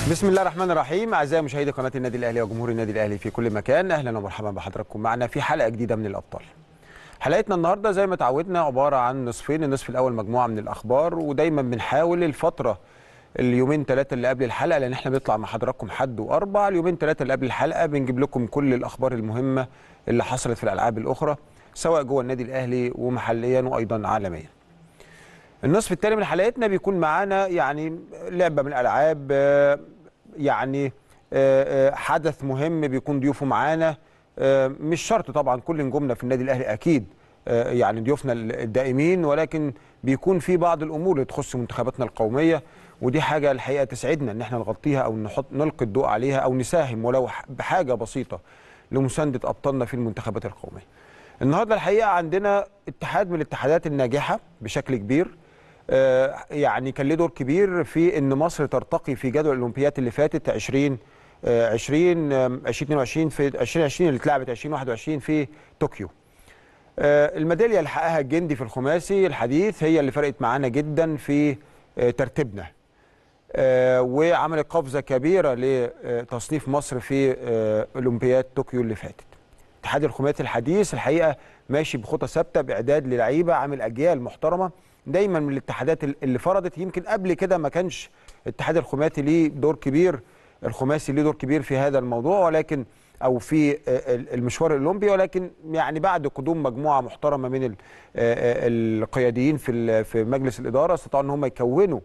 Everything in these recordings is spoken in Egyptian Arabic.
بسم الله الرحمن الرحيم اعزائي مشاهدي قناه النادي الاهلي وجمهور النادي الاهلي في كل مكان اهلا ومرحبا بحضراتكم معنا في حلقه جديده من الابطال حلقتنا النهارده زي ما تعودنا عباره عن نصفين النصف الاول مجموعه من الاخبار ودايما بنحاول الفتره اليومين ثلاثه اللي قبل الحلقه لان احنا بنطلع مع حضراتكم حد واربع اليومين ثلاثه اللي قبل الحلقه بنجيب لكم كل الاخبار المهمه اللي حصلت في الالعاب الاخرى سواء جوه النادي الاهلي ومحليا وايضا عالميا النصف الثاني من حلقتنا بيكون معانا يعني لعبه من الالعاب آه، يعني آه، آه، حدث مهم بيكون ضيوفه معانا آه، مش شرط طبعا كل نجومنا في النادي الاهلي اكيد آه، يعني ضيوفنا الدائمين ولكن بيكون في بعض الامور اللي تخص منتخباتنا القوميه ودي حاجه الحقيقه تسعدنا ان احنا نغطيها او نحط نلقي الضوء عليها او نساهم ولو ح- بحاجه بسيطه لمسانده ابطالنا في المنتخبات القوميه. النهارده الحقيقه عندنا اتحاد من الاتحادات الناجحه بشكل كبير آه، يعني كان له دور كبير في ان مصر ترتقي في جدول الاولمبيات اللي فاتت 20 آه، 20 آه، 2022 في 2020 اللي اتلعبت 2021 في طوكيو. آه، الميداليه اللي حققها الجندي في الخماسي الحديث هي اللي فرقت معانا جدا في آه، ترتيبنا. آه، وعملت قفزه كبيره لتصنيف مصر في آه، اولمبياد طوكيو اللي فاتت. اتحاد الخماسي الحديث الحقيقه ماشي بخطى ثابته باعداد للعيبه عامل اجيال محترمه دايما من الاتحادات اللي فرضت يمكن قبل كده ما كانش الاتحاد الخماسي ليه دور كبير الخماسي ليه دور كبير في هذا الموضوع ولكن او في آه، ال- المشوار الاولمبي ولكن يعني بعد قدوم مجموعه محترمه من ال- آه، آه، القياديين في ال- في مجلس الاداره استطاعوا ان هم يكونوا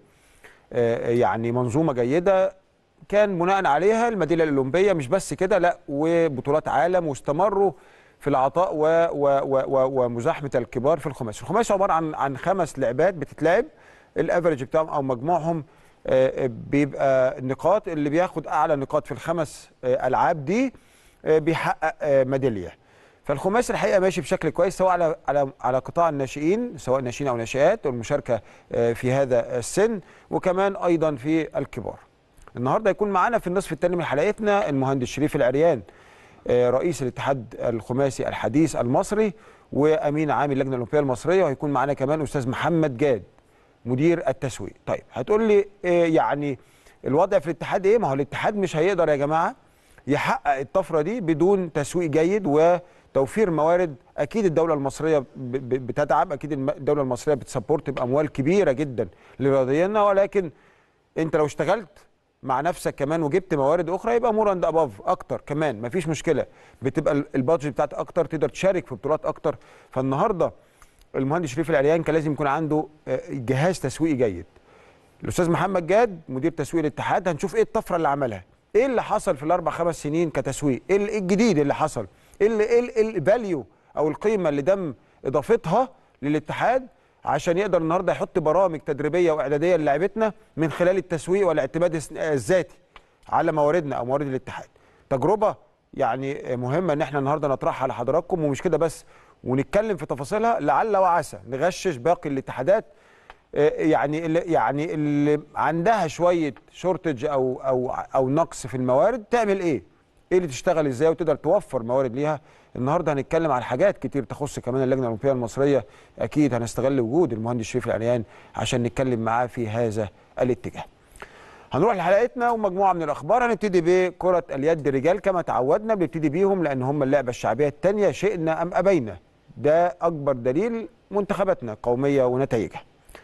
آه، يعني منظومه جيده كان بناء عليها الميداليه الاولمبيه مش بس كده لا وبطولات عالم واستمروا في العطاء و و و و ومزاحمه الكبار في الخماسي، الخماسي عباره عن عن خمس لعبات بتتلعب الافرج بتاعهم او مجموعهم آه، بيبقى النقاط اللي بياخد اعلى نقاط في الخمس آه، العاب دي آه، بيحقق آه، ميداليه. فالخماسي الحقيقه ماشي بشكل كويس سواء على على على قطاع الناشئين سواء ناشئين او ناشئات والمشاركه آه، في هذا السن وكمان ايضا في الكبار. النهارده يكون معانا في النصف الثاني من حلقتنا المهندس شريف العريان آه، رئيس الاتحاد الخماسي الحديث المصري وامين عام اللجنه الاولمبيه المصريه وهيكون معانا كمان استاذ محمد جاد مدير التسويق طيب هتقول لي آه، يعني الوضع في الاتحاد ايه ما هو الاتحاد مش هيقدر يا جماعه يحقق الطفره دي بدون تسويق جيد وتوفير موارد اكيد الدوله المصريه ب- ب- بتدعم اكيد الم- الدوله المصريه بتسبورت باموال كبيره جدا لرياضينا ولكن انت لو اشتغلت مع نفسك كمان وجبت موارد اخرى يبقى مور اند اباف اكتر كمان مفيش مشكله بتبقى ال- البادجت بتاعتك اكتر تقدر تشارك في بطولات اكتر فالنهارده المهندس شريف العريان كان لازم يكون عنده آه، جهاز تسويقي جيد الاستاذ محمد جاد مدير تسويق الاتحاد هنشوف ايه الطفره اللي عملها ايه اللي حصل في الاربع خمس سنين كتسويق ايه ال- إيه الجديد اللي حصل ايه ال- ايه الفاليو او القيمه اللي تم اضافتها للاتحاد عشان يقدر النهارده يحط برامج تدريبيه واعداديه للاعيبتنا من خلال التسويق والاعتماد الس- الذاتي على مواردنا او موارد الاتحاد تجربه يعني مهمه ان احنا النهارده نطرحها على حضراتكم ومش كده بس ونتكلم في تفاصيلها لعل وعسى نغشش باقي الاتحادات آه، يعني اللي يعني اللي عندها شويه شورتج او او او نقص في الموارد تعمل ايه؟ ايه اللي تشتغل ازاي وتقدر توفر موارد ليها؟ النهارده هنتكلم على حاجات كتير تخص كمان اللجنه الاولمبيه المصريه اكيد هنستغل وجود المهندس شريف العريان عشان نتكلم معاه في هذا الاتجاه. هنروح لحلقتنا ومجموعه من الاخبار هنبتدي بكره اليد رجال كما تعودنا بنبتدي بيهم لان هم اللعبه الشعبيه الثانيه شئنا ام ابينا ده اكبر دليل منتخباتنا قوميه ونتائجها.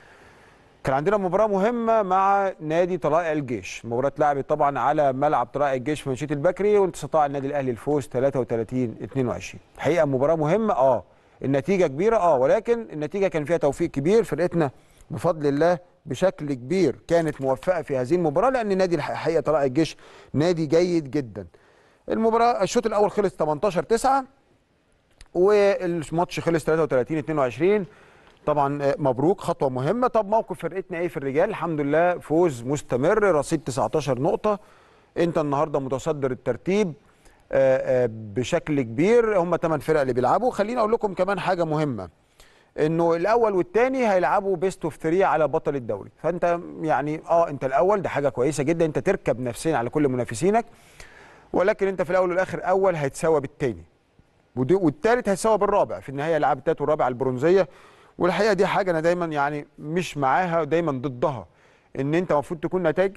كان عندنا مباراة مهمة مع نادي طلائع الجيش، المباراة اتلعبت طبعا على ملعب طلائع الجيش في منشية البكري واستطاع النادي الأهلي الفوز 33 22 الحقيقة مباراة مهمة اه النتيجة كبيرة اه ولكن النتيجة كان فيها توفيق كبير فرقتنا بفضل الله بشكل كبير كانت موفقة في هذه المباراة لأن نادي الحقيقة طلائع الجيش نادي جيد جدا. المباراة الشوط الأول خلص 18 9 والماتش خلص 33 22 طبعا آه، مبروك خطوه مهمه طب موقف فرقتنا ايه في الرجال الحمد لله فوز مستمر رصيد 19 نقطه انت النهارده متصدر الترتيب آه، آه، بشكل كبير هم 8 فرق اللي بيلعبوا خليني اقول لكم كمان حاجه مهمه انه الاول والثاني هيلعبوا بيست اوف 3 على بطل الدوري فانت يعني اه انت الاول ده حاجه كويسه جدا انت تركب نفسيا على كل منافسينك ولكن انت في الاول والاخر اول هيتساوى بالثاني ودي- والتالت هيتساوى بالرابع في النهايه العاب التالت والرابع على البرونزيه والحقيقه دي حاجه انا دايما يعني مش معاها دايما ضدها ان انت المفروض تكون نتائجك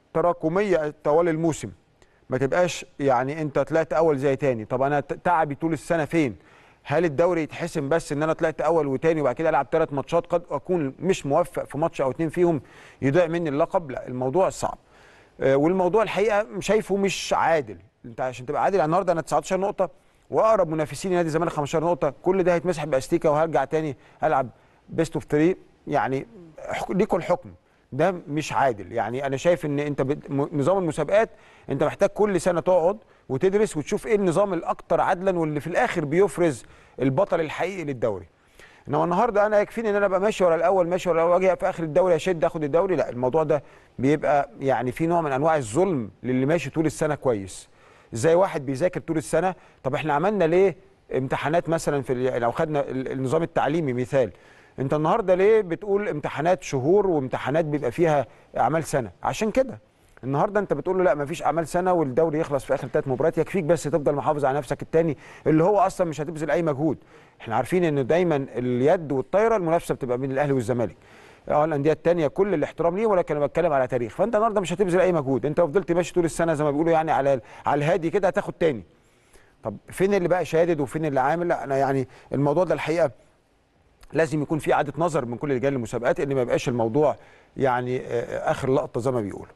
تراكميه طوال الموسم ما تبقاش يعني انت طلعت اول زي تاني طب انا ت- تعبي طول السنه فين هل الدوري يتحسم بس ان انا طلعت اول وتاني وبعد كده العب ثلاث ماتشات قد اكون مش موفق في ماتش او اتنين فيهم يضيع مني اللقب لا الموضوع صعب آه، والموضوع الحقيقه شايفه مش عادل انت عشان تبقى عادل النهارده انا 19 نقطه واقرب منافسين نادي الزمالك 15 نقطه كل ده هيتمسح باستيكه وهرجع تاني العب بيست اوف 3 يعني حك- ليكوا الحكم ده مش عادل يعني انا شايف ان انت بت- م- نظام المسابقات انت محتاج كل سنه تقعد وتدرس وتشوف ايه النظام الاكثر عدلا واللي في الاخر بيفرز البطل الحقيقي للدوري انما النهارده انا يكفيني ان انا ابقى ماشي ورا الاول ماشي ورا الاول واجي في اخر الدوري اشد اخد الدوري لا الموضوع ده بيبقى يعني في نوع من انواع الظلم للي ماشي طول السنه كويس زي واحد بيذاكر طول السنه طب احنا عملنا ليه امتحانات مثلا في ال- لو خدنا ال- النظام التعليمي مثال انت النهارده ليه بتقول امتحانات شهور وامتحانات بيبقى فيها اعمال سنه عشان كده النهارده انت بتقول له لا مفيش اعمال سنه والدوري يخلص في اخر ثلاث مباريات يكفيك بس تفضل محافظ على نفسك الثاني اللي هو اصلا مش هتبذل اي مجهود احنا عارفين ان دايما اليد والطايره المنافسه بتبقى بين الاهلي والزمالك اه الانديه الثانيه كل الاحترام ليهم ولكن انا بتكلم على تاريخ فانت النهارده مش هتبذل اي مجهود انت لو فضلت ماشي طول السنه زي ما بيقولوا يعني على على الهادي كده هتاخد تاني طب فين اللي بقى شادد وفين اللي عامل لا انا يعني الموضوع ده الحقيقه لازم يكون في اعاده نظر من كل لجان المسابقات ان ما يبقاش الموضوع يعني آه، اخر لقطه زي ما بيقولوا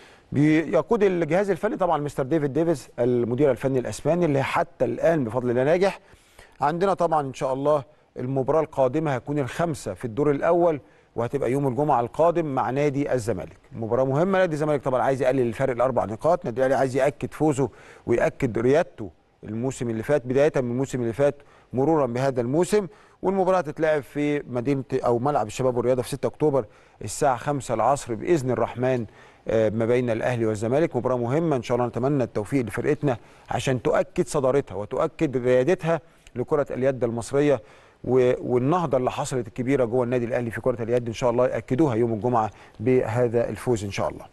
بيقود الجهاز الفني طبعا مستر ديفيد ديفيز المدير الفني الاسباني اللي حتى الان بفضل الله ناجح عندنا طبعا ان شاء الله المباراه القادمه هتكون الخامسه في الدور الاول وهتبقى يوم الجمعه القادم مع نادي الزمالك مباراه مهمه نادي الزمالك طبعا عايز يقلل الفرق الاربع نقاط نادي الاهلي عايز ياكد فوزه وياكد ريادته الموسم اللي فات بدايه من الموسم اللي فات مرورا بهذا الموسم والمباراه هتتلعب في مدينه او ملعب الشباب والرياضه في 6 اكتوبر الساعه 5 العصر باذن الرحمن آه، ما بين الاهلي والزمالك مباراه مهمه ان شاء الله نتمنى التوفيق لفرقتنا عشان تؤكد صدارتها وتؤكد ريادتها لكره اليد المصريه و- والنهضه اللي حصلت الكبيره جوه النادي الاهلي في كره اليد ان شاء الله ياكدوها يوم الجمعه بهذا الفوز ان شاء الله.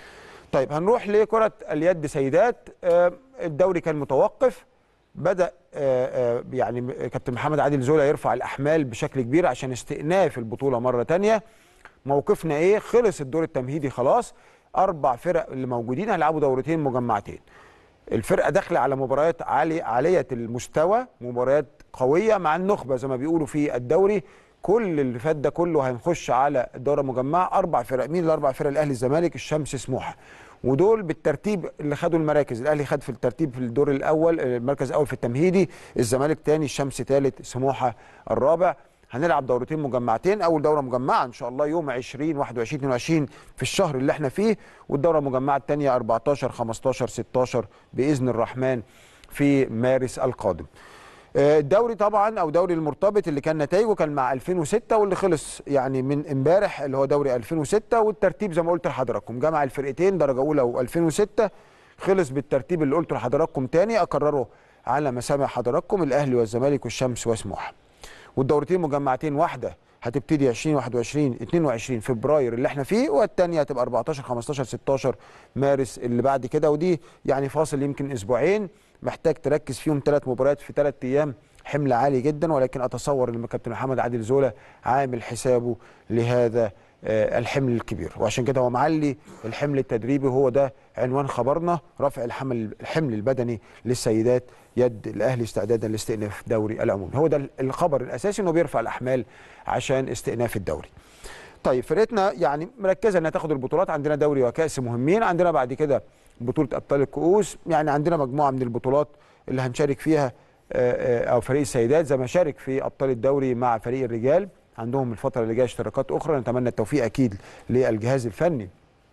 طيب هنروح لكره اليد سيدات آه، الدوري كان متوقف بدا آه، آه، يعني م- كابتن محمد عادل زولا يرفع الاحمال بشكل كبير عشان استئناف البطوله مره تانية موقفنا ايه خلص الدور التمهيدي خلاص اربع فرق اللي موجودين هيلعبوا دورتين مجمعتين الفرقه داخله على مباريات عالي عاليه المستوى مباريات قويه مع النخبه زي ما بيقولوا في الدوري كل اللي فات ده كله هنخش على الدوره المجمعه اربع فرق مين الاربع فرق الاهلي الزمالك الشمس سموحه ودول بالترتيب اللي خدوا المراكز الاهلي خد في الترتيب في الدور الاول المركز الاول في التمهيدي الزمالك تاني الشمس ثالث سموحه الرابع هنلعب دورتين مجمعتين اول دوره مجمعه ان شاء الله يوم 20 21 22 في الشهر اللي احنا فيه والدوره المجمعه الثانيه 14 15 16 باذن الرحمن في مارس القادم آه، الدوري طبعا او دوري المرتبط اللي كان نتائجه كان مع 2006 واللي خلص يعني من امبارح اللي هو دوري 2006 والترتيب زي ما قلت لحضراتكم جمع الفرقتين درجه اولى و2006 خلص بالترتيب اللي قلته لحضراتكم تاني اكرره على مسامع حضراتكم الاهلي والزمالك والشمس وسموحه والدورتين مجمعتين واحده هتبتدي 20 21 22 فبراير اللي احنا فيه والثانيه هتبقى 14 15 16 مارس اللي بعد كده ودي يعني فاصل يمكن اسبوعين محتاج تركز فيهم ثلاث مباريات في ثلاث ايام حمل عالي جدا ولكن اتصور ان كابتن محمد عادل زولا عامل حسابه لهذا آه، الحمل الكبير وعشان كده هو معلي الحمل التدريبي وهو ده عنوان خبرنا رفع الحمل الحمل البدني للسيدات يد الاهلي استعدادا لاستئناف دوري العموم هو ده الخبر الاساسي انه بيرفع الاحمال عشان استئناف الدوري طيب فرقتنا يعني مركزه انها تاخد البطولات عندنا دوري وكاس مهمين عندنا بعد كده بطوله ابطال الكؤوس يعني عندنا مجموعه من البطولات اللي هنشارك فيها آه، آه، او فريق السيدات زي ما شارك في ابطال الدوري مع فريق الرجال عندهم الفتره اللي جايه اشتراكات اخرى نتمنى التوفيق اكيد للجهاز الفني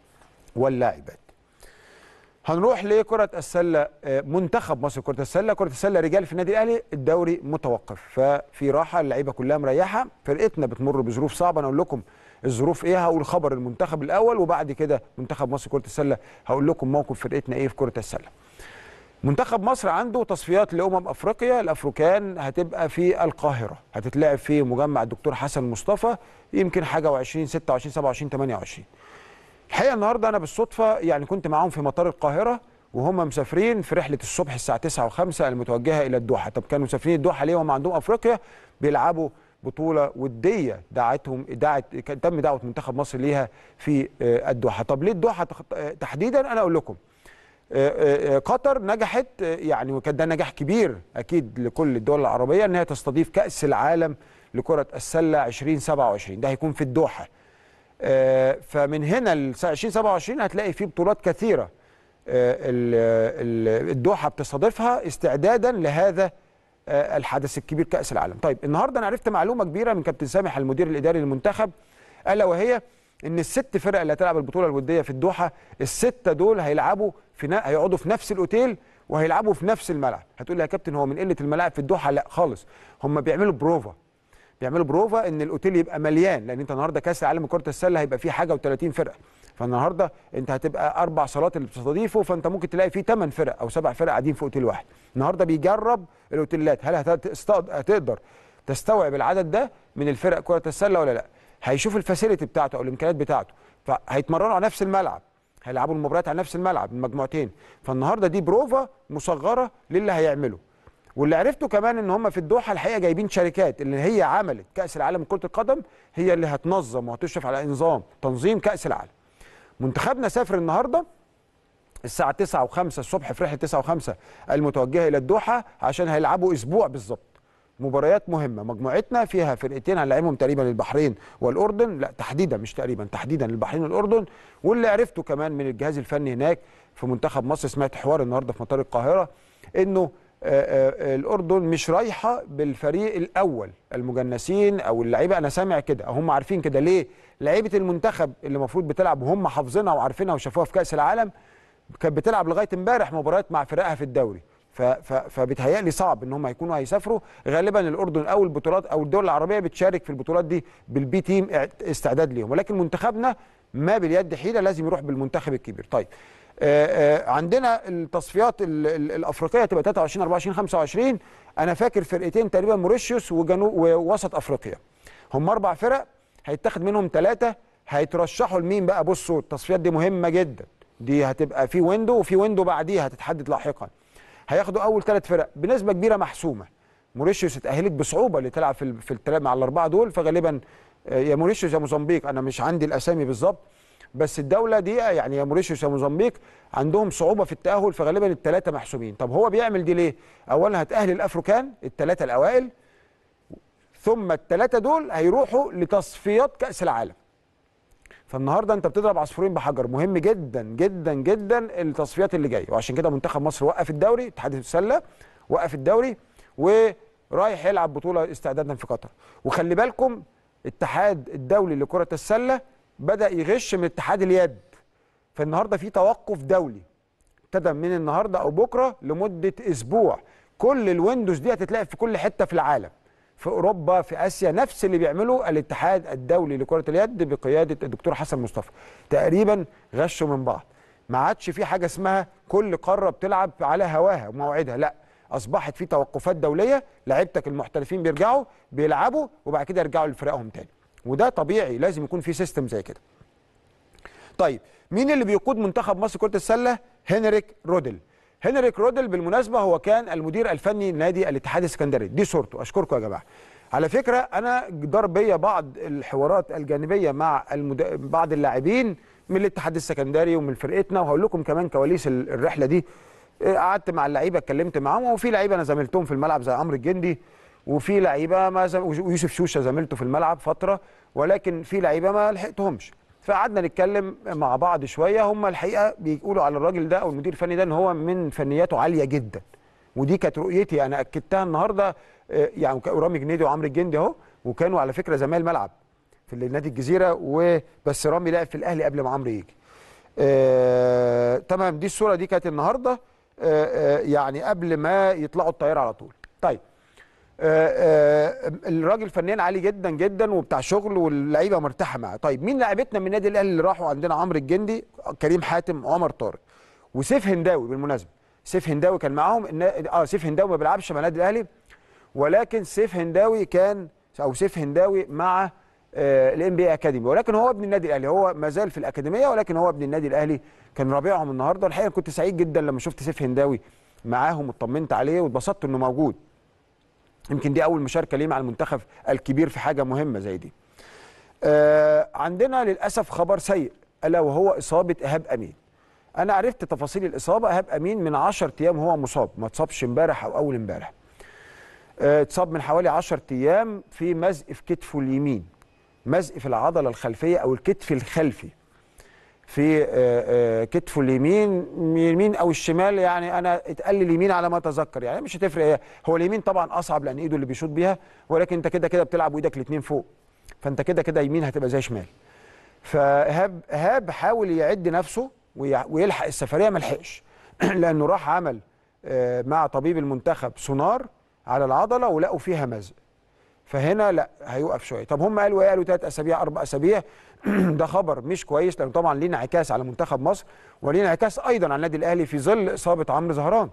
واللاعبات هنروح لكرة السلة آه، منتخب مصر كرة السلة كرة السلة رجال في النادي الأهلي الدوري متوقف ففي راحة اللعيبة كلها مريحة فرقتنا بتمر بظروف صعبة أنا أقول لكم الظروف إيه هقول خبر المنتخب الأول وبعد كده منتخب مصر كرة السلة هقول لكم موقف فرقتنا إيه في كرة السلة منتخب مصر عنده تصفيات لأمم أفريقيا الأفريكان هتبقى في القاهرة هتتلعب في مجمع الدكتور حسن مصطفى يمكن حاجة و20 26 27 28 الحقيقه النهارده انا بالصدفه يعني كنت معاهم في مطار القاهره وهم مسافرين في رحله الصبح الساعه 9 و5 المتوجهه الى الدوحه طب كانوا مسافرين الدوحه ليه وهم عندهم افريقيا بيلعبوا بطوله وديه دعتهم دعت كان تم دعوه منتخب مصر ليها في آه، الدوحه طب ليه الدوحه تخ- آه، تحديدا انا اقول لكم آه، آه، آه، قطر نجحت آه، يعني وكان ده نجاح كبير اكيد لكل الدول العربيه ان هي تستضيف كاس العالم لكره السله 2027 ده هيكون في الدوحه آه، فمن هنا ل 2027 هتلاقي في بطولات كثيره آه، ال- ال- الدوحه بتستضيفها استعدادا لهذا آه، الحدث الكبير كاس العالم. طيب النهارده انا عرفت معلومه كبيره من كابتن سامح المدير الاداري للمنتخب الا وهي ان الست فرق اللي هتلعب البطوله الوديه في الدوحه السته دول هيلعبوا في نا... هيقعدوا في نفس الاوتيل وهيلعبوا في نفس الملعب. هتقول لي يا كابتن هو من قله الملاعب في الدوحه؟ لا خالص هم بيعملوا بروفا بيعملوا بروفا ان الاوتيل يبقى مليان لان انت النهارده كاس العالم لكره السله هيبقى فيه حاجه و30 فرقه فالنهارده انت هتبقى اربع صالات اللي بتستضيفه فانت ممكن تلاقي فيه ثمان فرق او سبع فرق قاعدين في اوتيل واحد النهارده بيجرب الاوتيلات هل هتستقد- هتقدر تستوعب العدد ده من الفرق كره السله ولا لا هيشوف الفاسيلتي بتاعته او الامكانيات بتاعته فهيتمرنوا على نفس الملعب هيلعبوا المباريات على نفس الملعب المجموعتين فالنهارده دي بروفا مصغره للي هيعمله واللي عرفته كمان ان هم في الدوحه الحقيقه جايبين شركات اللي هي عملت كاس العالم لكره القدم هي اللي هتنظم وهتشرف على نظام تنظيم كاس العالم منتخبنا سافر النهارده الساعه 9 و5 الصبح في رحله 9 و5 المتوجهه الى الدوحه عشان هيلعبوا اسبوع بالظبط مباريات مهمه مجموعتنا فيها فرقتين هنلعبهم تقريبا البحرين والاردن لا تحديدا مش تقريبا تحديدا البحرين والاردن واللي عرفته كمان من الجهاز الفني هناك في منتخب مصر سمعت حوار النهارده في مطار القاهره انه آه، آه، الاردن مش رايحه بالفريق الاول المجنسين او اللعيبه انا سامع كده هم عارفين كده ليه لعيبه المنتخب اللي المفروض بتلعب وهم حافظينها وعارفينها وشافوها في كاس العالم كانت بتلعب لغايه امبارح مباريات مع فرقها في الدوري ف- ف- فبيتهيألي صعب ان هم هيكونوا هيسافروا غالبا الاردن او البطولات او الدول العربيه بتشارك في البطولات دي بالبي تيم اعت- استعداد ليهم ولكن منتخبنا ما باليد حيله لازم يروح بالمنتخب الكبير طيب آه، آه، عندنا التصفيات ال- ال- الافريقيه هتبقى 23 24 25 انا فاكر فرقتين تقريبا موريشيوس وجنوب ووسط افريقيا هم اربع فرق هيتاخد منهم ثلاثه هيترشحوا لمين بقى بصوا التصفيات دي مهمه جدا دي هتبقى في ويندو وفي ويندو بعديها هتتحدد لاحقا هياخدوا اول ثلاث فرق بنسبه كبيره محسومه موريشيوس اتاهلت بصعوبه اللي تلعب في ال- في التلا- مع الاربعه دول فغالبا آه، يا موريشيوس يا موزمبيق انا مش عندي الاسامي بالظبط بس الدوله دي يعني يا موريشيوس يا موزمبيق عندهم صعوبه في التاهل فغالبا الثلاثه محسومين طب هو بيعمل دي ليه اولا هتاهل الافريكان الثلاثه الاوائل ثم الثلاثه دول هيروحوا لتصفيات كاس العالم فالنهارده انت بتضرب عصفورين بحجر مهم جدا جدا جدا التصفيات اللي جايه وعشان كده منتخب مصر وقف الدوري اتحاد السله وقف الدوري ورايح يلعب بطوله استعدادا في قطر وخلي بالكم الاتحاد الدولي لكره السله بدا يغش من اتحاد اليد فالنهارده في توقف دولي ابتدى من النهارده او بكره لمده اسبوع كل الويندوز دي هتتلاقي في كل حته في العالم في اوروبا في اسيا نفس اللي بيعمله الاتحاد الدولي لكره اليد بقياده الدكتور حسن مصطفى تقريبا غشوا من بعض ما عادش في حاجه اسمها كل قاره بتلعب على هواها وموعدها لا اصبحت في توقفات دوليه لعيبتك المحترفين بيرجعوا بيلعبوا وبعد كده يرجعوا لفرقهم تاني وده طبيعي لازم يكون في سيستم زي كده طيب مين اللي بيقود منتخب مصر كرة السلة؟ هنريك رودل. هنريك رودل بالمناسبة هو كان المدير الفني لنادي الاتحاد السكندري، دي صورته، أشكركم يا جماعة. على فكرة أنا دار بيا بعض الحوارات الجانبية مع المد... بعض اللاعبين من الاتحاد السكندري ومن فرقتنا وهقول لكم كمان كواليس ال- الرحلة دي. إيه، قعدت مع اللعيبة اتكلمت معاهم وفي لعيبة أنا زميلتهم في الملعب زي عمرو الجندي وفي لعيبة ما زم... ويوسف شوشة زميلته في الملعب فترة ولكن في لعيبة ما لحقتهمش. فقعدنا نتكلم مع بعض شويه هم الحقيقه بيقولوا على الراجل ده او المدير الفني ده ان هو من فنياته عاليه جدا ودي كانت رؤيتي انا اكدتها النهارده آه، يعني وك- ورامي جنيدي وعمرو الجندي اهو وكانوا على فكره زمايل ملعب في نادي الجزيره وبس رامي لعب في الاهلي قبل ما عمرو يجي. آه، تمام دي الصوره دي كانت النهارده آه، آه، يعني قبل ما يطلعوا الطياره على طول. طيب آه، آه، الراجل فنان عالي جدا جدا وبتاع شغل واللعيبه مرتاحه معاه طيب مين لعيبتنا من النادي الاهلي اللي راحوا عندنا عمرو الجندي كريم حاتم عمر طارق وسيف هنداوي بالمناسبه سيف هنداوي كان معاهم النا- اه سيف هنداوي ما بيلعبش مع النادي الاهلي ولكن سيف هنداوي كان او سيف هنداوي مع الام بي اكاديمي ولكن هو ابن النادي الاهلي هو ما زال في الاكاديميه ولكن هو ابن النادي الاهلي كان رابعهم النهارده الحقيقه كنت سعيد جدا لما شفت سيف هنداوي معاهم واطمنت عليه واتبسطت انه موجود يمكن دي اول مشاركه ليه مع المنتخب الكبير في حاجه مهمه زي دي آه عندنا للاسف خبر سيء الا وهو اصابه ايهاب امين انا عرفت تفاصيل الاصابه ايهاب امين من 10 ايام هو مصاب ما اتصابش امبارح او اول امبارح آه، اتصاب من حوالي 10 ايام في مزق في كتفه اليمين مزق في العضله الخلفيه او الكتف الخلفي في آه، آه، كتفه اليمين يمين او الشمال يعني انا اتقال لي اليمين على ما اتذكر يعني مش هتفرق هي هو اليمين طبعا اصعب لان ايده اللي بيشوط بيها ولكن انت كده كده بتلعب وايدك الاثنين فوق فانت كده كده يمين هتبقى زي شمال فهاب هاب حاول يعد نفسه ويع- ويلحق السفريه ما لحقش لانه راح عمل آه، مع طبيب المنتخب سونار على العضله ولقوا فيها مزق فهنا لا هيوقف شويه طب هم قالوا ايه قالوا ثلاث اسابيع اربع اسابيع ده خبر مش كويس لانه طبعا ليه انعكاس على منتخب مصر وليه انعكاس ايضا على النادي الاهلي في ظل اصابه عمرو زهران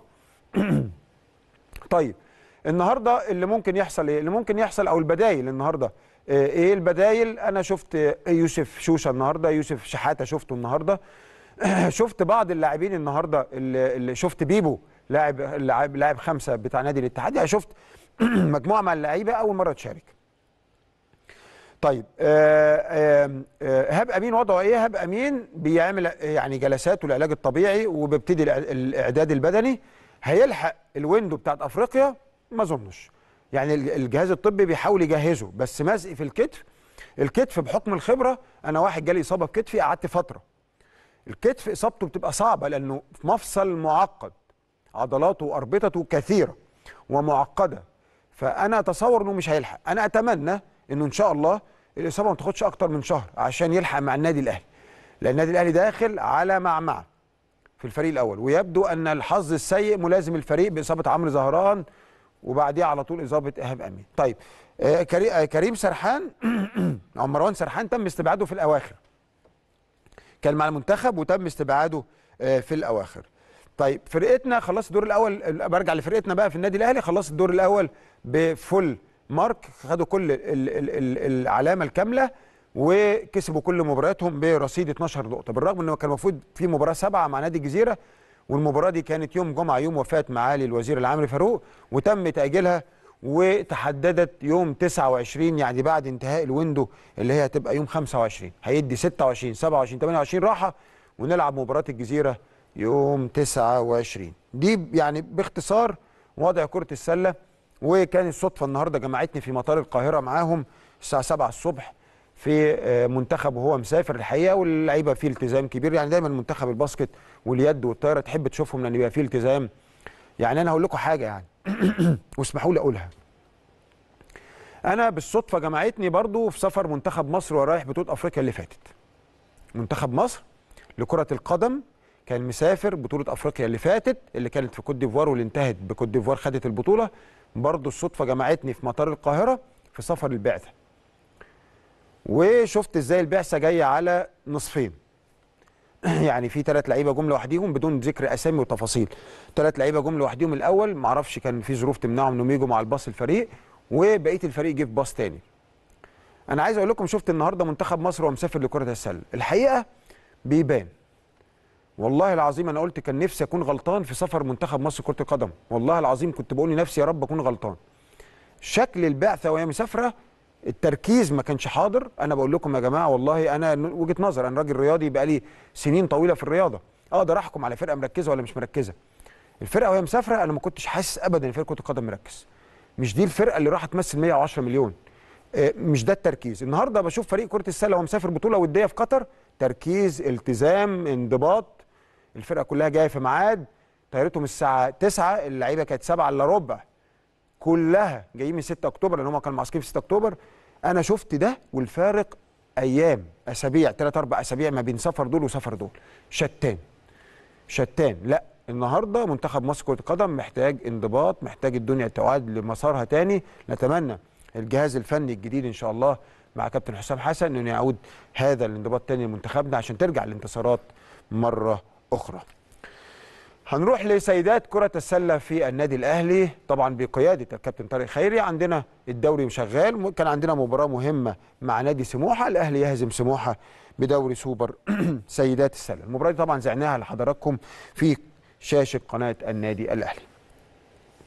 طيب النهارده اللي ممكن يحصل ايه اللي ممكن يحصل او البدايل النهارده آه، ايه البدايل انا شفت آه، يوسف شوشه النهارده يوسف شحاته شفته النهارده شفت بعض اللاعبين النهارده اللي, اللي شفت بيبو لاعب لاعب لاعب خمسه بتاع نادي الاتحاد يعني شفت مجموعه من اللعيبه اول مره تشارك طيب آه، آه، آه، هاب امين وضعه ايه هاب امين بيعمل آه، يعني جلسات والعلاج الطبيعي وبيبتدي الإع- الاعداد البدني هيلحق الويندو بتاعت افريقيا ما اظنش يعني الج- الجهاز الطبي بيحاول يجهزه بس مزق في الكتف الكتف بحكم الخبره انا واحد جالي اصابه في كتفي قعدت فتره الكتف اصابته بتبقى صعبه لانه في مفصل معقد عضلاته واربطته كثيره ومعقده فانا اتصور انه مش هيلحق انا اتمنى انه ان شاء الله الاصابه ما تاخدش اكتر من شهر عشان يلحق مع النادي الاهلي لان النادي الاهلي داخل على معمعه في الفريق الاول ويبدو ان الحظ السيء ملازم الفريق باصابه عمرو زهران وبعديها على طول اصابه ايهاب امين طيب آه، كري- آه، كريم سرحان او مروان سرحان تم استبعاده في الاواخر كان مع المنتخب وتم استبعاده آه، في الاواخر طيب فرقتنا خلصت الدور الاول برجع لفرقتنا بقى في النادي الاهلي خلصت الدور الاول بفول مارك خدوا كل ال ال ال العلامه الكامله وكسبوا كل مبارياتهم برصيد 12 نقطه بالرغم انه كان المفروض في مباراه سبعه مع نادي الجزيره والمباراه دي كانت يوم جمعه يوم وفاه معالي الوزير العامري فاروق وتم تاجيلها وتحددت يوم 29 يعني بعد انتهاء الويندو اللي هي هتبقى يوم 25 هيدي 26 27 28 راحه ونلعب مباراه الجزيره يوم 29 دي يعني باختصار وضع كره السله وكان الصدفه النهارده جمعتني في مطار القاهره معاهم الساعه 7 الصبح في آه، منتخب وهو مسافر الحقيقه واللعيبه فيه التزام كبير يعني دايما منتخب الباسكت واليد والطايره تحب تشوفهم لان بيبقى فيه التزام يعني انا هقول لكم حاجه يعني واسمحوا لي اقولها انا بالصدفه جمعتني برضو في سفر منتخب مصر ورايح بطوله افريقيا اللي فاتت منتخب مصر لكره القدم كان مسافر بطوله افريقيا اللي فاتت اللي كانت في كوت ديفوار واللي انتهت بكوت ديفوار خدت البطوله برضو الصدفه جمعتني في مطار القاهره في سفر البعثه وشفت ازاي البعثه جايه على نصفين يعني في ثلاث لعيبه جم لوحديهم بدون ذكر اسامي وتفاصيل ثلاث لعيبه جم لوحديهم الاول معرفش كان في ظروف تمنعهم انهم يجوا مع الباص الفريق وبقيه الفريق جه في باص تاني انا عايز اقول لكم شفت النهارده منتخب مصر وهو مسافر لكره السله الحقيقه بيبان والله العظيم انا قلت كان نفسي اكون غلطان في سفر منتخب مصر كره القدم والله العظيم كنت بقول لنفسي يا رب اكون غلطان شكل البعثه وهي مسافره التركيز ما كانش حاضر انا بقول لكم يا جماعه والله انا ن- وجهه نظر انا راجل رياضي بقالي سنين طويله في الرياضه اقدر احكم على فرقه مركزه ولا مش مركزه الفرقه وهي مسافره انا ما كنتش حاسس ابدا ان فرقه كره القدم مركز مش دي الفرقه اللي راح تمثل 110 مليون آه، مش ده التركيز النهارده بشوف فريق كره السله وهو مسافر بطوله وديه في قطر تركيز التزام انضباط الفرقه كلها جايه في ميعاد طيارتهم الساعه 9 اللعيبه كانت 7 الا ربع كلها جايين من 6 اكتوبر لان هم كانوا معسكرين في 6 اكتوبر انا شفت ده والفارق ايام اسابيع ثلاث اربع اسابيع ما بين سفر دول وسفر دول شتان شتان لا النهارده منتخب مصر كره القدم محتاج انضباط محتاج الدنيا تعاد لمسارها تاني نتمنى الجهاز الفني الجديد ان شاء الله مع كابتن حسام حسن انه يعود هذا الانضباط تاني لمنتخبنا عشان ترجع الانتصارات مره اخرى هنروح لسيدات كرة السلة في النادي الأهلي طبعا بقيادة الكابتن طارق خيري عندنا الدوري شغال كان عندنا مباراة مهمة مع نادي سموحة الأهلي يهزم سموحة بدوري سوبر سيدات السلة المباراة دي طبعا زعناها لحضراتكم في شاشة قناة النادي الأهلي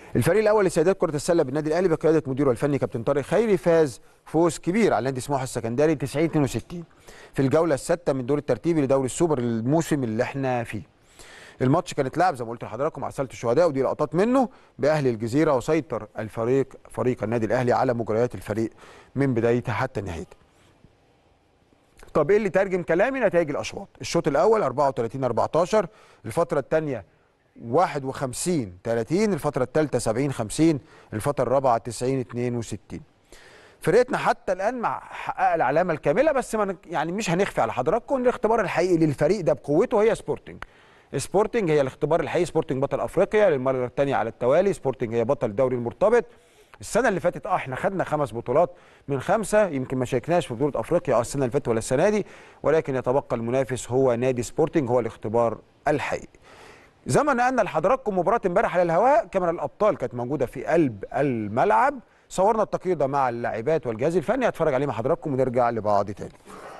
الفريق الاول لسيدات كره السله بالنادي الاهلي بقياده مديره الفني كابتن طارق خيري فاز فوز كبير على نادي سموحه السكندري 90 62 في الجوله السادسه من دور الترتيبي لدوري السوبر الموسم اللي احنا فيه الماتش كانت لعب زي ما قلت لحضراتكم على سله الشهداء ودي لقطات منه باهل الجزيره وسيطر الفريق فريق النادي الاهلي على مجريات الفريق من بدايتها حتى نهايتها طب ايه اللي ترجم كلامي نتائج الاشواط الشوط الاول 34 14 الفتره الثانيه 51 30 الفتره الثالثه 70 50 الفتره الرابعه 90 62 فرقتنا حتى الان مع حقق العلامه الكامله بس ما يعني مش هنخفي على حضراتكم ان الاختبار الحقيقي للفريق ده بقوته هي سبورتنج سبورتنج هي الاختبار الحقيقي سبورتنج بطل افريقيا للمره الثانيه على التوالي سبورتنج هي بطل الدوري المرتبط السنه اللي فاتت اه احنا خدنا خمس بطولات من خمسه يمكن ما شاركناش في بطوله افريقيا اه السنه اللي فاتت ولا السنه دي ولكن يتبقى المنافس هو نادي سبورتنج هو الاختبار الحقيقي زي ما نقلنا لحضراتكم مباراه امبارح على الهواء كاميرا الابطال كانت موجوده في قلب الملعب صورنا التقرير ده مع اللاعبات والجهاز الفني هتفرج عليه مع حضراتكم ونرجع لبعض تاني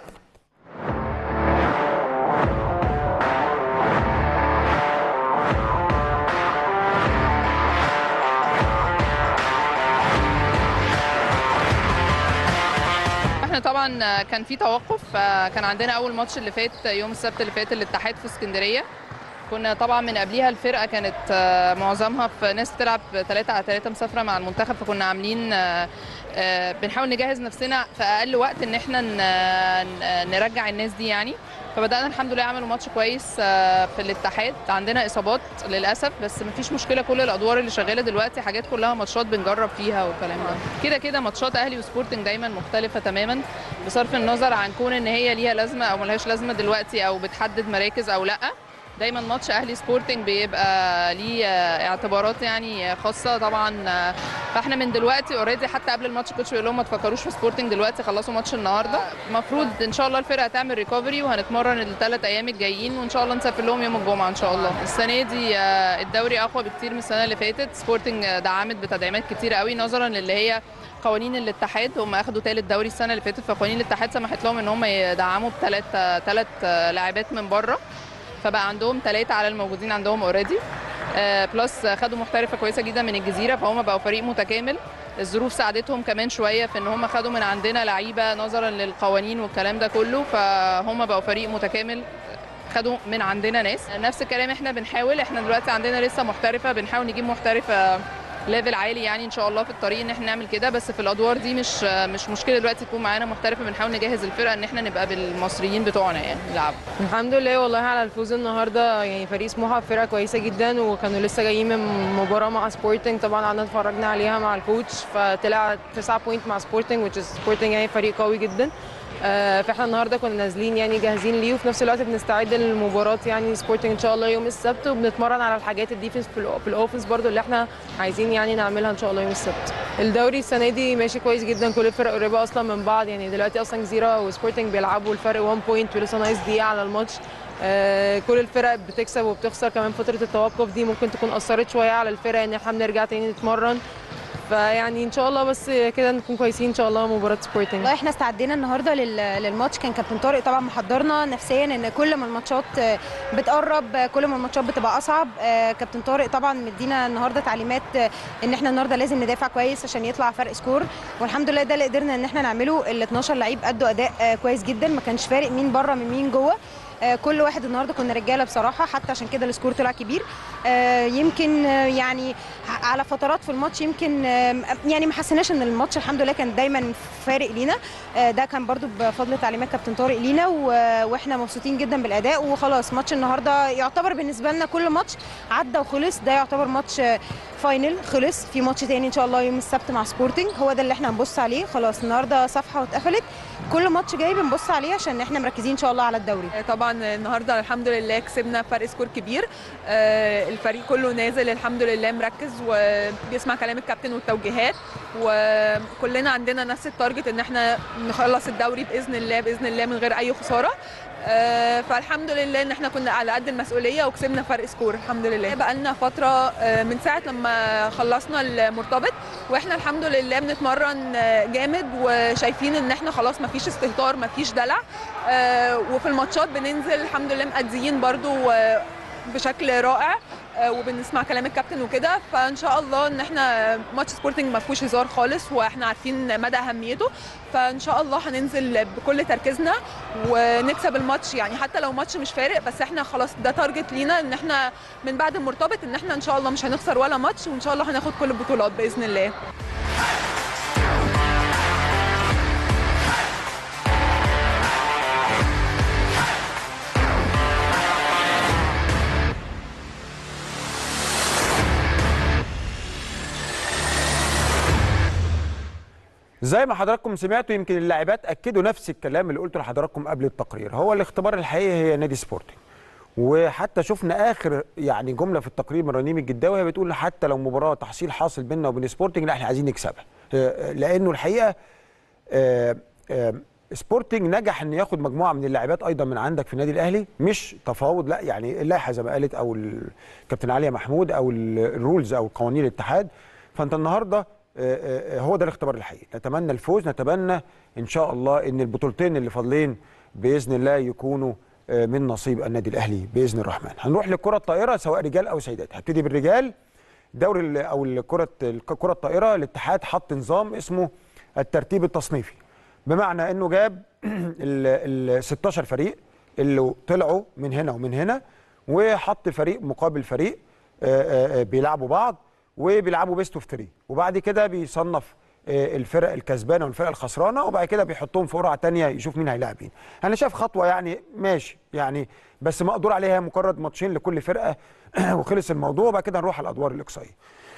احنا طبعا كان في توقف كان عندنا اول ماتش اللي فات يوم السبت اللي فات الاتحاد في اسكندريه كنا طبعا من قبليها الفرقه كانت معظمها في ناس بتلعب 3 على 3 مسافره مع المنتخب فكنا عاملين بنحاول نجهز نفسنا في اقل وقت ان احنا نرجع الناس دي يعني فبدانا الحمد لله عملوا ماتش كويس في الاتحاد عندنا اصابات للاسف بس مفيش مشكله كل الادوار اللي شغاله دلوقتي حاجات كلها ماتشات بنجرب فيها والكلام ده كده كده ماتشات اهلي وسبورتنج دايما مختلفه تماما بصرف النظر عن كون ان هي ليها لازمه او ملهاش لازمه دلوقتي او بتحدد مراكز او لا دايما ماتش اهلي سبورتنج بيبقى ليه اعتبارات يعني خاصه طبعا فاحنا من دلوقتي اوريدي حتى قبل الماتش كوتش بيقول لهم ما تفكروش في سبورتنج دلوقتي خلصوا ماتش النهارده المفروض ان شاء الله الفرقه تعمل ريكفري وهنتمرن الثلاث ايام الجايين وان شاء الله نسافر لهم يوم الجمعه ان شاء الله السنه دي الدوري اقوى بكتير من السنه اللي فاتت سبورتنج دعمت بتدعيمات كتير قوي نظرا للي هي قوانين الاتحاد هم اخدوا ثالث دوري السنه اللي فاتت فقوانين الاتحاد سمحت لهم ان هم يدعموا بثلاث ثلاث لاعبات من بره فبقى عندهم ثلاثه على الموجودين عندهم اوريدي آه بلس خدوا محترفه كويسه جدا من الجزيره فهم بقوا فريق متكامل الظروف ساعدتهم كمان شويه في ان هم خدوا من عندنا لعيبه نظرا للقوانين والكلام ده كله فهم بقوا فريق متكامل خدوا من عندنا ناس نفس الكلام احنا بنحاول احنا دلوقتي عندنا لسه محترفه بنحاول نجيب محترفه ليفل عالي يعني ان شاء الله في الطريق ان احنا نعمل كده بس في الادوار دي مش مش مشكله دلوقتي تكون معانا محترفه بنحاول نجهز الفرقه ان احنا نبقى بالمصريين بتوعنا يعني يلعبوا الحمد لله والله على الفوز النهارده يعني فريق سموحه فرقه كويسه جدا وكانوا لسه جايين من مباراه مع سبورتنج طبعا قعدنا اتفرجنا عليها مع الكوتش فطلع 9 بوينت مع سبورتنج which is سبورتنج يعني فريق قوي جدا فاحنا النهارده كنا نازلين يعني جاهزين ليه وفي نفس الوقت بنستعد للمباراه يعني سبورتنج ان شاء الله يوم السبت وبنتمرن على الحاجات الديفنس في الاوفنس برده اللي احنا عايزين يعني نعملها ان شاء الله يوم السبت الدوري السنه دي ماشي كويس جدا كل الفرق قريبه اصلا من بعض يعني دلوقتي اصلا جزيره وسبورتنج بيلعبوا الفرق 1 بوينت ولسه ناقص دقيقه على الماتش آه كل الفرق بتكسب وبتخسر كمان فتره التوقف دي ممكن تكون اثرت شويه على الفرق ان احنا بنرجع تاني نتمرن فيعني ان شاء الله بس كده نكون كويسين ان شاء الله مباراه سبورتنج والله احنا استعدينا النهارده للماتش كان كابتن طارق طبعا محضرنا نفسيا ان كل ما الماتشات بتقرب كل ما الماتشات بتبقى اصعب كابتن طارق طبعا مدينا النهارده تعليمات ان احنا النهارده لازم ندافع كويس عشان يطلع فرق سكور والحمد لله ده اللي قدرنا ان احنا نعمله ال 12 لعيب ادوا اداء كويس جدا ما كانش فارق مين بره من مين جوه كل واحد النهارده كنا رجاله بصراحه حتى عشان كده السكور طلع كبير يمكن يعني على فترات في الماتش يمكن يعني ما حسيناش ان الماتش الحمد لله كان دايما فارق لينا ده كان برضو بفضل تعليمات كابتن طارق لينا واحنا مبسوطين جدا بالاداء وخلاص ماتش النهارده يعتبر بالنسبه لنا كل ماتش عدى وخلص ده يعتبر ماتش فاينل خلص في ماتش تاني ان شاء الله يوم السبت مع سبورتنج هو ده اللي احنا هنبص عليه خلاص النهارده صفحه واتقفلت كل ماتش جاي بنبص عليه عشان احنا مركزين ان شاء الله على الدوري طبعا النهارده الحمد لله كسبنا فرق سكور كبير الفريق كله نازل الحمد لله مركز وبيسمع كلام الكابتن والتوجيهات وكلنا عندنا نفس التارجت ان احنا نخلص الدوري باذن الله باذن الله من غير اي خساره فالحمد لله ان احنا كنا على قد المسؤوليه وكسبنا فرق سكور الحمد لله بقى لنا فتره من ساعه لما خلصنا المرتبط واحنا الحمد لله بنتمرن جامد وشايفين ان احنا خلاص مفيش استهتار مفيش دلع وفي الماتشات بننزل الحمد لله مأديين برضو بشكل رائع آه، وبنسمع كلام الكابتن وكده فان شاء الله ان احنا ماتش سبورتنج ما فيهوش هزار خالص واحنا عارفين مدى اهميته فان شاء الله هننزل بكل تركيزنا ونكسب الماتش يعني حتى لو ماتش مش فارق بس احنا خلاص ده تارجت لينا ان احنا من بعد المرتبط ان احنا ان شاء الله مش هنخسر ولا ماتش وان شاء الله هناخد كل البطولات باذن الله زي ما حضراتكم سمعتوا يمكن اللاعبات اكدوا نفس الكلام اللي قلته لحضراتكم قبل التقرير هو الاختبار الحقيقي هي نادي سبورتنج وحتى شفنا اخر يعني جمله في التقرير من رنيم الجداوي هي بتقول حتى لو مباراه تحصيل حاصل بيننا وبين سبورتنج لا احنا عايزين نكسبها آه، لانه الحقيقه آه، آه، سبورتنج نجح ان ياخد مجموعه من اللاعبات ايضا من عندك في النادي الاهلي مش تفاوض لا يعني اللائحه زي ما قالت او الكابتن عليا محمود او ال- الرولز او قوانين الاتحاد فانت النهارده آه، آه، آه، هو ده الاختبار الحقيقي نتمنى الفوز نتمنى ان شاء الله ان البطولتين اللي فاضلين باذن الله يكونوا آه، من نصيب النادي الاهلي باذن الرحمن هنروح للكره الطائره سواء رجال او سيدات هبتدي بالرجال دوري ال- او الكره الكره الطائره الاتحاد حط نظام اسمه الترتيب التصنيفي بمعنى انه جاب ال ال 16 فريق اللي طلعوا من هنا ومن هنا وحط فريق مقابل فريق آه، آه، آه، بيلعبوا بعض وبيلعبوا بيست اوف 3 وبعد كده بيصنف آه، الفرق الكسبانه والفرق الخسرانه وبعد كده بيحطهم في قرعه تانية يشوف مين هيلاعب مين انا شايف خطوه يعني ماشي يعني بس مقدور عليها مجرد ماتشين لكل فرقه وخلص الموضوع وبعد كده نروح على الادوار الاقصائيه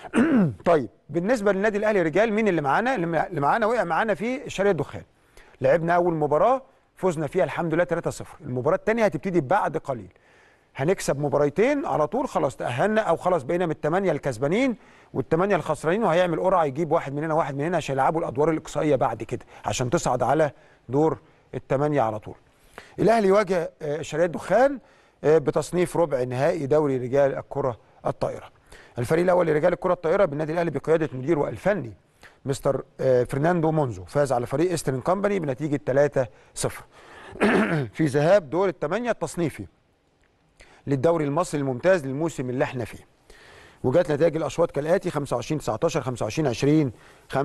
طيب بالنسبه للنادي الاهلي رجال مين اللي معانا اللي معانا وقع معانا فيه شارع الدخان لعبنا اول مباراه فزنا فيها الحمد لله 3-0 المباراه الثانيه هتبتدي بعد قليل هنكسب مباريتين على طول خلاص تاهلنا او خلاص بقينا من الثمانيه الكسبانين والثمانيه الخسرانين وهيعمل قرعه يجيب واحد من هنا واحد من هنا عشان يلعبوا الادوار الاقصائيه بعد كده عشان تصعد على دور الثمانيه على طول الاهلي يواجه آه، شرقية الدخان آه، بتصنيف ربع نهائي دوري رجال الكره الطائره الفريق الاول لرجال الكره الطائره بالنادي الاهلي بقياده مديره الفني مستر آه، فرناندو مونزو فاز على فريق ايسترن كومباني بنتيجه 3-0 في ذهاب دور الثمانيه التصنيفي للدوري المصري الممتاز للموسم اللي احنا فيه وجات نتائج الاشواط كالاتي 25 19 25 20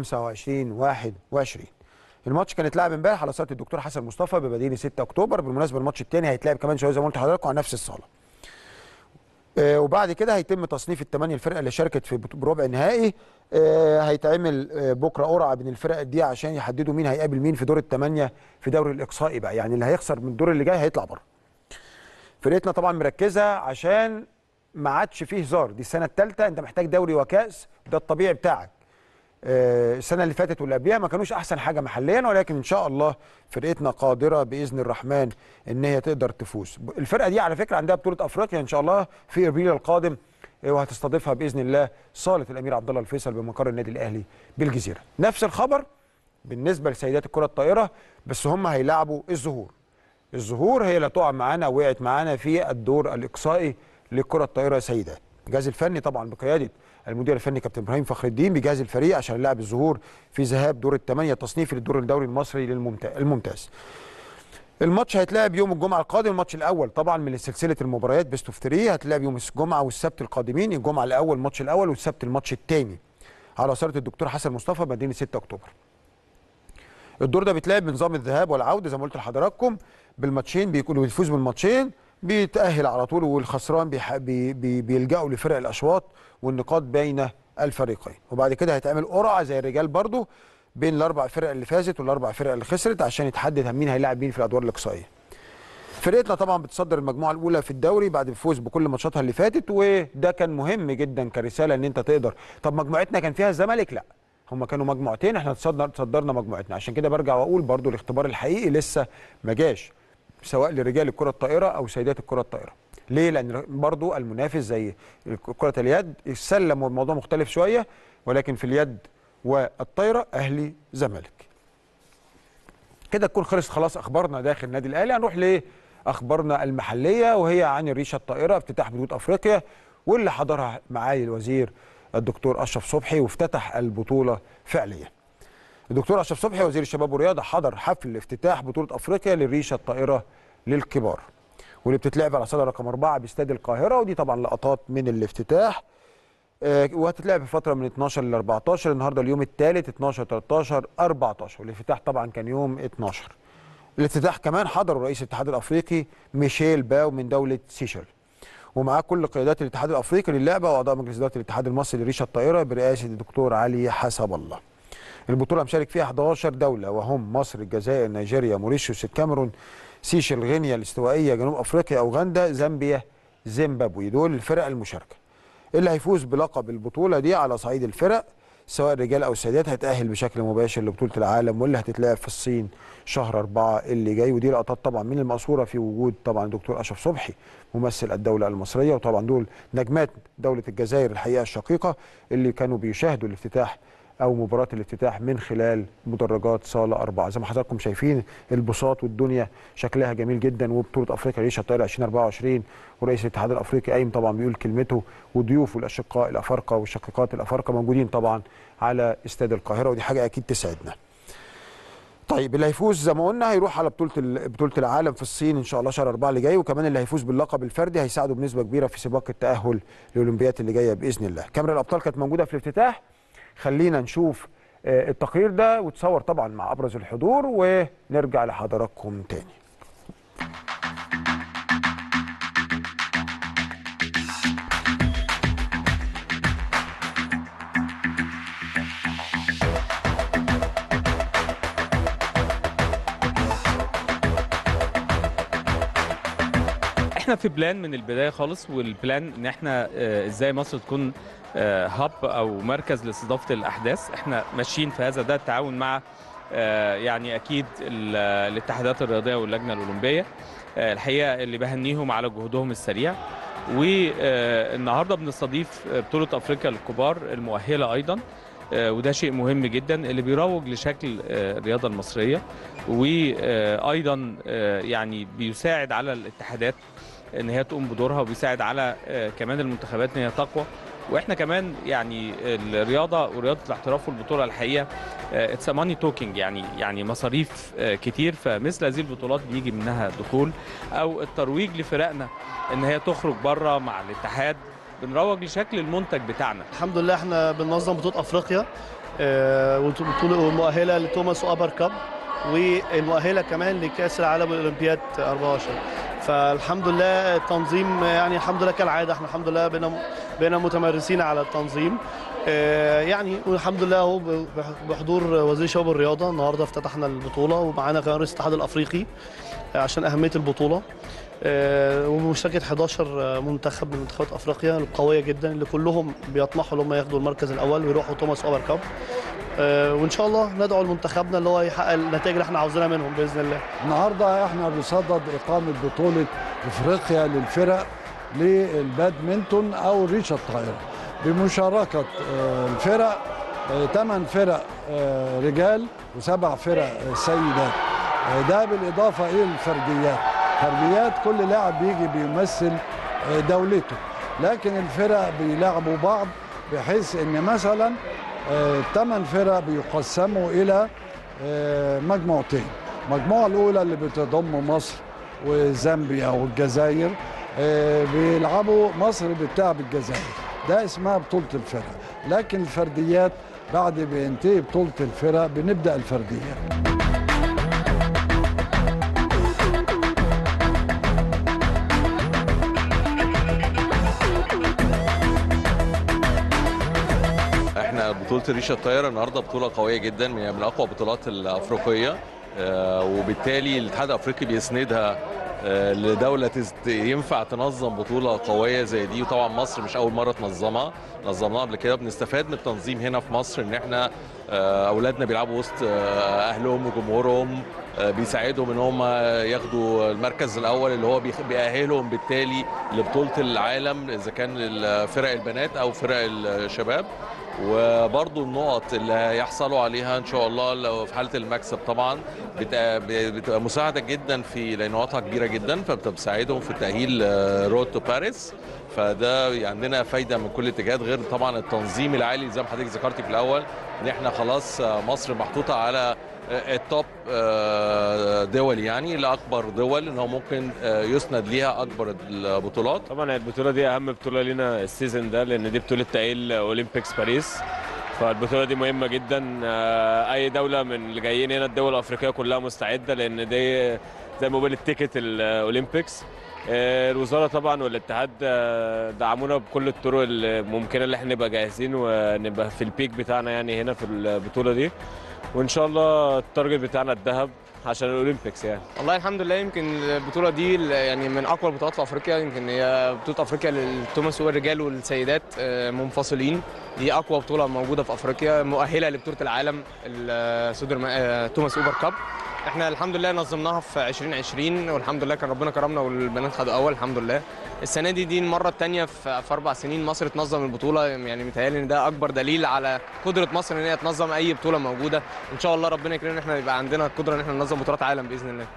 25 21 الماتش كان اتلعب امبارح على صاله الدكتور حسن مصطفى بمدينه 6 اكتوبر بالمناسبه الماتش الثاني هيتلعب كمان شويه زي ما قلت لحضراتكم على نفس الصاله آه، وبعد كده هيتم تصنيف الثمانيه الفرق اللي شاركت في بط- بربع نهائي آه، هيتعمل آه، بكره قرعه بين الفرق دي عشان يحددوا مين هيقابل مين في دور الثمانيه في دوري الاقصائي بقى يعني اللي هيخسر من الدور اللي جاي هيطلع بره فرقتنا طبعا مركزه عشان ما عادش فيه هزار دي السنه الثالثه انت محتاج دوري وكاس ده الطبيعي بتاعك آه، السنه اللي فاتت واللي قبلها ما كانوش احسن حاجه محليا ولكن ان شاء الله فرقتنا قادره باذن الرحمن ان هي تقدر تفوز الفرقه دي على فكره عندها بطوله افريقيا ان شاء الله في ابريل القادم آه، وهتستضيفها باذن الله صاله الامير عبد الله الفيصل بمقر النادي الاهلي بالجزيره نفس الخبر بالنسبه لسيدات الكره الطائره بس هم هيلاعبوا الزهور الزهور هي اللي تقع معانا وقعت معانا في الدور الاقصائي للكره الطائره سيدات الجهاز الفني طبعا بقياده المدير الفني كابتن ابراهيم فخر الدين بيجهز الفريق عشان يلعب الزهور في ذهاب دور الثمانيه التصنيفي للدور الدوري المصري للممتاز الممتاز الماتش هيتلعب يوم الجمعه القادم الماتش الاول طبعا من سلسله المباريات بيست اوف 3 هتلعب يوم الجمعه والسبت القادمين الجمعه الاول الماتش الاول والسبت الماتش الثاني على صاله الدكتور حسن مصطفى مدينه 6 اكتوبر الدور ده بيتلعب بنظام الذهاب والعوده زي ما قلت لحضراتكم بالماتشين بيكونوا بيفوز بالماتشين بيتاهل على طول والخسران بيح... بي... بي... بيلجأوا لفرق الاشواط والنقاط بين الفريقين وبعد كده هيتعمل قرعه زي الرجال برضو بين الاربع فرق اللي فازت والاربع فرق اللي خسرت عشان يتحدد مين هيلاعب مين في الادوار الاقصائيه فرقتنا طبعا بتصدر المجموعه الاولى في الدوري بعد الفوز بكل ماتشاتها اللي فاتت وده كان مهم جدا كرساله ان انت تقدر طب مجموعتنا كان فيها الزمالك لا هم كانوا مجموعتين احنا تصدر تصدرنا مجموعتنا عشان كده برجع واقول برضو الاختبار الحقيقي لسه ما جاش سواء لرجال الكره الطائره او سيدات الكره الطائره ليه لان برضو المنافس زي كره اليد السله الموضوع مختلف شويه ولكن في اليد والطايره اهلي زمالك كده تكون خلص خلاص اخبارنا داخل النادي الاهلي هنروح لاخبارنا المحليه وهي عن الريشه الطائره افتتاح بطوله افريقيا واللي حضرها معالي الوزير الدكتور اشرف صبحي وافتتح البطوله فعليا. الدكتور اشرف صبحي وزير الشباب والرياضه حضر حفل افتتاح بطوله افريقيا للريشه الطائره للكبار. واللي بتتلعب على صاله رقم أربعة باستاد القاهره ودي طبعا لقطات من الافتتاح آه، وهتتلعب في فتره من 12 ل 14 النهارده اليوم الثالث 12 13 14 والافتتاح طبعا كان يوم 12 الافتتاح كمان حضره رئيس الاتحاد الافريقي ميشيل باو من دوله سيشل ومعاه كل قيادات الاتحاد الافريقي للعبه واعضاء مجلس اداره الاتحاد المصري لريشه الطائره برئاسه الدكتور علي حسب الله. البطوله مشارك فيها 11 دوله وهم مصر، الجزائر، نيجيريا، موريشيوس، الكاميرون، سيشل، غينيا الاستوائيه، جنوب افريقيا، اوغندا، زامبيا، زيمبابوي دول الفرق المشاركه. اللي هيفوز بلقب البطوله دي على صعيد الفرق سواء الرجال او السيدات هيتاهل بشكل مباشر لبطوله العالم واللي هتتلعب في الصين شهر أربعة اللي جاي ودي لقطات طبعا من المقصوره في وجود طبعا الدكتور اشرف صبحي ممثل الدوله المصريه وطبعا دول نجمات دوله الجزائر الحقيقه الشقيقه اللي كانوا بيشاهدوا الافتتاح او مباراه الافتتاح من خلال مدرجات صاله أربعة زي ما حضراتكم شايفين البساط والدنيا شكلها جميل جدا وبطوله افريقيا ريشه الطائره 2024 ورئيس الاتحاد الافريقي قايم طبعا بيقول كلمته وضيوفه الاشقاء الافارقه والشقيقات الافارقه موجودين طبعا على استاد القاهره ودي حاجه اكيد تسعدنا. طيب اللي هيفوز زي ما قلنا هيروح على بطوله ال- بطوله العالم في الصين ان شاء الله شهر 4 اللي جاي وكمان اللي هيفوز باللقب الفردي هيساعده بنسبه كبيره في سباق التاهل للاولمبياد اللي جايه باذن الله. كاميرا الابطال كانت موجوده في الافتتاح خلينا نشوف آه، التقرير ده وتصور طبعا مع ابرز الحضور ونرجع لحضراتكم تاني. احنا في بلان من البدايه خالص والبلان ان احنا آه، ازاي مصر تكون هاب او مركز لاستضافه الاحداث احنا ماشيين في هذا ده التعاون مع آه، يعني اكيد ال- الاتحادات الرياضيه واللجنه الاولمبيه آه، الحقيقه اللي بهنيهم على جهودهم السريع والنهارده بنستضيف بطوله افريقيا للكبار المؤهله ايضا آه، وده شيء مهم جدا اللي بيروج لشكل آه، الرياضه المصريه وايضا يعني بيساعد على الاتحادات ان هي تقوم بدورها وبيساعد على آه، كمان المنتخبات ان هي تقوى واحنا كمان يعني الرياضه ورياضه الاحتراف والبطوله الحقيقه اتس ماني توكينج يعني يعني مصاريف آه، كتير فمثل هذه البطولات بيجي منها دخول او الترويج لفرقنا ان هي تخرج بره مع الاتحاد بنروج لشكل المنتج بتاعنا الحمد لله احنا بننظم بطوله افريقيا آه، وبطوله مؤهله لتوماس وابر كاب والمؤهله كمان لكاس العالم والاولمبياد 24 فالحمد لله التنظيم يعني الحمد لله كالعاده احنا الحمد لله بقينا بقينا متمرسين على التنظيم آه، يعني والحمد لله اهو بحضور وزير الشباب والرياضه النهارده افتتحنا البطوله ومعانا كمان رئيس الاتحاد الافريقي آه، عشان اهميه البطوله آه، ومشاركه 11 منتخب من منتخبات افريقيا القويه جدا اللي كلهم بيطمحوا ان هم ياخدوا المركز الاول ويروحوا توماس اوبر كاب آه، وان شاء الله ندعو لمنتخبنا اللي هو يحقق النتائج اللي احنا عاوزينها منهم باذن الله النهارده احنا بصدد اقامه بطوله افريقيا للفرق للبادمنتون او ريشه الطائره بمشاركه آه، الفرق ثمان فرق آه، رجال وسبع فرق آه، سيدات آه، ده بالاضافه الى الفرديات فرديات كل لاعب بيجي بيمثل آه، دولته لكن الفرق بيلعبوا بعض بحيث ان مثلا الثمان فرق بيقسموا الى آه، مجموعتين المجموعه الاولى اللي بتضم مصر وزامبيا والجزائر آه، بيلعبوا مصر بتلعب الجزائر ده اسمها بطوله الفرق لكن الفرديات بعد بينتهي بطوله الفرق بنبدا الفرديات احنا بطولة ريشة الطايرة النهارده بطولة قوية جدا من من اقوى البطولات الافريقية آه، وبالتالي الاتحاد الافريقي بيسندها آه، لدولة تز- ينفع تنظم بطولة قوية زي دي وطبعا مصر مش أول مرة تنظمها نظمناها قبل كده بنستفاد من التنظيم هنا في مصر إن احنا آه، أولادنا بيلعبوا وسط آه، أهلهم وجمهورهم آه، بيساعدهم إن هم ياخدوا المركز الأول اللي هو بيخ- بيأهلهم بالتالي لبطولة العالم إذا كان فرق البنات أو فرق الشباب وبرضو النقط اللي هيحصلوا عليها ان شاء الله لو في حاله المكسب طبعا بتبقى, بتبقى مساعده جدا في لان نقطها كبيره جدا فبتساعدهم في تاهيل رود تو باريس فده عندنا فايده من كل الاتجاهات غير طبعا التنظيم العالي زي ما حضرتك ذكرتي في الاول ان احنا خلاص آه، مصر محطوطه على آه، التوب آه، دول يعني لاكبر دول ان هو ممكن آه، يسند ليها اكبر البطولات طبعا البطوله دي اهم بطوله لينا السيزون ده لان دي بطوله تاهيل اولمبيكس باريس فالبطوله دي مهمه جدا آه، اي دوله من اللي جايين هنا الدول الافريقيه كلها مستعده لان دي زي ما بقول التيكت الاولمبيكس آه، الوزاره طبعا والاتحاد آه، دعمونا بكل الطرق الممكنه اللي احنا نبقى جاهزين ونبقى في البيك بتاعنا يعني هنا في البطوله دي وان شاء الله التارجت بتاعنا الذهب عشان الاولمبيكس يعني والله الحمد لله يمكن البطوله دي يعني من اقوى البطولات في افريقيا يمكن هي بطوله افريقيا للتوماس والرجال والسيدات آه، منفصلين دي اقوى بطوله موجوده في افريقيا مؤهله لبطوله العالم السودر آه، توماس اوبر كاب احنا الحمد لله نظمناها في 2020 والحمد لله كان ربنا كرمنا والبنات خدوا اول الحمد لله السنه دي دي المره الثانيه في في اربع سنين مصر تنظم البطوله يعني متهيألي ان ده اكبر دليل على قدره مصر ان هي تنظم اي بطوله موجوده ان شاء الله ربنا يكرمنا ان احنا يبقى عندنا القدره ان احنا ننظم بطولات عالم باذن الله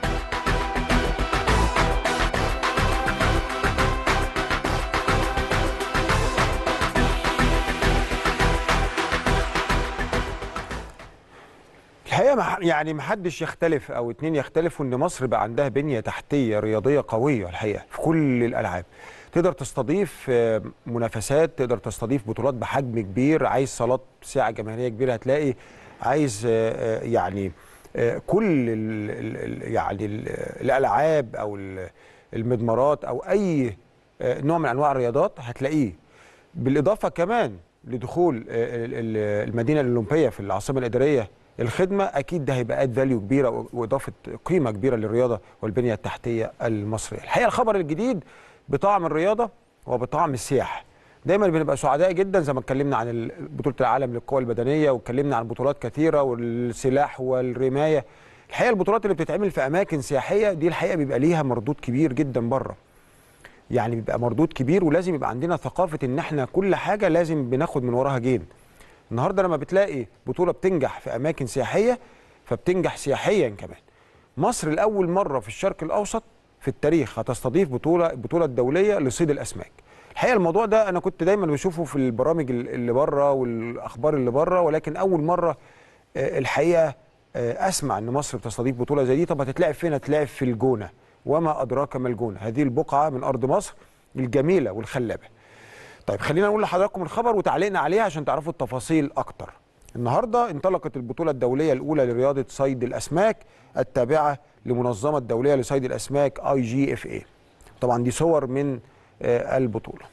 الحقيقه مح- يعني محدش يختلف او اتنين يختلفوا ان مصر بقى عندها بنيه تحتيه رياضيه قويه الحقيقه في كل الالعاب تقدر تستضيف آه، منافسات تقدر تستضيف بطولات بحجم كبير عايز صالات سعه جماهيريه كبيره هتلاقي عايز آه، آه، يعني آه، كل ال ال يعني ال الالعاب او ال- المضمارات او اي آه، نوع من انواع الرياضات هتلاقيه بالاضافه كمان لدخول آه، ال- ال- المدينه الاولمبيه في العاصمه الاداريه الخدمه اكيد ده هيبقى اد فاليو كبيره و- واضافه قيمه كبيره للرياضه والبنيه التحتيه المصريه. الحقيقه الخبر الجديد بطعم الرياضه وبطعم السياحه. دايما بنبقى سعداء جدا زي ما اتكلمنا عن ال- بطوله العالم للقوى البدنيه واتكلمنا عن بطولات كثيره والسلاح والرمايه. الحقيقه البطولات اللي بتتعمل في اماكن سياحيه دي الحقيقه بيبقى ليها مردود كبير جدا بره. يعني بيبقى مردود كبير ولازم يبقى عندنا ثقافه ان احنا كل حاجه لازم بناخد من وراها جين. النهارده لما بتلاقي بطوله بتنجح في اماكن سياحيه فبتنجح سياحيا كمان. مصر لاول مره في الشرق الاوسط في التاريخ هتستضيف بطوله البطوله الدوليه لصيد الاسماك. الحقيقه الموضوع ده انا كنت دايما بشوفه في البرامج اللي بره والاخبار اللي بره ولكن اول مره آه، الحقيقه آه، اسمع ان مصر بتستضيف بطوله زي دي طب هتتلعب فين؟ هتتلعب في الجونه وما ادراك ما الجونه هذه البقعه من ارض مصر الجميله والخلابه. طيب خلينا نقول لحضراتكم الخبر وتعليقنا عليه عشان تعرفوا التفاصيل اكتر. النهارده انطلقت البطوله الدوليه الاولى لرياضه صيد الاسماك التابعه لمنظمه الدوليه لصيد الاسماك اي جي اف اي. طبعا دي صور من آه، البطوله.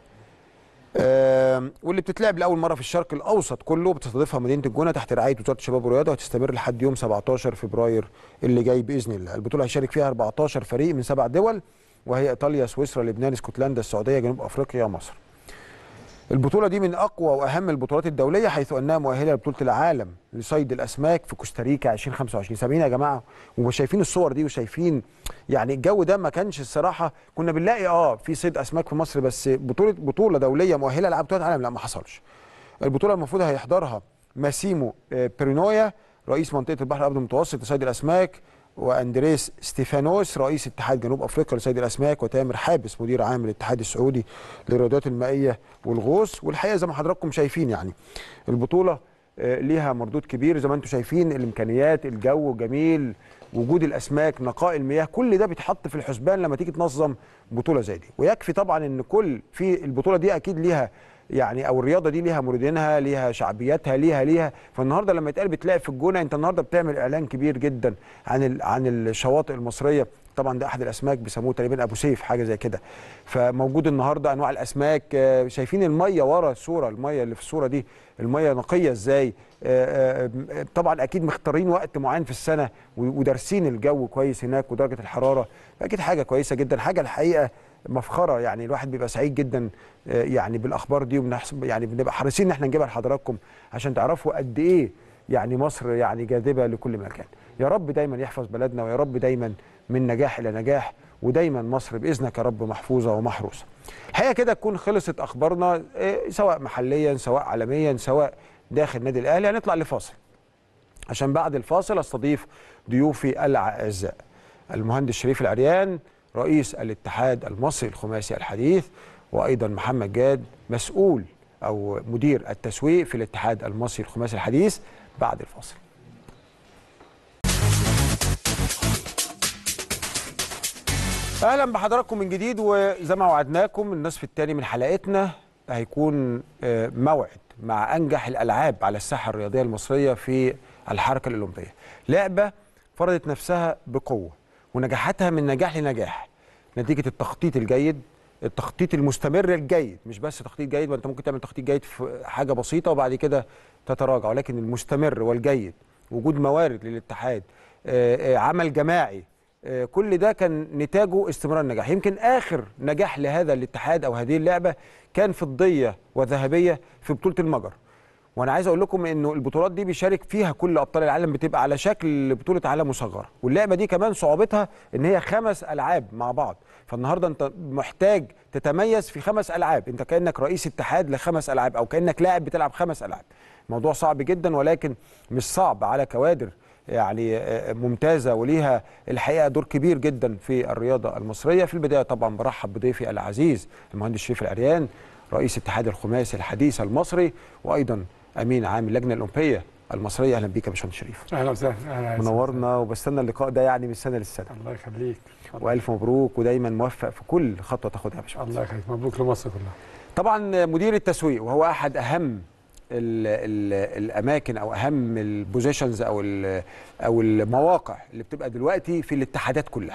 آم، واللي بتتلعب لاول مره في الشرق الاوسط كله بتستضيفها مدينه الجونه تحت رعايه وزاره الشباب والرياضه وهتستمر لحد يوم 17 فبراير اللي جاي باذن الله البطوله هيشارك فيها 14 فريق من سبع دول وهي ايطاليا سويسرا لبنان اسكتلندا السعوديه جنوب افريقيا مصر البطوله دي من اقوى واهم البطولات الدوليه حيث انها مؤهله لبطوله العالم لصيد الاسماك في كوستاريكا 2025 سامعين يا جماعه وشايفين الصور دي وشايفين يعني الجو ده ما كانش الصراحه كنا بنلاقي اه في صيد اسماك في مصر بس بطوله بطوله دوليه مؤهله لالعاب بطوله العالم لا ما حصلش البطوله المفروض هيحضرها ماسيمو آه، بيرينويا رئيس منطقه البحر الابيض المتوسط لصيد الاسماك واندريس ستيفانوس رئيس اتحاد جنوب افريقيا لصيد الاسماك وتامر حابس مدير عام الاتحاد السعودي للرياضات المائيه والغوص والحقيقه زي ما حضراتكم شايفين يعني البطوله آه، ليها مردود كبير زي ما انتم شايفين الامكانيات الجو جميل وجود الاسماك نقاء المياه كل ده بيتحط في الحسبان لما تيجي تنظم بطوله زي دي ويكفي طبعا ان كل في البطوله دي اكيد ليها يعني او الرياضه دي ليها مريدينها ليها شعبيتها ليها ليها فالنهارده لما يتقال بتلاقي في الجونه انت النهارده بتعمل اعلان كبير جدا عن ال- عن الشواطئ المصريه طبعا ده احد الاسماك بيسموه تقريبا ابو سيف حاجه زي كده فموجود النهارده انواع الاسماك آه، شايفين الميه ورا الصوره الميه اللي في الصوره دي الميه نقيه ازاي آه، آه، آه، طبعا اكيد مختارين وقت معين في السنه و- ودارسين الجو كويس هناك ودرجه الحراره فاكيد حاجه كويسه جدا حاجه الحقيقه مفخره يعني الواحد بيبقى سعيد جدا آه، يعني بالاخبار دي وبنحسب يعني بنبقى حريصين ان احنا نجيبها لحضراتكم عشان تعرفوا قد ايه يعني مصر يعني جاذبه لكل مكان يا رب دايما يحفظ بلدنا ويا رب دايما من نجاح الى نجاح ودايما مصر باذنك يا رب محفوظه ومحروسه الحقيقه كده تكون خلصت اخبارنا آه، سواء محليا سواء عالميا سواء داخل النادي الاهلي هنطلع لفاصل عشان بعد الفاصل استضيف ضيوفي الاعزاء المهندس شريف العريان رئيس الاتحاد المصري الخماسي الحديث وايضا محمد جاد مسؤول او مدير التسويق في الاتحاد المصري الخماسي الحديث بعد الفاصل اهلا بحضراتكم من جديد وزي ما وعدناكم النصف الثاني من حلقتنا هيكون آه، موعد مع انجح الالعاب على الساحه الرياضيه المصريه في الحركه الاولمبيه لعبه فرضت نفسها بقوه ونجاحاتها من نجاح لنجاح نتيجه التخطيط الجيد التخطيط المستمر الجيد مش بس تخطيط جيد ما انت ممكن تعمل تخطيط جيد في حاجه بسيطه وبعد كده تتراجع ولكن المستمر والجيد وجود موارد للاتحاد آه، آه، عمل جماعي آه، كل ده كان نتاجه استمرار النجاح يمكن اخر نجاح لهذا الاتحاد او هذه اللعبه كان فضيه وذهبيه في بطوله المجر وانا عايز اقول لكم انه البطولات دي بيشارك فيها كل ابطال العالم بتبقى على شكل بطوله عالم مصغره واللعبه دي كمان صعوبتها ان هي خمس العاب مع بعض فالنهارده انت محتاج تتميز في خمس العاب انت كانك رئيس اتحاد لخمس العاب او كانك لاعب بتلعب خمس العاب موضوع صعب جدا ولكن مش صعب على كوادر يعني آه، ممتازه وليها الحقيقه دور كبير جدا في الرياضه المصريه في البدايه طبعا برحب بضيفي العزيز المهندس شريف العريان رئيس اتحاد الخماسي الحديث المصري وايضا امين عام اللجنه الاولمبيه المصريه اهلا بيك يا باشمهندس شريف اهلا وسهلا اهلا وسهلا. منورنا وبستنى اللقاء ده يعني من السنه للسنه الله يخليك والف مبروك ودايما موفق في كل خطوه تاخدها يا باشمهندس الله يخليك مبروك لمصر كلها طبعا مدير التسويق وهو احد اهم ال ال الاماكن او اهم البوزيشنز او ال او المواقع اللي بتبقى دلوقتي في الاتحادات كلها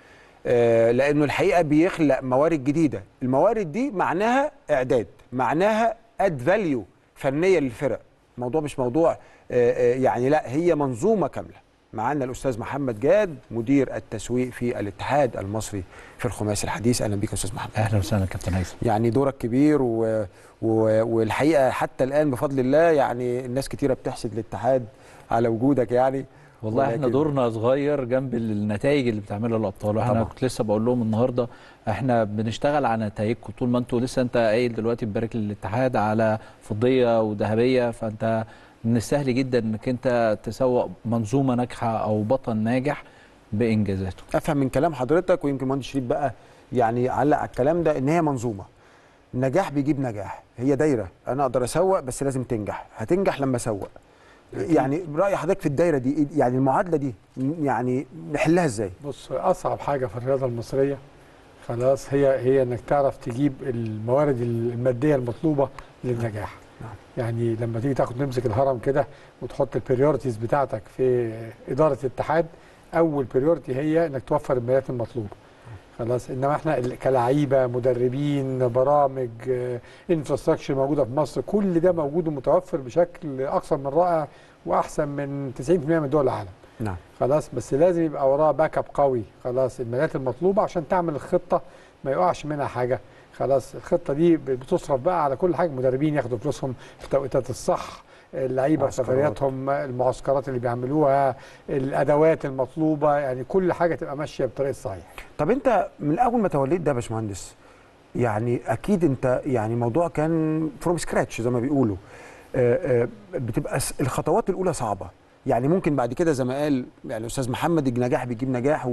آه، لانه الحقيقه بيخلق موارد جديده الموارد دي معناها اعداد معناها اد فاليو فنيه للفرق الموضوع مش موضوع آه، آه، يعني لا هي منظومه كامله معانا الاستاذ محمد جاد مدير التسويق في الاتحاد المصري في الخماسي الحديث اهلا بيك يا استاذ محمد اهلا وسهلا كابتن هيثم يعني دورك كبير و... و... والحقيقه حتى الان بفضل الله يعني الناس كتيره بتحسد الاتحاد على وجودك يعني والله احنا ولكن- دورنا صغير جنب النتائج اللي بتعملها الابطال واحنا طبعا. كنت لسه بقول لهم النهارده احنا بنشتغل على نتائجكم طول ما انتوا لسه انت قايل دلوقتي ببارك للاتحاد على فضيه وذهبيه فانت من السهل جدا انك انت تسوق منظومه ناجحه او بطل ناجح بانجازاته افهم من كلام حضرتك ويمكن مهندس شريف بقى يعني علق على الكلام ده ان هي منظومه نجاح بيجيب نجاح هي دايره انا اقدر اسوق بس لازم تنجح هتنجح لما اسوق يعني راي حضرتك في الدايره دي إيه- يعني المعادله دي يعني نحلها ازاي بص اصعب حاجه في الرياضه المصريه خلاص هي هي انك تعرف تجيب الموارد الماديه المطلوبه للنجاح يعني لما تيجي تاخد تمسك الهرم كده وتحط البريورتيز بتاعتك في اداره الاتحاد اول بريورتي هي انك توفر الماليات المطلوبه خلاص انما احنا ال- كلعيبه مدربين برامج انفراستراكشر موجوده في مصر كل ده موجود ومتوفر بشكل اكثر من رائع واحسن من 90% من دول العالم نعم خلاص بس لازم يبقى وراه باك اب قوي خلاص الماليات المطلوبه عشان تعمل الخطه ما يقعش منها حاجه خلاص الخطه دي بتصرف بقى على كل حاجه مدربين ياخدوا فلوسهم في التوقيتات الصح اللعيبه في معسكرات. سفرياتهم المعسكرات اللي بيعملوها الادوات المطلوبه يعني كل حاجه تبقى ماشيه بطريقه صحيح طب انت من اول ما توليت ده يا باشمهندس يعني اكيد انت يعني الموضوع كان فروم سكراتش زي ما بيقولوا آه، آه، بتبقى س- الخطوات الاولى صعبه يعني ممكن بعد كده زي ما قال يعني الاستاذ محمد النجاح بيجيب نجاح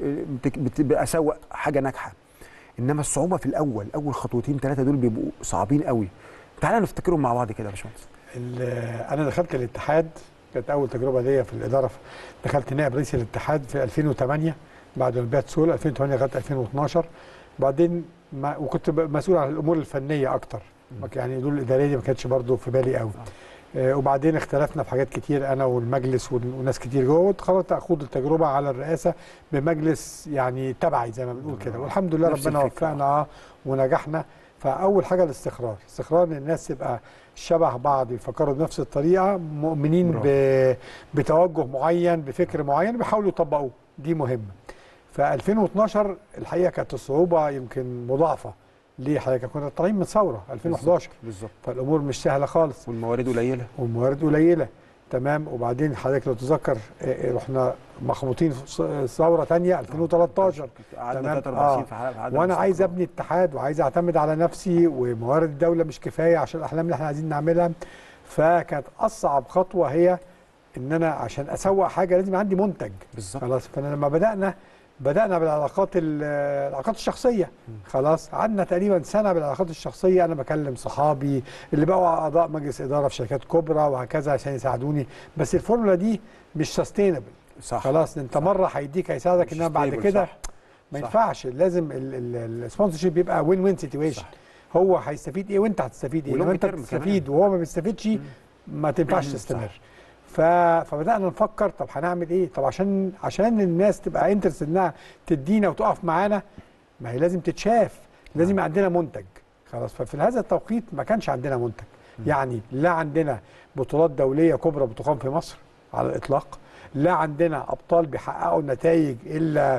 وبتبقى اسوق حاجه ناجحه انما الصعوبه في الاول اول خطوتين ثلاثه دول بيبقوا صعبين قوي تعالى نفتكرهم مع بعض كده يا باشمهندس ال- انا دخلت الاتحاد كانت اول تجربه ليا في الاداره دخلت نائب رئيس الاتحاد في 2008 بعد اولمبياد سول 2008 لغايه 2012 بعدين ما وكنت ب- مسؤول عن الامور الفنيه اكتر ما ك- يعني دول الاداريه دي ما كانتش برضو في بالي قوي آه وبعدين اختلفنا في حاجات كتير انا والمجلس ون- وناس كتير جوه وقررت اخوض التجربه على الرئاسه بمجلس يعني تبعي زي ما بنقول كده والحمد لله نفس ربنا الفكرة. وفقنا آه، ونجحنا فاول حاجه الاستقرار استقرار ان الناس تبقى شبه بعض يفكروا بنفس الطريقه مؤمنين برافو. ب... بتوجه معين بفكر معين بيحاولوا يطبقوه دي مهمه ف 2012 الحقيقه كانت الصعوبه يمكن مضاعفه ليه حضرتك كنا طالعين من ثوره 2011 بالظبط فالامور مش سهله خالص والموارد قليله والموارد قليله تمام وبعدين حضرتك لو تتذكر آه، آه، رحنا مخبوطين في ص- ثوره ثانيه 2013 قعدنا تمام؟ 43 آه. في حلقه قعدنا وانا عايز نستقر. ابني اتحاد وعايز اعتمد على نفسي وموارد الدوله مش كفايه عشان الاحلام اللي احنا عايزين نعملها فكانت اصعب خطوه هي ان انا عشان اسوق حاجه لازم عندي منتج بالظبط خلاص فانا لما بدانا بدانا بالعلاقات ال- العلاقات الشخصيه خلاص قعدنا تقريبا سنه بالعلاقات الشخصيه انا بكلم صحابي اللي بقوا اعضاء مجلس اداره في شركات كبرى وهكذا عشان يساعدوني بس الفورمولا دي مش سستينبل صح خلاص انت مره هيديك هيساعدك مش انما بعد stable، كده صح. ما صح. ينفعش لازم السبونسر شيب يبقى وين وين سيتويشن هو هيستفيد ايه وانت هتستفيد ايه ولونج لما انت تيرم بتستفيد وهو ما بيستفيدش ما تنفعش تستمر ف... فبدانا نفكر طب هنعمل ايه طب عشان عشان الناس تبقى انترست انها تدينا وتقف معانا ما هي لازم تتشاف لازم يبقى عندنا منتج خلاص ففي هذا التوقيت ما كانش عندنا منتج يعني لا عندنا بطولات دوليه كبرى بتقام في مصر على الاطلاق لا عندنا ابطال بيحققوا نتائج الا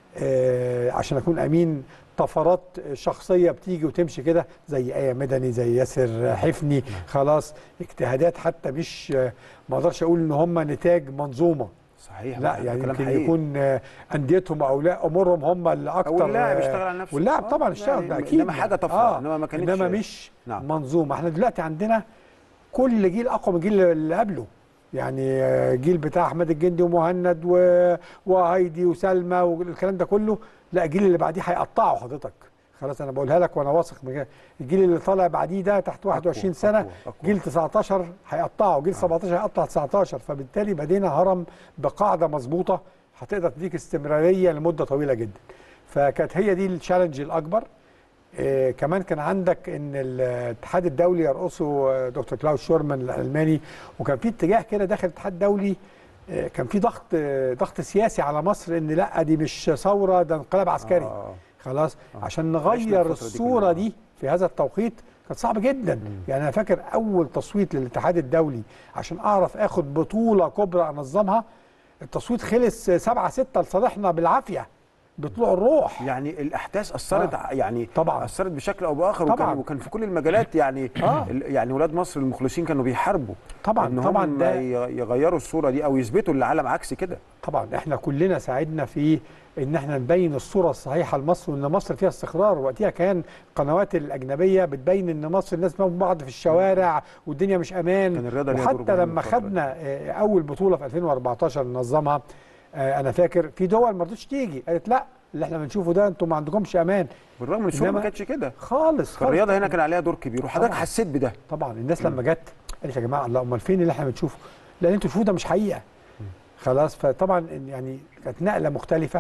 آه عشان اكون امين طفرات شخصيه بتيجي وتمشي كده زي ايه مدني زي ياسر حفني خلاص اجتهادات حتى مش آه، ما اقدرش اقول ان هم نتاج منظومه صحيح لا ده يعني كلام يمكن حقيقي. يكون آه، انديتهم او لا امورهم هم اللي اكتر واللاعب آه، اشتغل على نفسه. واللاعب آه، طبعا اشتغل يعني ده اكيد إنما حاجة طفرة، إنما ما كانتش- انما مش نعم. منظومه احنا دلوقتي عندنا كل جيل اقوى من الجيل اللي قبله يعني آه، جيل بتاع احمد الجندي ومهند و... وهايدي وسلمى والكلام ده كله لا الجيل اللي بعديه هيقطعه حضرتك خلاص انا بقولها لك وانا واثق من كده الجيل اللي طالع بعديه ده تحت 21 سنه أقوى، أقوى. جيل 19 هيقطعه جيل 17 هيقطع 19 فبالتالي بدينا هرم بقاعده مظبوطه هتقدر تديك استمراريه لمده طويله جدا فكانت هي دي التشالنج الاكبر آه كمان كان عندك ان الاتحاد الدولي يرقصه آه، دكتور كلاوس شورمان الالماني وكان في اتجاه كده داخل الاتحاد الدولي آه، كان في ضغط آه، ضغط سياسي على مصر ان لا دي مش ثوره ده انقلاب عسكري آه. خلاص عشان عشنا نغير الفترة دي الصوره كلها. دي في هذا التوقيت كانت صعب جدا يعني انا فاكر اول تصويت للاتحاد الدولي عشان اعرف اخد بطوله كبرى انظمها التصويت خلص 7 6 لصالحنا بالعافيه بطلوع الروح يعني الاحداث اثرت آه. ع- يعني طبعاً. اثرت بشكل او باخر طبعاً. وكان, وكان في كل المجالات يعني آه. ال- يعني ولاد مصر المخلصين كانوا بيحاربوا طبعاً، ان طبعاً هم ده- ي- يغيروا الصوره دي او يثبتوا للعالم عكس كده طبعا احنا كلنا ساعدنا في ان احنا نبين الصوره الصحيحه لمصر وان مصر فيها استقرار وقتها كان القنوات الاجنبيه بتبين ان مصر الناس بتموت بعض في الشوارع والدنيا مش امان كان الرياضة ليها دور وحتى مهم لما الفترة دي. خدنا آه، اول بطوله في 2014 ننظمها آه، انا فاكر في دول ما رضتش تيجي قالت لا اللي احنا بنشوفه ده انتم ما عندكمش امان بالرغم من الصوره ما إنما- كانتش كده خالص خالص الرياضه هنا كان عليها دور كبير وحضرتك طبعاً. حسيت بده طبعا الناس لما جت قالت يا جماعه الله امال فين اللي احنا بنشوفه؟ لان انتوا تشوفوه ده مش حقيقه. خلاص فطبعا يعني كانت نقله مختلفه.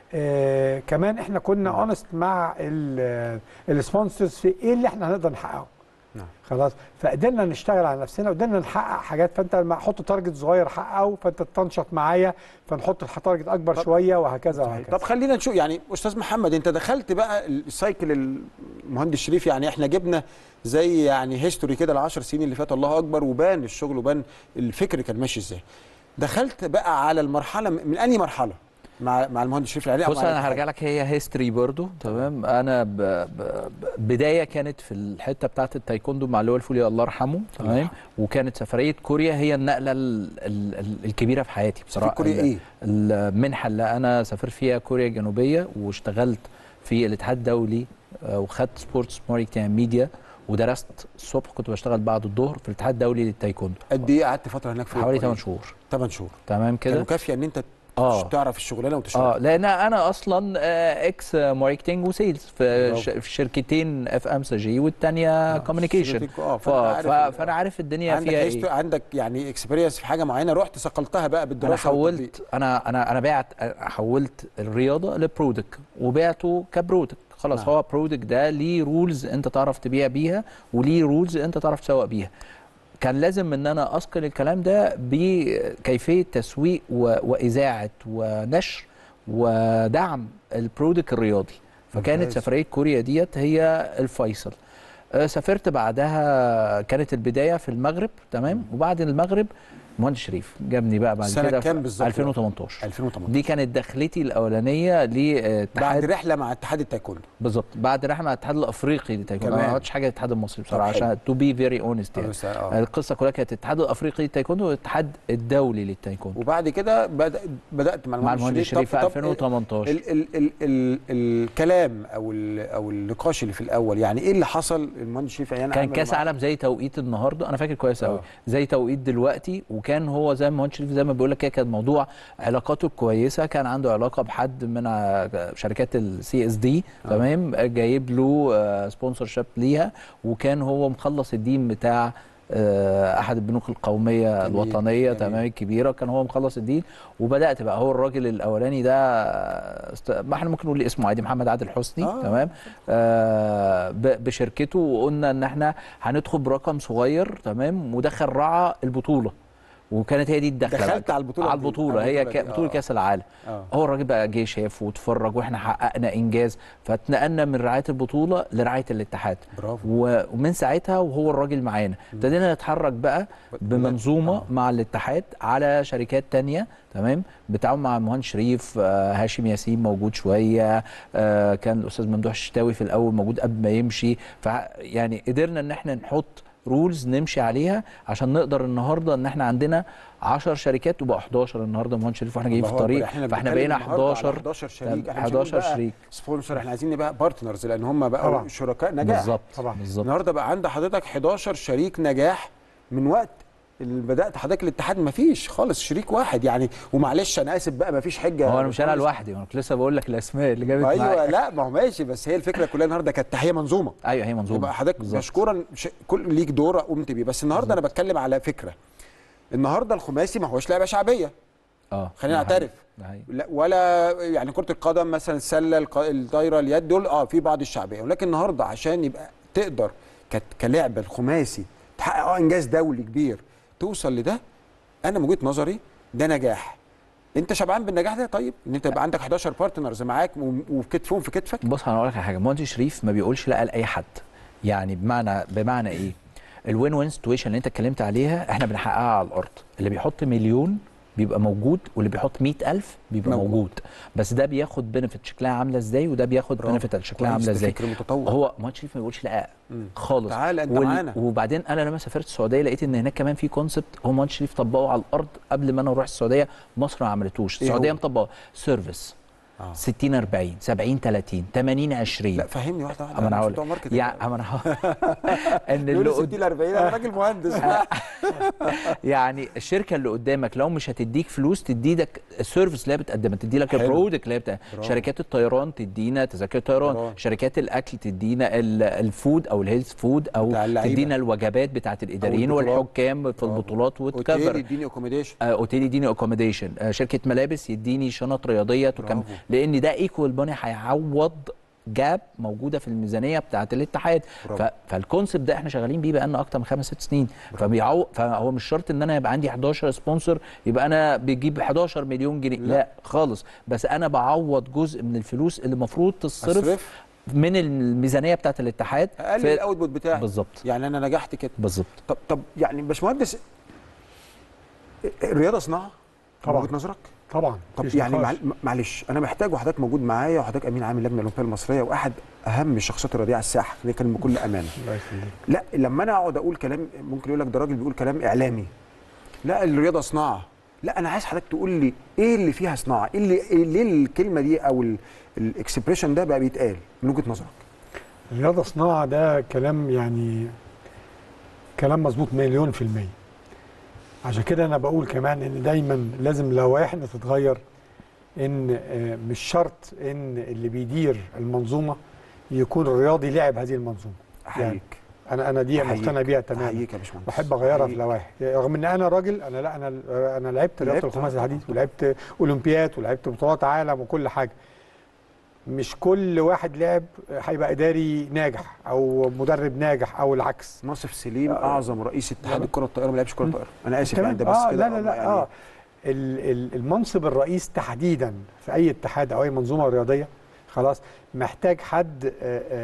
آه كمان احنا كنا اونست مع السبونسرز في ايه اللي احنا هنقدر نحققه. نعم. خلاص فقدرنا نشتغل على نفسنا وقدرنا نحقق حاجات فانت لما احط تارجت صغير حققه فانت تنشط معايا فنحط تارجت اكبر شويه وهكذا وهكذا. طب خلينا نشوف يعني استاذ محمد انت دخلت بقى السايكل المهندس شريف يعني احنا جبنا زي يعني هيستوري كده العشر سنين اللي فاتوا الله اكبر وبان الشغل وبان الفكر كان ماشي ازاي دخلت بقى على المرحله من انهي مرحله مع مع المهندس شريف العلي أو بص مع انا الاتحاد؟ هرجع لك هي هيستوري برضو تمام انا ب... ب... ب- بدايه كانت في الحته بتاعه التايكوندو مع لواء الفولي الله يرحمه تمام وكانت سفريه كوريا هي النقله ال... ال... ال- الكبيره في حياتي بصراحه كوريا ال- إيه؟ المنحه اللي انا سافرت فيها كوريا الجنوبيه واشتغلت في الاتحاد الدولي آه، وخدت سبورتس ماركتنج ميديا ودرست الصبح كنت بشتغل بعد الظهر في الاتحاد الدولي للتايكوندو قد ايه قعدت فتره هناك في حوالي كوريا؟ 8 شهور 8 شهور تمام كده كانوا كافيه ان انت آه. تعرف الشغلانه وتشتغل اه لان انا اصلا آه، اكس ماركتنج وسيلز في برافو. ش- في شركتين اف ام سي جي والثانيه كوميونيكيشن شركتك- آه، فأنت عارف ال- فانا عارف الدنيا عندك فيها هيستو... ايه عندك يعني اكسبيرينس في حاجه معينه رحت صقلتها بقى انا بالدراسه والتطبيق. حولت انا انا انا بعت حولت الرياضه لبرودكت وبعته كبرودكت خلاص نعم. هو برودكت ده ليه رولز انت تعرف تبيع بيها وليه رولز انت تعرف تسوق بيها كان لازم ان انا اثقل الكلام ده بكيفيه تسويق و... واذاعه ونشر ودعم البرودكت الرياضي فكانت ممتاز. سفريه كوريا ديت هي الفيصل آه، سافرت بعدها كانت البدايه في المغرب تمام وبعد المغرب مهندس شريف جابني بقى بعد سنة كده كام في بالظبط؟ 2018 2018 دي كانت دخلتي الاولانيه لاتحاد بعد رحله مع اتحاد التايكوندو بالظبط بعد رحله مع الاتحاد الافريقي للتايكوندو كمان. ما عملتش حاجه للاتحاد المصري بصراحه طب حلو. عشان تو بي فيري اونست يعني بس- آه. القصه كلها كانت الاتحاد الافريقي للتايكوندو والاتحاد الدولي للتايكوندو وبعد كده بدأ بدات مع مع المهندس المهندس شريف في طب- طب 2018 ال ال ال ال الكلام او ال او النقاش اللي في الاول يعني ايه اللي حصل المهندس شريف يعني كان عمل كاس مع- عالم زي توقيت النهارده انا فاكر كويس قوي آه. زي توقيت دلوقتي وكان هو زي ما مهندس شريف زي ما بيقول لك كده كان موضوع علاقاته كويسه كان عنده علاقه بحد من ع- شركات السي اس دي تمام جايب له سبونسر شيب ليها وكان هو مخلص الدين بتاع آه، احد البنوك القوميه جميل، الوطنيه جميل. تمام الكبيره كان هو مخلص الدين وبدات بقى هو الراجل الاولاني ده آه، است- ما احنا ممكن نقول لي اسمه عادي محمد عادل حسني آه. آه. تمام آه ب- بشركته وقلنا ان احنا هندخل برقم صغير تمام ودخل رعى البطوله وكانت هي دي الدخله دخلت بقى. على البطولة على دي. البطوله على هي البطولة ك- دي. بطوله آه. كاس العالم آه. هو الراجل بقى جه شاف واتفرج واحنا حققنا انجاز فاتنقلنا من رعايه البطوله لرعايه الاتحاد برافو و- ومن ساعتها وهو الراجل معانا ابتدينا نتحرك بقى بمنظومه آه. مع الاتحاد على شركات تانية تمام بالتعاون مع المهندس شريف آه، هاشم ياسين موجود شويه آه، كان الاستاذ ممدوح الشتاوي في الاول موجود قبل ما يمشي ف يعني قدرنا ان احنا نحط رولز نمشي عليها عشان نقدر النهارده ان احنا عندنا 10 شركات وبقى 11 النهارده مهندس شريف واحنا جايين في الله أكبر. الطريق احنا فاحنا بنتكلم بقينا النهاردة على 11 11 شريك احنا مش 11 هنقول بقى شريك سبونسر احنا عايزين نبقى بارتنرز لان هم بقى طبعاً. شركاء نجاح بالظبط طبعاً. بالظبط النهارده بقى عند حضرتك 11 شريك نجاح من وقت اللي بدات حضرتك الاتحاد ما فيش خالص شريك واحد يعني ومعلش انا اسف بقى ما فيش حجه هو انا مش انا لوحدي انا كنت لسه بقول لك الاسماء اللي جابت ايوه معايا. لا ما هو ماشي بس هي الفكره كلها النهارده كانت هي منظومه ايوه هي منظومه يبقى حضرتك بالظبط. مشكورا ش... كل ليك دور قمت بيه بس النهارده انا بتكلم على فكره النهارده الخماسي ما هوش لعبه شعبيه اه خلينا ده حقيقي. نعترف ده حقيقي. لا ولا يعني كره القدم مثلا السله الق- الطايره اليد دول اه في بعض الشعبيه ولكن النهارده عشان يبقى تقدر كت- كلعبه الخماسي تحقق اه انجاز دولي كبير توصل لده انا من وجهه نظري ده نجاح انت شبعان بالنجاح ده طيب ان انت يبقى عندك 11 بارتنرز معاك و- وكتفهم في كتفك بص انا اقول لك على حاجه مهندس شريف ما بيقولش لا لاي حد يعني بمعنى بمعنى ايه الوين وين سيتويشن اللي انت اتكلمت عليها احنا بنحققها على الارض اللي بيحط مليون بيبقى موجود واللي بيحط مئة ألف بيبقى موجود. موجود, موجود. بس ده بياخد بنفيت شكلها عامله ازاي وده بياخد برافو. بنفيت شكلها كويس، عامله ده ازاي فكر متطور. هو مهندس شريف ما بيقولش لا مم. خالص تعال انت معانا. وبعدين انا لما سافرت السعوديه لقيت ان هناك كمان في كونسبت هو مهندس شريف طبقه على الارض قبل ما انا اروح السعوديه مصر ما عملتوش إيه هو؟ السعوديه مطبقه سيرفيس آه. 60 40 70 30 80 20 لا فهمني واحده واحده اما انا مش هقول بتوع ماركتنج. يعني اما انا هقول ان اللي يقول قد... 60 40 انا راجل مهندس يعني الشركه اللي قدامك لو مش هتديك فلوس تديلك السيرفيس اللي هي بتقدمها تدي لك حلو. البرودكت اللي هي بتاع برافو. شركات الطيران تدينا تذاكر طيران طيران. شركات الاكل تدينا ال- الفود او الهيلث فود او بتاع اللعيبة. تدينا الوجبات بتاعت الاداريين البطولات. والحكام في برافو. البطولات اوتيل وتكفر يديني اكوموديشن آه، اوتيل يديني اكوموديشن آه، شركه ملابس يديني شنط رياضيه تكم برافو. لان ده ايكوال ماني هيعوض جاب موجوده في الميزانيه بتاعه الاتحاد برافو. ف... فالكونسبت ده احنا شغالين بيه بقالنا اكتر من خمس ست سنين فبيعو... فهو مش شرط ان انا يبقى عندي 11 سبونسر يبقى انا بيجيب 11 مليون جنيه لا, لا خالص بس انا بعوض جزء من الفلوس اللي المفروض تصرف أصرف. من الميزانيه بتاعه الاتحاد اقلل في- الاوتبوت بتاعي بالظبط يعني انا نجحت كده بالظبط طب طب يعني باشمهندس الرياضه صناعه طبعاً. من وجهه نظرك طبعا طب مفيش يعني نقاش. معل- معلش انا محتاج وحضرتك موجود معايا وحضرتك امين عام اللجنه الاولمبيه المصريه واحد اهم الشخصيات الرياضيه على الساحه خلينا نتكلم بكل امانه الله يخليك لا لما انا اقعد اقول كلام ممكن يقول لك ده راجل بيقول كلام اعلامي لا الرياضه صناعه لا انا عايز حضرتك تقول لي ايه اللي فيها صناعه ايه اللي إيه ليه الكلمه دي او الاكسبريشن ده بقى بيتقال من وجهه نظرك الرياضه صناعه ده كلام يعني كلام مظبوط مليون في المية عشان كده انا بقول كمان ان دايما لازم لوائحنا تتغير ان آه، مش شرط ان اللي بيدير المنظومه يكون رياضي لعب هذه المنظومه احييك انا انا دي أحييك. مقتنع بيها تماما احييك يا باشمهندس بحب اغيرها في أحييك. لوائح رغم ان انا راجل انا لا انا انا لعبت رياضه لعبت، الخماسي آه، الحديث ولعبت اولمبياد ولعبت بطولات عالم وكل حاجه مش كل واحد لعب هيبقى اداري ناجح او مدرب ناجح او العكس ناصف سليم اعظم رئيس اتحاد لا. الكره الطائره ما لعبش كره طائره انا اسف تمام؟ يعني ده بس آه كده لا لا لا يعني اه ال- ال- المنصب الرئيس تحديدا في اي اتحاد او اي منظومه رياضيه خلاص محتاج حد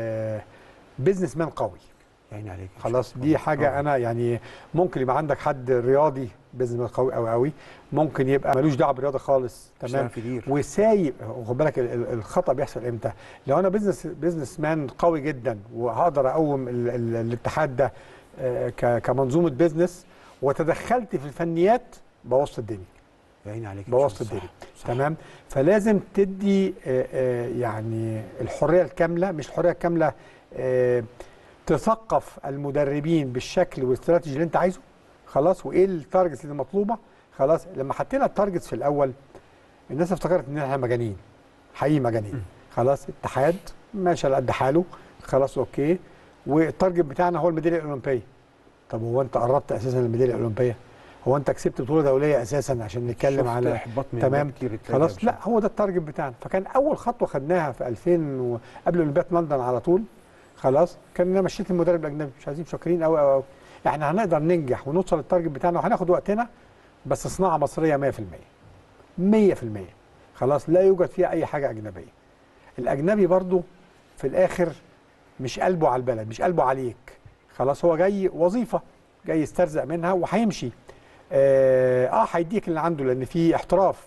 بزنس مان قوي يعني عليك خلاص دي حاجه انا يعني ممكن يبقى عندك حد رياضي بزنس مان قوي قوي قوي ممكن يبقى ملوش دعوه بالرياضه خالص مش تمام هيعرف يدير. وسايب خد بالك ال- ال- الخطا بيحصل امتى لو انا بزنس بزنس مان قوي جدا وهقدر اقوم ال ال الاتحاد ده آه، ك- كمنظومه بزنس وتدخلت في الفنيات بوظت الدنيا باين عليك بوظت صح، الدنيا صح. تمام فلازم تدي آه، آه، يعني الحريه الكامله مش الحريه الكامله آه، تثقف المدربين بالشكل والاستراتيجي اللي انت عايزه خلاص وايه التارجتس اللي مطلوبه خلاص لما حطينا التارجتس في الاول الناس افتكرت ان احنا مجانين حقيقي مجانين خلاص اتحاد ماشي على قد حاله خلاص اوكي والتارجت بتاعنا هو الميداليه الاولمبيه طب هو انت قربت اساسا للميداليه الاولمبيه هو انت كسبت بطوله دوليه اساسا عشان نتكلم شفت على إحباط من تمام ده كتير اتلاقى خلاص بشكل. لا هو ده التارجت بتاعنا فكان اول خطوه خدناها في 2000 و... قبل اولمبياد لندن على طول خلاص كان انا مشيت المدرب الاجنبي مش عايزين شاكرين قوي قوي احنا هنقدر ننجح ونوصل للتارجت بتاعنا وهناخد وقتنا بس صناعه مصريه 100% 100% خلاص لا يوجد فيها اي حاجه اجنبيه الاجنبي برضو في الاخر مش قلبه على البلد مش قلبه عليك خلاص هو جاي وظيفه جاي يسترزق منها وهيمشي اه آه، هيديك اللي عنده لان في احتراف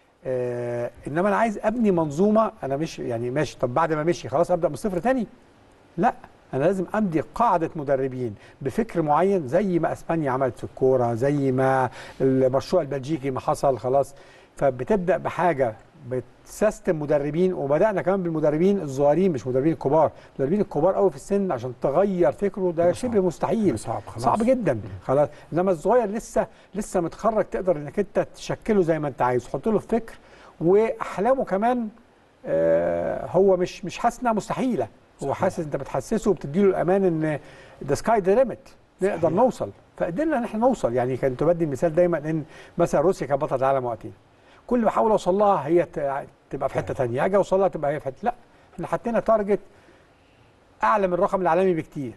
آه انما انا عايز ابني منظومه انا مش يعني ماشي طب بعد ما مشي خلاص ابدا من الصفر تاني لا انا لازم امضي قاعده مدربين بفكر معين زي ما اسبانيا عملت في الكوره زي ما المشروع البلجيكي ما حصل خلاص فبتبدا بحاجه بتسيستم مدربين وبدانا كمان بالمدربين الصغيرين مش مدربين الكبار المدربين الكبار قوي في السن عشان تغير فكره ده شبه مستحيل صعب خلاص. صعب جدا خلاص انما الصغير لسه لسه متخرج تقدر انك انت تشكله زي ما انت عايز تحط له فكر واحلامه كمان آه هو مش مش حاسس انها مستحيله هو حاسس انت بتحسسه وبتديله الامان ان ذا سكاي ذا ليميت نقدر نوصل فقدرنا ان احنا نوصل يعني كنت بدي المثال دايما ان مثلا روسيا كانت بطله العالم وقتها كل ما احاول اوصل لها هي ت- تبقى في حته ثانيه اجي اوصل لها تبقى هي في حته لا احنا حطينا تارجت اعلى من الرقم العالمي بكتير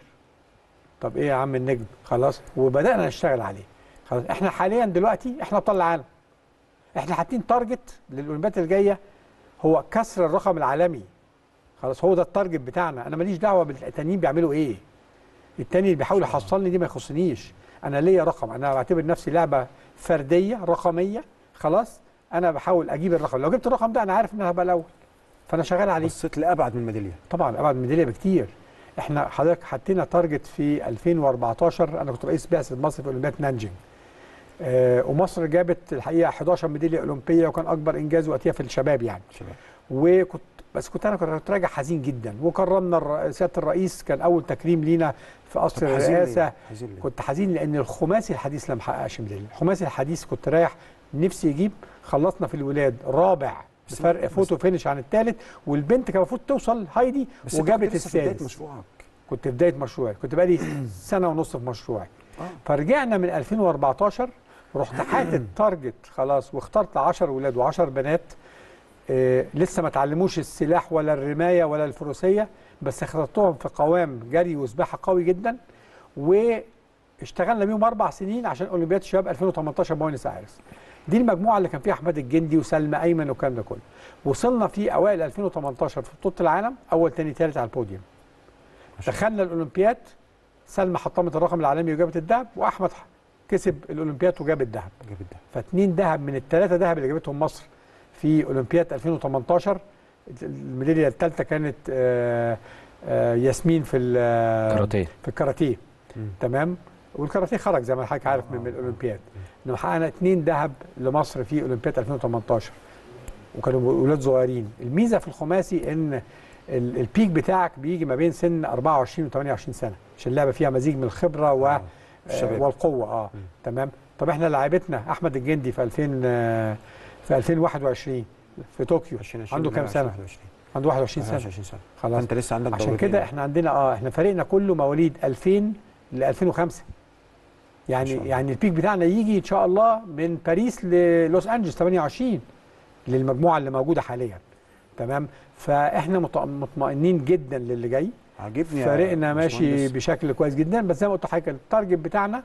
طب ايه يا عم النجم خلاص وبدانا نشتغل عليه خلاص احنا حاليا دلوقتي احنا ابطال العالم احنا حاطين تارجت للاولمبياد الجايه هو كسر الرقم العالمي خلاص هو ده التارجت بتاعنا انا ماليش دعوه بالتانيين بيعملوا ايه التاني اللي بيحاول يحصلني دي ما يخصنيش انا ليا رقم انا بعتبر نفسي لعبه فرديه رقميه خلاص انا بحاول اجيب الرقم لو جبت الرقم ده انا عارف ان انا هبقى الاول فانا شغال عليه بصيت لابعد من الميداليه طبعا ابعد من الميداليه بكتير احنا حضرتك حطينا تارجت في 2014 انا كنت رئيس بعثه مصر في اولمبياد نانجينج آه ومصر جابت الحقيقه 11 ميداليه اولمبيه وكان اكبر انجاز وقتها في الشباب يعني شباب وكنت بس كنت انا كنت راجع حزين جدا وكرمنا الر- سياده الرئيس كان اول تكريم لينا في قصر طب حزين ليه؟ الرئاسه حزين ليه؟ كنت حزين لان الخماسي الحديث لم حققش ميداليه الخماسي الحديث كنت رايح نفسي يجيب خلصنا في الولاد رابع بس- بفرق بس- فوتو فينش عن الثالث والبنت كان المفروض توصل هايدي بس أنت وجابت كنت لسه في بداية السادس مشروعك كنت في بدايه مشروعي كنت بقالي سنه ونص في مشروعي فرجعنا من 2014 رحت حاطط تارجت خلاص واخترت 10 ولاد و10 بنات آه لسه ما اتعلموش السلاح ولا الرمايه ولا الفروسيه بس اخترتهم في قوام جري وسباحه قوي جدا واشتغلنا بيهم اربع سنين عشان اولمبياد الشباب 2018 بوينس ايرس دي المجموعه اللي كان فيها احمد الجندي وسلمى ايمن والكلام ده كله وصلنا في اوائل 2018 في بطوله العالم اول تاني تالت على البوديوم دخلنا الاولمبياد سلمى حطمت الرقم العالمي وجابت الذهب واحمد كسب الاولمبياد وجاب الذهب جاب الذهب فاتنين ذهب من الثلاثه ذهب اللي جابتهم مصر في اولمبياد 2018 الميداليه الثالثه كانت آه، آه، ياسمين في ال- كاراتيه. في الكاراتيه مم. تمام والكاراتيه خرج زي ما حضرتك عارف من من الاولمبياد انما حققنا اثنين ذهب لمصر في اولمبياد 2018 وكانوا ولاد صغيرين الميزه في الخماسي ان ال- البيك بتاعك بيجي ما بين سن 24 و 28 سنه عشان اللعبه فيها مزيج من الخبره و آه الشباب. والقوه اه تمام طب احنا لعيبتنا احمد الجندي في 2000 آه، في 2021 في طوكيو 2020 عنده كام سنه 21. عنده 21 سنه 21 سنه خلاص انت لسه عندك عشان دورتين. كده احنا عندنا اه احنا فريقنا كله مواليد 2000 ل 2005 يعني يعني البيك بتاعنا يجي ان شاء الله من باريس للوس انجلوس 28 للمجموعه اللي موجوده حاليا تمام فاحنا مط- مطمئنين جدا للي جاي عاجبني يا فريقنا ماشي باشمهندس. بشكل كويس جدا بس زي ما قلت لحضرتك التارجت بتاعنا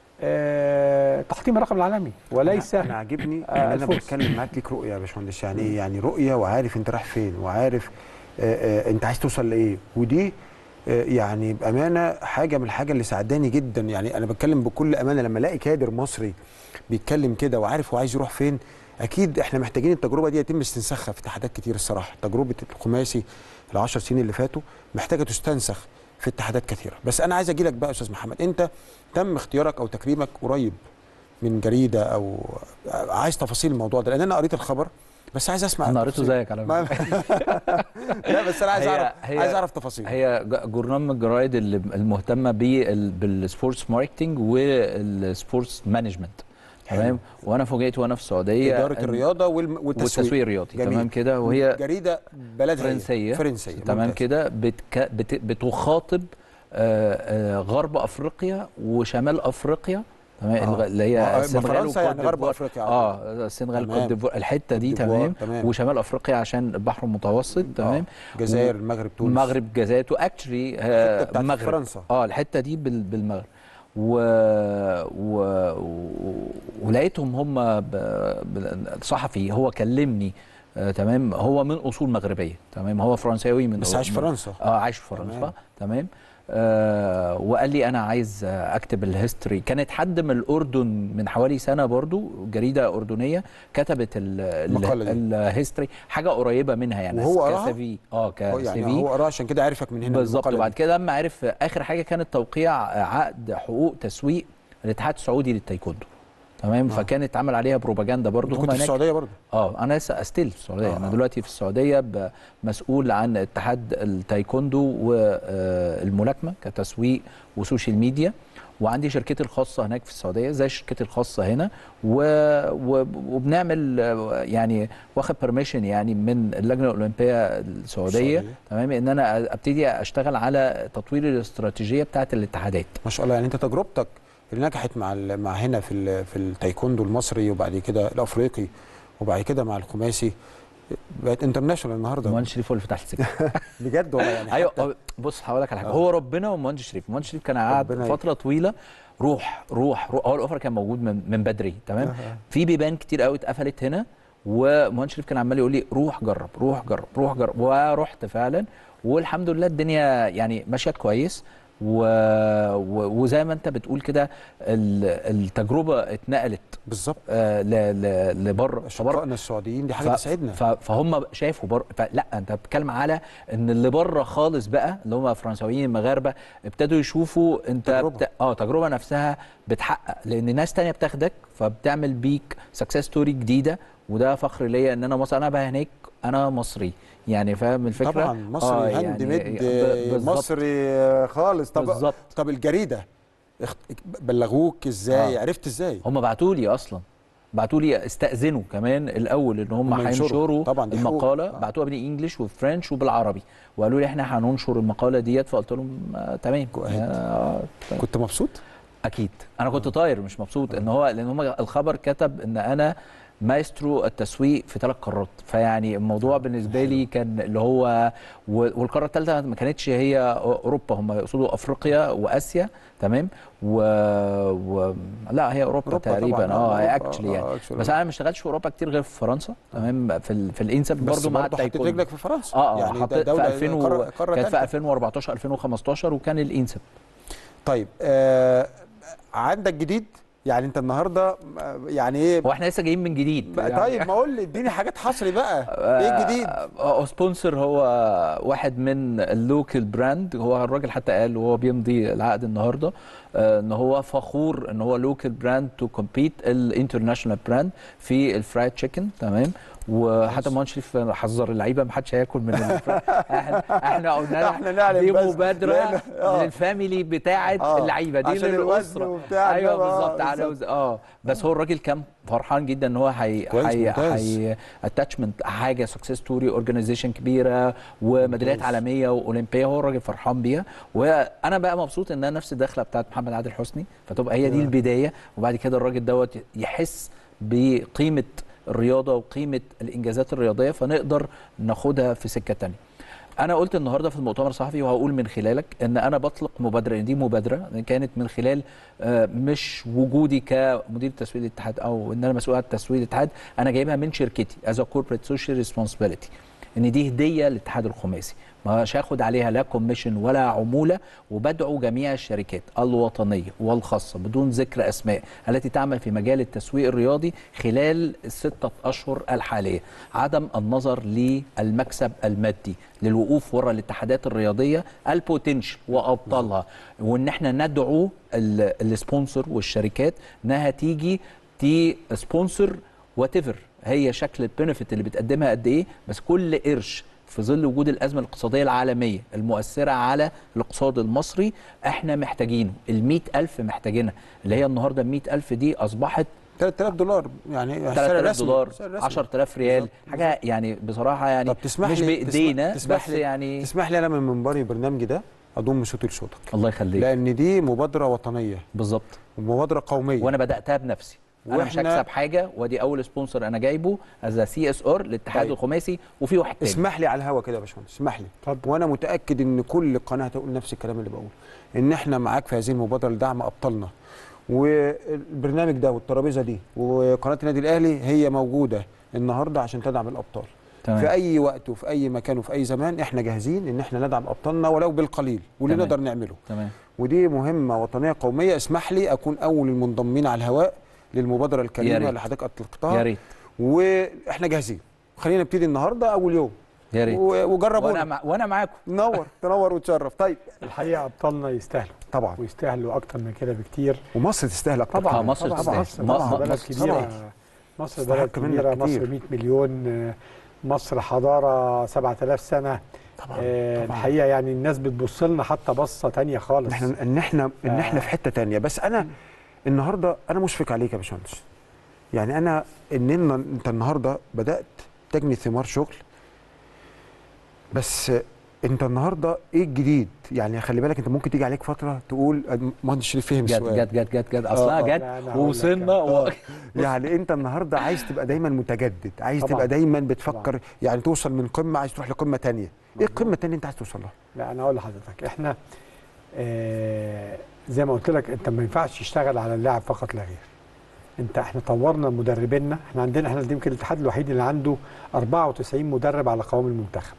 آه تحطيم الرقم العالمي وليس انا عاجبني آه، ان انا الفوز. بتكلم معاك ليك رؤيه يا باشمهندس يعني ايه يعني رؤيه وعارف انت رايح فين وعارف آه آه انت عايز توصل لايه ودي آه يعني بامانه حاجه من الحاجه اللي ساعداني جدا يعني انا بتكلم بكل امانه لما الاقي كادر مصري بيتكلم كده وعارف هو عايز يروح فين اكيد احنا محتاجين التجربه دي يتم استنساخها في اتحادات كتير الصراحه تجربه الخماسي العشر سنين اللي فاتوا محتاجه تستنسخ في اتحادات كثيره بس انا عايز اجي لك بقى يا استاذ محمد انت تم اختيارك او تكريمك قريب من جريده او عايز تفاصيل الموضوع ده لان انا قريت الخبر بس عايز اسمع انا قريته التفاصيل. زيك على ما- لا بس انا عايز هي- اعرف هي- عايز اعرف تفاصيل هي ج- جورنال من الجرايد اللي المهتمه بال- بالسبورتس ماركتنج والسبورتس مانجمنت تمام وانا فوجئت وانا في السعوديه اداره إن- الرياضه والم- والتسويق والتسويق الرياضي جميل. تمام كده وهي جريده بلدها إيه؟ فرنسيه فرنسيه تمام ممتاز. كده بتك... بت... بتخاطب آه، آه، غرب افريقيا وشمال افريقيا تمام آه. الغ- اللي ما- هي ما السنغال فرنسا يعني وكوت غرب ديفوار. أفريقيا على اه السنغال تمام. كوت ديفوار الحته دي كوت ديفوار، تمام تمام. وشمال افريقيا عشان البحر المتوسط تمام الجزائر، المغرب، تونس. المغرب جزائر اكشلي الحتة بتاعت المغرب فرنسا. اه الحته دي بال- بالمغرب و... و... و... ولقيتهم هم ب... ب- الصحفي هو كلمني آه تمام هو من اصول مغربيه تمام هو فرنساوي من بس عايش في فرنسا. اه عايش في فرنسا تمام. تمام, تمام. آه وقال لي انا عايز آه، اكتب الهيستوري كانت حد من الاردن من حوالي سنه برضو جريده اردنيه كتبت ال- ال- المقالة دي. الهيستوري حاجه قريبه منها يعني وهو قراها؟ كسي اه هو كسي يعني هو قراه عشان كده عرفك من هنا بالظبط المقالة وبعد دي. كده لما عرف اخر حاجه كانت توقيع عقد حقوق تسويق الاتحاد السعودي للتايكوندو تمام آه. فكانت اتعمل عليها بروباجندا برضو انت كنت هم في هناك- السعوديه برضه اه انا لسه استيل في السعوديه آه. آه. انا دلوقتي في السعوديه ب- مسؤول عن اتحاد التايكوندو والملاكمه كتسويق وسوشيال ميديا وعندي شركتي الخاصه هناك في السعوديه زي شركتي الخاصه هنا و... و... وبنعمل آه، يعني واخد بيرميشن يعني من اللجنه الاولمبيه السعوديه السعودية. تمام ان انا ابتدي اشتغل على تطوير الاستراتيجيه بتاعه الاتحادات ما شاء الله يعني انت تجربتك اللي نجحت مع ال- مع هنا في ال- في التايكوندو المصري وبعد كده الافريقي وبعد كده مع الخماسي بقت انترناشونال النهارده مهندس شريف هو اللي فتح السكه بجد والله يعني ايوه حتى- آه، بص هقول لك على حاجه آه. هو ربنا ومهندس شريف مهندس شريف كان قاعد ربنا فتره طويله روح روح روح هو الاوفر كان موجود من, من بدري تمام آه. في بيبان كتير قوي اتقفلت هنا ومهندس شريف كان عمال يقول لي روح جرب روح جرب روح جرب ورحت فعلا والحمد لله الدنيا يعني ماشيه كويس و... و... وزي ما انت بتقول كده ال- التجربه اتنقلت بالظبط آه ل... ل... لبره اشقائنا السعوديين دي حاجه ف- تسعدنا ف- فهم شافوا بر... فلا انت بتتكلم على ان اللي بره خالص بقى اللي هم فرنساويين المغاربه ابتدوا يشوفوا انت تجربة. بت... اه تجربه نفسها بتحقق لان ناس تانية بتاخدك فبتعمل بيك سكسس ستوري جديده وده فخر ليا ان انا مصر انا بقى هناك انا مصري يعني فاهم الفكره طبعا مصري هاند ميد ب- بالظبط. مصري خالص طب بالظبط. طب الجريده اخت- بلغوك ازاي آه. عرفت ازاي هم بعتوا لي اصلا بعتوا لي استاذنوا كمان الاول ان هم هم ينشروا. هينشروا طبعاً دي حقوق. المقاله آه. بعتوها بالانجلش وفرنش وبالعربي وقالوا لي احنا هننشر المقاله ديت فقلت لهم آه تمام آه كنت مبسوط اكيد انا كنت طاير مش مبسوط ان هو لان هم الخبر كتب ان انا مايسترو التسويق في ثلاث قارات فيعني الموضوع بالنسبه لي كان اللي هو و- والقاره الثالثه ما كانتش هي اوروبا هم يقصدوا افريقيا واسيا تمام و... و... لا هي اوروبا, أوروبا تقريبا طبعاً، اه أوروبا، اكشلي آه، يعني actually. بس انا ما اشتغلتش في اوروبا كتير غير في فرنسا تمام في ال... في الانسب بس برضو مع برضه حطيت التايكوندو رجلك في فرنسا. اه اه يعني ده حطيت دولة- في 2000 و... قارة- قارة كانت في تالتة. 2014 2015 وكان الانسب طيب آه عندك جديد يعني انت النهارده آه، يعني ايه هو احنا لسه جايين من جديد بقى يعني- طيب ما قول لي اديني حاجات حصري بقى ايه الجديد آه سبونسر هو واحد من اللوكال براند هو الراجل حتى قال وهو بيمضي العقد النهارده آه ان هو فخور ان هو لوكال براند تو كومبيت الانترناشونال براند في الفرايد تشيكن تمام وحتى مهندس شريف حذر اللعيبه ما حدش هياكل من الفرايد احنا احنا قلنا لها احنا نعلم دي بس، مبادره لأن- آه. للفاميلي بتاعه آه، اللعيبه دي عشان الوزن للاسره وبتاع ايوه ده، آه، بالظبط على بالظبط. وز- اه بس هو الراجل كان فرحان جدا ان هو هي كويس، هي ممتاز. هي اتاتشمنت حاجه سكسس ستوري اورجانيزيشن كبيره وميداليات ممتاز. عالميه واولمبيه هو الراجل فرحان بيها وانا بقى مبسوط انها نفس الدخله بتاعت محمد عادل حسني فتبقى هي دي تمام. البدايه وبعد كده الراجل دوت يحس بقيمه الرياضه وقيمه الانجازات الرياضيه فنقدر ناخدها في سكه تانية انا قلت النهارده في المؤتمر الصحفي وهقول من خلالك ان انا بطلق مبادره إن دي مبادره كانت من خلال آه، مش وجودي كمدير تسويق الاتحاد او ان انا مسؤول عن تسويق الاتحاد انا جايبها من شركتي از كوربريت سوشيال ريسبونسبيلتي ان دي هديه للاتحاد الخماسي مش هاخد عليها لا كوميشن ولا عموله وبدعو جميع الشركات الوطنيه والخاصه بدون ذكر اسماء التي تعمل في مجال التسويق الرياضي خلال الستة اشهر الحاليه عدم النظر للمكسب المادي للوقوف وراء الاتحادات الرياضيه البوتنشال وابطالها وان احنا ندعو ال- السبونسر والشركات انها تيجي تي سبونسر وات هي شكل البنفيت اللي بتقدمها قد ايه بس كل قرش في ظل وجود الازمه الاقتصاديه العالميه المؤثره على الاقتصاد المصري احنا محتاجينه ال ألف محتاجينها اللي هي النهارده ال ألف دي اصبحت 3000 دولار يعني سعر 3000 رسمي، دولار سعر رسمي. 10000 ريال حاجه يعني بصراحه يعني طب تسمح مش لي بايدينا تسمح, تسمح بس لي يعني تسمح لي انا من منبري برنامجي ده اضم صوتي لصوتك الله يخليك لان دي مبادره وطنيه بالظبط ومبادره قوميه وانا بداتها بنفسي انا مش وإحنا- هكسب حاجه وادي اول سبونسر انا جايبه از سي اس ار للاتحاد طيب. الخماسي وفي واحد تاني اسمح لي على الهوا كده يا باشمهندس اسمح لي وانا متاكد ان كل قناه هتقول نفس الكلام اللي بقوله ان احنا معاك في هذه المبادره لدعم ابطالنا والبرنامج ده والترابيزه دي وقناه النادي الاهلي هي موجوده النهارده عشان تدعم الابطال تمام. في اي وقت وفي اي مكان وفي اي زمان احنا جاهزين ان احنا ندعم ابطالنا ولو بالقليل واللي تمام. نقدر نعمله تمام ودي مهمه وطنيه قوميه اسمح لي اكون اول المنضمين على الهواء للمبادره يا الكريمه ريت. اللي حضرتك اطلقتها يا ريت واحنا جاهزين خلينا نبتدي النهارده اول يوم يا ريت و- وجربونا وانا مع... وانا معاكم تنور تنور وتشرف طيب الحقيقه ابطالنا يستاهلوا طبعا ويستاهلوا اكتر من كده بكتير ومصر تستاهل اكتر طبعا آه، مصر طبعا تستاهل. مصر ما- طبعا ما- بلد مصر كبيره تستاهل. مصر تستحق بلد منك كبيره كتير. مصر 100 مليون آه، مصر حضاره 7000 سنه طبعا آه، طبعا الحقيقه يعني الناس بتبص لنا حتى بصه تانية خالص احنا ان احنا ان آه. احنا في حته تانية بس انا النهارده انا مشفق عليك يا باشمهندس يعني انا ان إن انت النهارده بدات تجني ثمار شغل بس انت النهارده ايه الجديد يعني خلي بالك انت ممكن تيجي عليك فتره تقول مهندس شريف فهم جت السؤال جت جت جت جت اصلها آه، جت لا، أنا هقول لك. ووصلنا و... يعني انت النهارده عايز تبقى دايما متجدد عايز طبعاً. تبقى دايما بتفكر يعني توصل من قمه عايز تروح لقمه تانية ايه القمه التانية انت عايز توصل لها لا انا اقول لحضرتك احنا آه زي ما قلت لك انت ما ينفعش تشتغل على اللاعب فقط لا غير انت احنا طورنا مدربينا احنا عندنا احنا يمكن الاتحاد الوحيد اللي عنده 94 مدرب على قوام المنتخب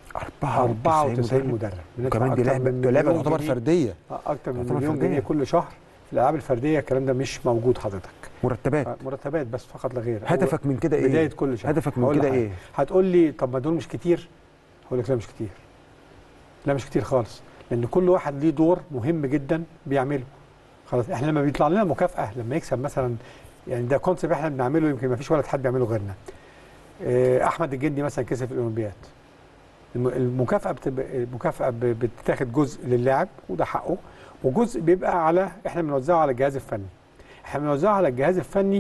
94 مدرب وكمان دي أكتر لعبه من دي لعبه مليون تعتبر جنيه. فرديه آه، اكتر من تعتبر مليون فردية. جنيه كل شهر في الالعاب الفرديه الكلام ده مش موجود حضرتك مرتبات آه، مرتبات بس فقط لا غير هدفك من كده ايه بدايه كل شهر هدفك من هقول كده لحضرتك. ايه هتقول لي طب ما دول مش كتير هقول لك لا مش كتير لا مش كتير خالص لان كل واحد ليه دور مهم جدا بيعمله خلاص احنا لما بيطلع لنا مكافاه لما يكسب مثلا يعني ده كونسيبت احنا بنعمله يمكن ما فيش ولا حد بيعمله غيرنا آه، احمد الجندي مثلا كسب في الاولمبياد الم- المكافاه بتبقى المكافاه ب- بتتاخد جزء للاعب وده حقه وجزء بيبقى على احنا بنوزعه على الجهاز الفني احنا بنوزعه على الجهاز الفني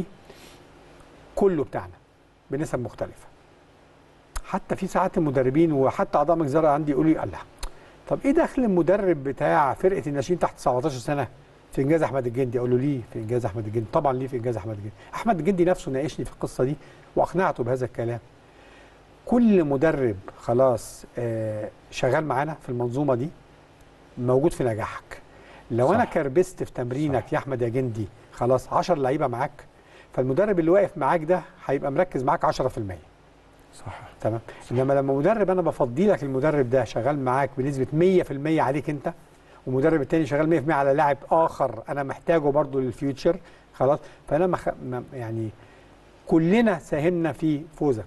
كله بتاعنا بنسب مختلفه حتى في ساعات المدربين وحتى اعضاء مجلس الاداره عندي يقولوا لي الله طب ايه دخل المدرب بتاع فرقه الناشئين تحت 17 سنه في انجاز احمد الجندي اقول له ليه في انجاز احمد الجندي طبعا ليه في انجاز احمد الجندي احمد الجندي نفسه ناقشني في القصه دي واقنعته بهذا الكلام كل مدرب خلاص آه شغال معانا في المنظومه دي موجود في نجاحك لو صح. انا كربست في تمرينك يا احمد يا جندي خلاص 10 لعيبه معاك فالمدرب اللي واقف معاك ده هيبقى مركز معاك 10% صح تمام انما لما مدرب انا بفضي لك المدرب ده شغال معاك بنسبه 100% عليك انت ومدرب التاني شغال 100% على لاعب اخر انا محتاجه برضو للفيوتشر خلاص فانا مخ... م- يعني كلنا ساهمنا في فوزك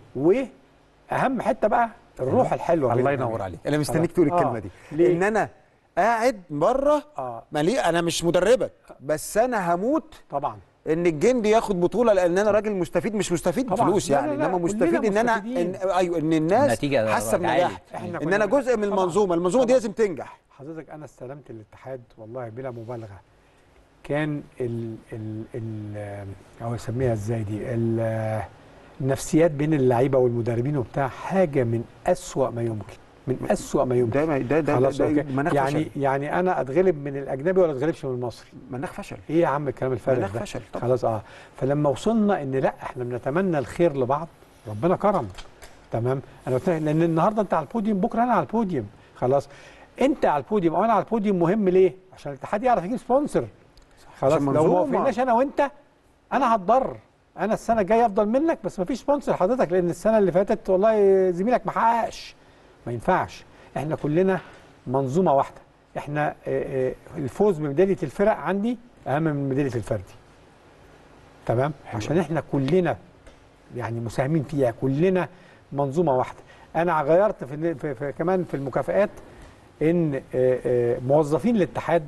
واهم حته بقى الروح الحلوه الله بيننا. ينور عليك انا خلاص. مستنيك تقول الكلمه آه. دي ليه؟ ان انا قاعد بره اه مليء انا مش مدربك بس انا هموت طبعا ان الجندي ياخد بطوله لان انا راجل مستفيد مش مستفيد طبعا. فلوس لا، يعني لا، لا، انما كلنا مستفيد ان انا مستفيدين. إن ايوه ان الناس النتيجة حاسه راجعة بنجاح لي. احنا ان كنا- انا جزء من طبعاً. المنظومه المنظومه دي طبعاً. لازم تنجح حضرتك انا استلمت الاتحاد والله بلا مبالغه كان ال ال ال او يسميها ازاي دي ال- النفسيات بين اللعيبه والمدربين وبتاع حاجه من أسوأ ما يمكن من أسوأ ما يمكن ده ما- ده ده, خلاص ده, أوكي. ده مناخ يعني فشل يعني انا اتغلب من الاجنبي ولا اتغلبش من المصري مناخ فشل ايه يا عم الكلام الفارغ مناخ ده فشل طبعا خلاص اه فلما وصلنا ان لا احنا بنتمنى الخير لبعض ربنا كرم تمام انا قلت لك لان النهارده انت على البوديوم بكره انا على البوديوم خلاص انت على البوديوم او انا على البوديوم مهم ليه عشان الاتحاد يعرف يجيب سبونسر خلاص عشان لو ما منظومة. وافقناش انا وانت انا هتضر انا السنه الجايه افضل منك بس ما فيش سبونسر حضرتك لان السنه اللي فاتت والله زميلك ما حققش ما ينفعش احنا كلنا منظومه واحده احنا آه، آه، الفوز بميداليه الفرق عندي اهم من ميداليه الفردي تمام عشان احنا كلنا يعني مساهمين فيها كلنا منظومه واحده انا غيرت في, في, في كمان في المكافئات ان آه، آه، موظفين الاتحاد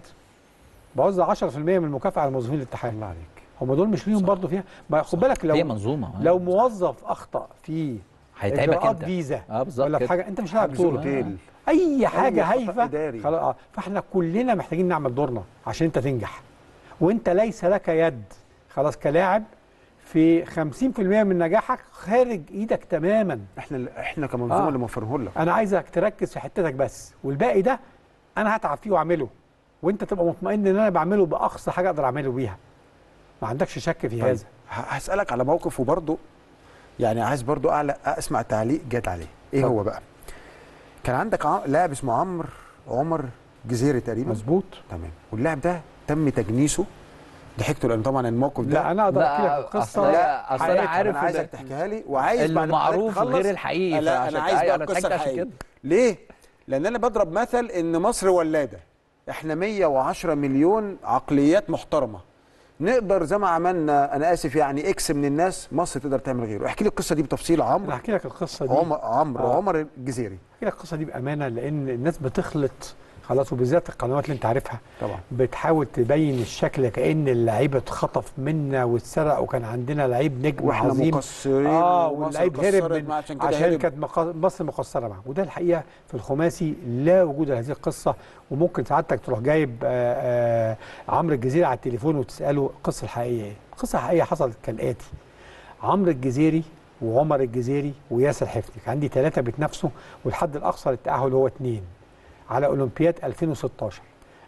بوزع 10% من المكافاه على موظفين الاتحاد الله عليك هم دول مش ليهم برضه فيها ما خد بالك لو هي منظومه آه. لو موظف اخطا في هيتعبك إجراءات انت فيزا اه بالظبط ولا في كده. حاجه انت مش لاعب حجز بطوله اوتيل اي حاجه خطأ هايفه إداري. خلاص اه فاحنا كلنا محتاجين نعمل دورنا عشان انت تنجح وانت ليس لك يد خلاص كلاعب في 50% من نجاحك خارج ايدك تماما احنا احنا كمنظومه آه. اللي موفرين لك انا عايزك تركز في حتتك بس والباقي ده انا هتعب فيه واعمله وانت تبقى مطمئن ان انا بعمله باقصى حاجه اقدر اعمله بيها ما عندكش شك في طيب، هذا ه- هسالك على موقف وبرضه يعني عايز برضه اعلى اسمع تعليق جاد عليه ايه هو بقى كان عندك ع- لاعب اسمه عمرو عمر جزيري تقريبا مظبوط تمام واللاعب ده تم تجنيسه ضحكته لان طبعا الموقف ده لا انا اقدر لا، احكي لك القصه أصل لا، أصل أنا حقيقتها. عارف انا عايزك إن- تحكيها لي وعايز اللي بعد ما حضرتك معروف تخلص- غير الحقيقي، لا فعشان انا عايز كده- بقى أنا القصه ضحكت عشان الحقيقيه كده. ليه؟ لان انا بضرب مثل ان مصر ولاده احنا 110 مليون عقليات محترمه نقدر زي ما عملنا انا اسف يعني اكس من الناس مصر تقدر تعمل غيره احكي لي القصه دي بتفصيل انا عمرو هحكي لك القصه دي عمر عمرو آه. عمر الجزيري احكي لك القصه دي بامانه لان الناس بتخلط خلاص وبالذات القنوات اللي انت عارفها طبعا بتحاول تبين الشكل كان اللعيب اتخطف منا واتسرق وكان عندنا لعيب نجم واحنا عظيم مقصرين اه ومصر واللعيب قصرت هرب من معاه عشان كده عشان هرب. كانت مق- مصر مقصره معاه وده الحقيقه في الخماسي لا وجود لهذه القصه وممكن سعادتك تروح جايب آه آه عمرو الجزيري على التليفون وتساله القصه الحقيقيه ايه؟ القصه الحقيقيه حصلت كالاتي عمرو الجزيري وعمر الجزيري وياسر حفني كان عندي ثلاثه بيتنافسوا والحد الاقصى للتاهل هو اثنين على اولمبياد 2016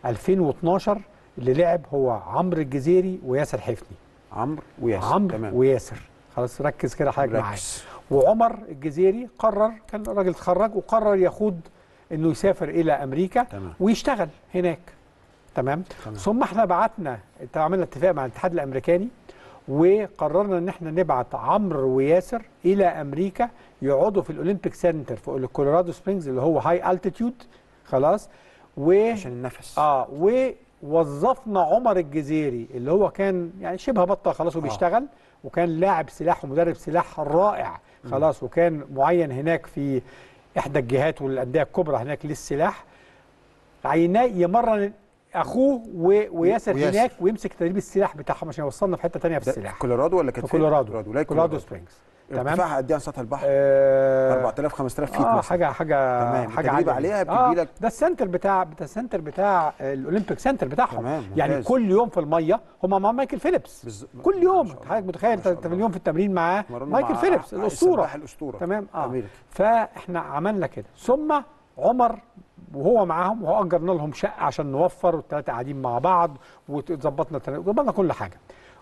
2012 اللي لعب هو عمرو الجزيري وياسر حفني عمرو وياسر عمرو تمام. وياسر خلاص ركز كده حضرتك معايا ركز. وعمر الجزيري قرر كان راجل اتخرج وقرر يخوض انه يسافر الى امريكا تمام. ويشتغل هناك تمام تمام. ثم احنا بعتنا عملنا اتفاق مع الاتحاد الامريكاني وقررنا ان احنا نبعت عمرو وياسر الى امريكا يقعدوا في الاولمبيك سنتر في كولورادو سبرينجز اللي هو هاي التيتيود خلاص و عشان النفس اه ووظفنا عمر الجزيري اللي هو كان يعني شبه بطل خلاص وبيشتغل وكان لاعب سلاح ومدرب سلاح رائع خلاص وكان معين هناك في احدى الجهات والانديه الكبرى هناك للسلاح عيناه يمرن اخوه و... وياسر وياسر. هناك ويمسك تدريب السلاح بتاعهم عشان يوصلنا في حته ثانيه في ده السلاح في كولورادو ولا كانت في فين؟ كولورادو ولاية كولورادو كولورادو سبرينجز تمام ارتفاعها قد ايه عن سطح البحر؟ آه 4000 5000 فيت اه مثلا حاجه حاجه تمام. حاجه التدريب عالية. عليها آه بتدي لك ده السنتر بتاع ده السنتر بتاع آه، الاولمبيك سنتر بتاعهم تمام، يعني ممتاز. كل يوم في الميه هم مع مايكل فيليبس بالز- كل يوم ما شاء الله. حضرتك متخيل ما شاء انت الله. اليوم في التمرين معاه مرنوا مايكل مع فيليبس ع- الاسطوره السباح الاسطوره تمام اه أمريكا. فاحنا عملنا كده ثم عمر وهو معاهم وهو اجرنا لهم شقه عشان نوفر والثلاثه قاعدين مع بعض وظبطنا التنا- وظبطنا كل حاجه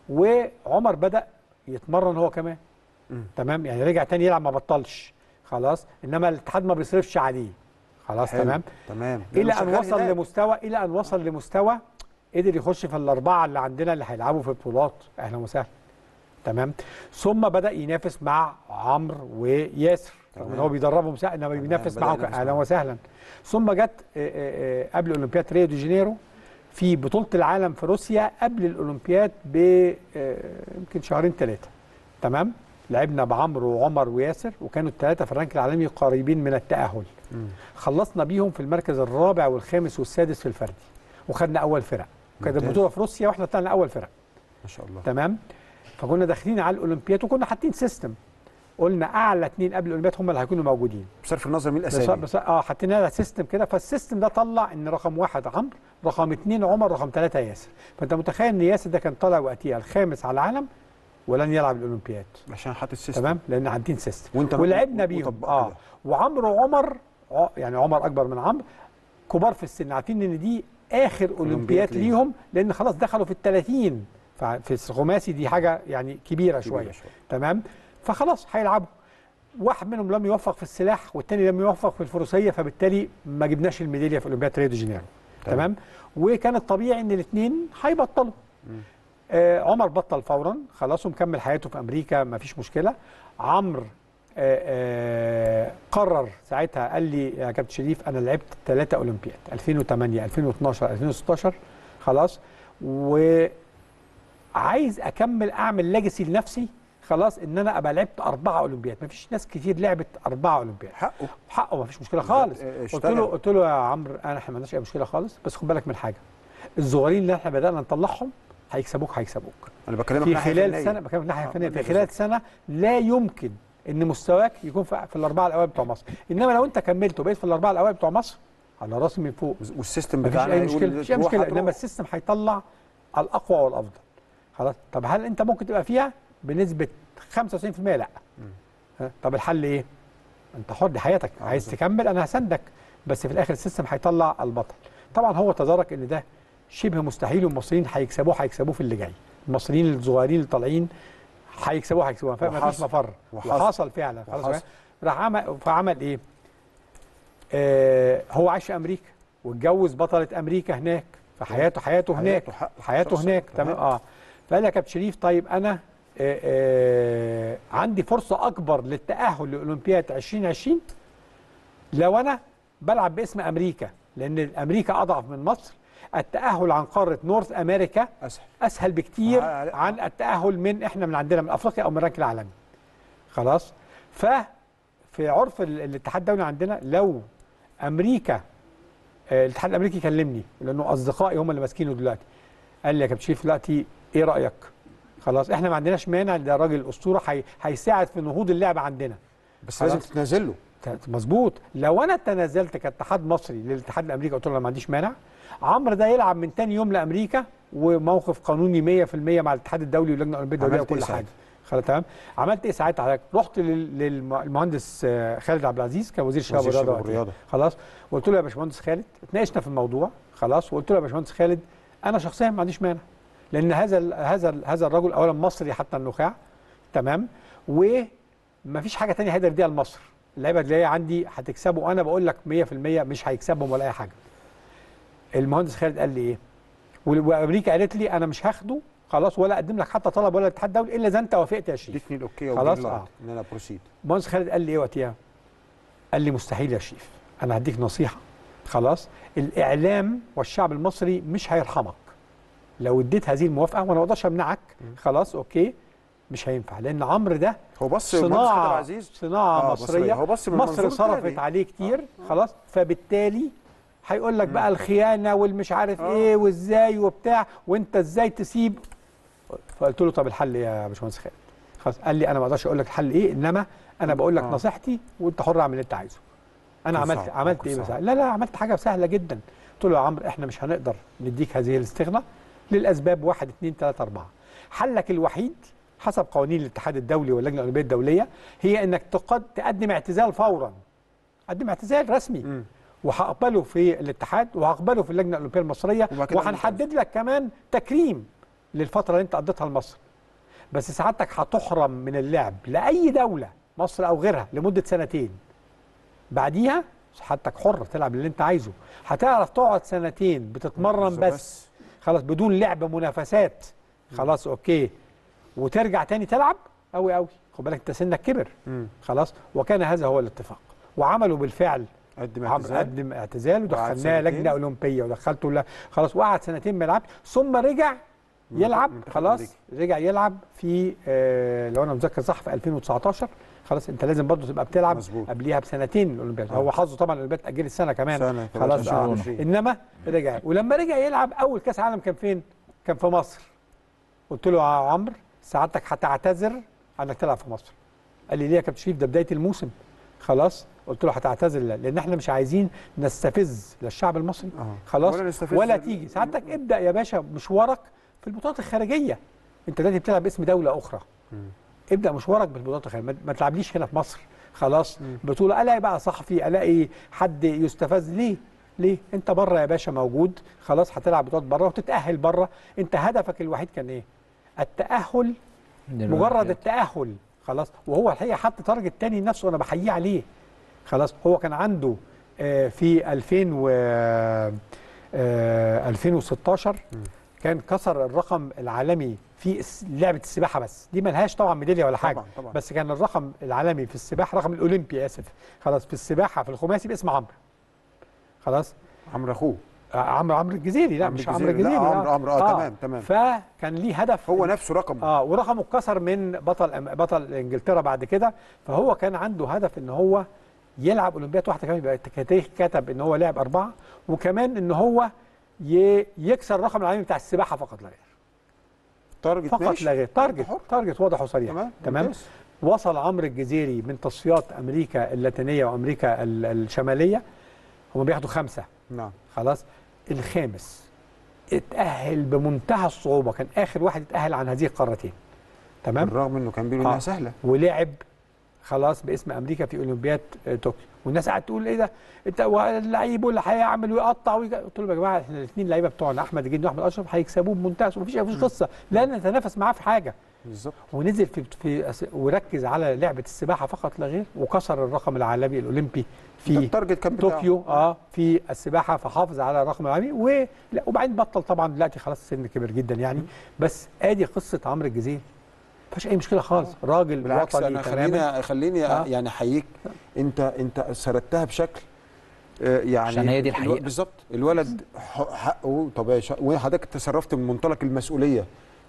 وعمر بدا يتمرن هو كمان مم. تمام يعني رجع تاني يلعب ما بطلش خلاص انما الاتحاد ما بيصرفش عليه خلاص حلو. تمام تمام الى لأنه ان شغال وصل هناك. لمستوى الى ان وصل لمستوى قدر يخش في الاربعه اللي عندنا اللي هيلعبوا في البطولات اهلا وسهلا تمام ثم بدا ينافس مع عمرو وياسر رغم ان تمام. هو بيدربهم سا... انما بينافس بدأ معاهم ينافس اهلا معاهم. وسهلا ثم جت آه، آه، آه، قبل اولمبياد ريو دي جانيرو في بطوله العالم في روسيا قبل الاولمبياد ب آه، يمكن شهرين ثلاثه تمام لعبنا بعمرو وعمر وياسر وكانوا الثلاثه في الرانك العالمي قريبين من التاهل مم. خلصنا بيهم في المركز الرابع والخامس والسادس في الفردي وخدنا اول فرق وكانت ممتاز. البطوله في روسيا واحنا طلعنا اول فرق ما شاء الله تمام فكنا داخلين على الاولمبياد وكنا حاطين سيستم قلنا اعلى اثنين قبل الاولمبياد هم اللي هيكونوا موجودين بصرف النظر مين بس, الاسامي بس اه حاطين لها سيستم كده فالسيستم ده طلع ان رقم واحد عمرو رقم اثنين عمر رقم ثلاثه ياسر فانت متخيل ان ياسر ده كان طالع وقتها الخامس على العالم ولن يلعب الاولمبياد عشان حاطط سيستم تمام لان عندين سيستم وانت ولعبنا و- بيهم وطبقت اه ده. وعمرو وعمر ع- يعني عمر اكبر من عمرو كبار في السن عارفين ان دي اخر اولمبياد ليهم. ليهم لان خلاص دخلوا في ال 30 ففي الخماسي دي حاجه يعني كبيره شويه شوية. تمام فخلاص هيلعبوا واحد منهم لم يوفق في السلاح والتاني لم يوفق في الفروسيه فبالتالي ما جبناش الميداليه في اولمبياد ريو دي جانيرو تمام. تمام وكان الطبيعي ان الاثنين هيبطلوا آه عمر بطل فورا خلاص ومكمل حياته في امريكا ما فيش مشكله عمرو آه آه قرر ساعتها قال لي يا كابتن شريف انا لعبت ثلاثه اولمبياد 2008 2012 2016 خلاص وعايز اكمل اعمل ليجاسي لنفسي خلاص ان انا ابقى لعبت اربعه اولمبياد ما فيش ناس كتير لعبت اربعه اولمبياد حقه حقه ما فيش مشكله خالص اه، قلت اشتغل. له قلت له يا عمرو انا احنا ما عندناش اي مشكله خالص بس خد بالك من حاجه الصغيرين اللي احنا بدانا نطلعهم هيكسبوك هيكسبوك انا بكلمك في ناحية خلال فنية. سنه بكلمك ناحيه آه، فنيه في بالظبط. خلال سنه لا يمكن ان مستواك يكون في, في الاربعه الاوائل بتوع مصر انما لو انت كملت وبقيت في الاربعه الاوائل بتوع مصر على راسي من فوق والسيستم مفيش بتاعنا اي يقول مشكله مفيش اي تروح مشكله هتروح. انما السيستم هيطلع الاقوى والافضل خلاص طب هل انت ممكن تبقى فيها بنسبه 95% لا ها؟ طب الحل ايه انت حر دي حياتك عايز تكمل انا هساندك بس في الاخر السيستم هيطلع البطل طبعا هو تدارك ان ده شبه مستحيل والمصريين هيكسبوه هيكسبوه في اللي جاي المصريين الصغيرين اللي طالعين هيكسبوه هيكسبوه فما فيش وحصل. مفر وحصل. وحصل فعلا خلاص وحصل. راح عمل فعمل ايه؟ آه هو عايش في امريكا واتجوز بطله امريكا هناك فحياته حياته هناك حياته حق حياته شخصي. هناك تمام. تمام اه فقال لي يا كابتن شريف طيب انا آه آه عندي فرصه اكبر للتاهل لاولمبياد 2020 لو انا بلعب باسم امريكا لان امريكا اضعف من مصر التاهل عن قاره نورث امريكا اسهل اسهل بكتير آه، عن التاهل من احنا من عندنا من افريقيا او من الرانك العالمي خلاص ف في عرف ال- الاتحاد الدولي عندنا لو امريكا آه، الاتحاد الامريكي كلمني لانه اصدقائي هم اللي ماسكينه دلوقتي قال لي يا كابتن شريف دلوقتي ايه رايك خلاص احنا ما عندناش مانع ده راجل اسطوره هي- هيساعد في نهوض اللعبه عندنا بس لازم خلاص؟ تتنازل له ت- مظبوط لو انا تنازلت كاتحاد مصري للاتحاد الامريكي قلت له انا ما عنديش مانع عمرو ده يلعب من تاني يوم لامريكا وموقف قانوني 100% مع الاتحاد الدولي واللجنه الاولمبيه الدوليه عملت إيه وكل ساعتها؟ حاجه خلاص تمام عملت ايه ساعتها حضرتك رحت لل- للمهندس آه، خالد عبد العزيز كان وزير الشباب وزير والرياضه الشباب وقتها. والرياضة. خلاص وقلت له يا باشمهندس خالد اتناقشنا في الموضوع خلاص وقلت له يا باشمهندس خالد انا شخصيا ما عنديش مانع لان هذا ال هذا ال هذا الرجل اولا مصري حتى النخاع تمام وما فيش حاجه ثانيه هيقدر يديها لمصر اللعيبه اللي هي عندي هتكسبوا وانا بقول لك 100% مش هيكسبهم ولا اي حاجه المهندس خالد قال لي ايه وال- وامريكا قالت لي انا مش هاخده خلاص ولا اقدم لك حتى طلب ولا الاتحاد الدولي الا اذا انت وافقت يا شريف اديتني الاوكي خلاص خلاص اه ان انا بروسيد المهندس خالد قال لي ايه وقتها قال لي مستحيل يا شريف انا هديك نصيحه خلاص الاعلام والشعب المصري مش هيرحمك لو اديت هذه الموافقه وانا ما اقدرش امنعك خلاص اوكي مش هينفع لان عمرو ده هو بص المهندس خالد صناعه عزيز صناعه آه، مصريه هو بص من مصر منظور صرفت تاني. عليه كتير خلاص فبالتالي هيقول لك بقى الخيانه والمش عارف ايه وازاي وبتاع وانت ازاي تسيب فقلت له طب الحل إيه يا باشمهندس خالد خلاص قال لي انا ما اقدرش اقول لك الحل ايه انما انا بقول لك آه. نصيحتي وانت حر اعمل اللي انت عايزه انا كان عملت صعب، عملت كان ايه صعب. بس لا لا عملت حاجه سهله جدا قلت له يا عمرو احنا مش هنقدر نديك هذه الاستغناء للاسباب واحد اثنين ثلاثه اربعه حلك الوحيد حسب قوانين الاتحاد الدولي واللجنه الاولمبيه الدوليه هي انك تقد تقدم اعتزال فورا قدم اعتزال رسمي وهقبله في الاتحاد وهقبله في اللجنه الاولمبيه المصريه وبعد كده وهنحدد لك كمان تكريم للفتره اللي انت قضيتها لمصر بس سعادتك هتحرم من اللعب لاي دوله مصر او غيرها لمده سنتين بعديها حالتك حر تلعب اللي انت عايزه هتعرف تقعد سنتين بتتمرن بس. بس خلاص بدون لعب منافسات خلاص اوكي وترجع تاني تلعب قوي قوي خد بالك انت سنك كبر مم. خلاص وكان هذا هو الاتفاق وعملوا بالفعل قدم عمرو اعتزال قدم اعتزال وقعد ودخلناه سنتين. لجنه اولمبيه ودخلته لا خلاص وقعد سنتين ما يلعبش ثم رجع يلعب منتخب خلاص أمريكا. رجع يلعب في آه لو انا متذكر صح في 2019 خلاص انت لازم برضه تبقى بتلعب مظبوط. قبليها بسنتين الاولمبياد آه. هو حظه طبعا الاولمبياد اتاجلت سنه كمان سنة كمان خلاص عشان آه. كورونا. انما رجع ولما رجع يلعب اول كاس عالم كان فين؟ كان في مصر قلت له يا عمرو سعادتك هتعتذر انك تلعب في مصر قال لي ليه يا كابتن شريف ده بدايه الموسم خلاص قلت له هتعتذر لا، لان احنا مش عايزين نستفز لا الشعب المصري آه. خلاص ولا نستفز ولا ال- تيجي سعادتك ابدا يا باشا مشوارك في البطولات الخارجيه انت دلوقتي بتلعب باسم دوله اخرى ابدا مشوارك بالبطولات الخارجيه ما- ما تلعبليش هنا في مصر خلاص بطوله الاقي بقى صحفي الاقي حد يستفز ليه ليه انت بره يا باشا موجود خلاص هتلعب بطولات بره وتتاهل بره انت هدفك الوحيد كان ايه التاهل مجرد التاهل خلاص وهو الحقيقه حط تارجت تاني لنفسه وانا بحييه عليه خلاص هو كان عنده آه، في 2000 و آه، 2016 كان كسر الرقم العالمي في الس- لعبه السباحه بس دي ملهاش طبعا ميداليه ولا حاجه طبعاً، طبعاً. بس كان الرقم العالمي في السباحه رقم الاولمبي اسف خلاص في السباحه في الخماسي باسم عمرو خلاص عمرو اخوه آه، عمرو عمرو الجزيري لا عمرو مش عمرو الجزيري، لا، الجزيري عمرو- عمرو، آه، تمام، تمام. فكان ليه هدف هو نفسه رقم اه ورقمه اتكسر من بطل أم- بطل انجلترا بعد كده فهو كان عنده هدف ان هو يلعب اولمبياد واحده كمان يبقى التاريخ كتب ان هو لعب اربعه وكمان ان هو ي- يكسر الرقم العالمي بتاع السباحه فقط لا غير تارجت فقط ماشي. لا غير تارجت حر. تارجت واضح وصريح تمام، تمام ممتاز. وصل عمرو الجزيري من تصفيات امريكا اللاتينيه وامريكا ال- الشماليه هم بياخدوا خمسه نعم خلاص الخامس اتأهل بمنتهى الصعوبة كان آخر واحد اتأهل عن هذه القارتين تمام بالرغم انه كان بيقول آه. انها سهله ولعب خلاص باسم امريكا في اولمبياد آه، طوكيو والناس قاعده تقول ايه ده انت اللعيب واللي هيعمل ويقطع ويج- قلت لهم يا جماعه احنا الاثنين لعيبه بتوعنا احمد الجندي واحمد اشرف هيكسبوه بمنتهى السهولة، مفيش مفيش قصه لا نتنافس معاه في حاجه بالظبط ونزل في, في أس- وركز على لعبه السباحه فقط لا غير وكسر الرقم العالمي الاولمبي في التارجت كان بتاعه. طوكيو اه في السباحه فحافظ على الرقم العالمي و... لا وبعدين بطل طبعا دلوقتي خلاص السن كبر جدا يعني بس ادي قصه عمرو الجزيري ما فيش اي مشكله خالص راجل بالعكس وطني انا تماما خليني خليني آه. يعني احييك انت انت سردتها بشكل آه، يعني عشان هي دي الو- الحقيقة. بالظبط الولد ح- حقه طبيعي شا- وحضرتك تصرفت من منطلق المسؤوليه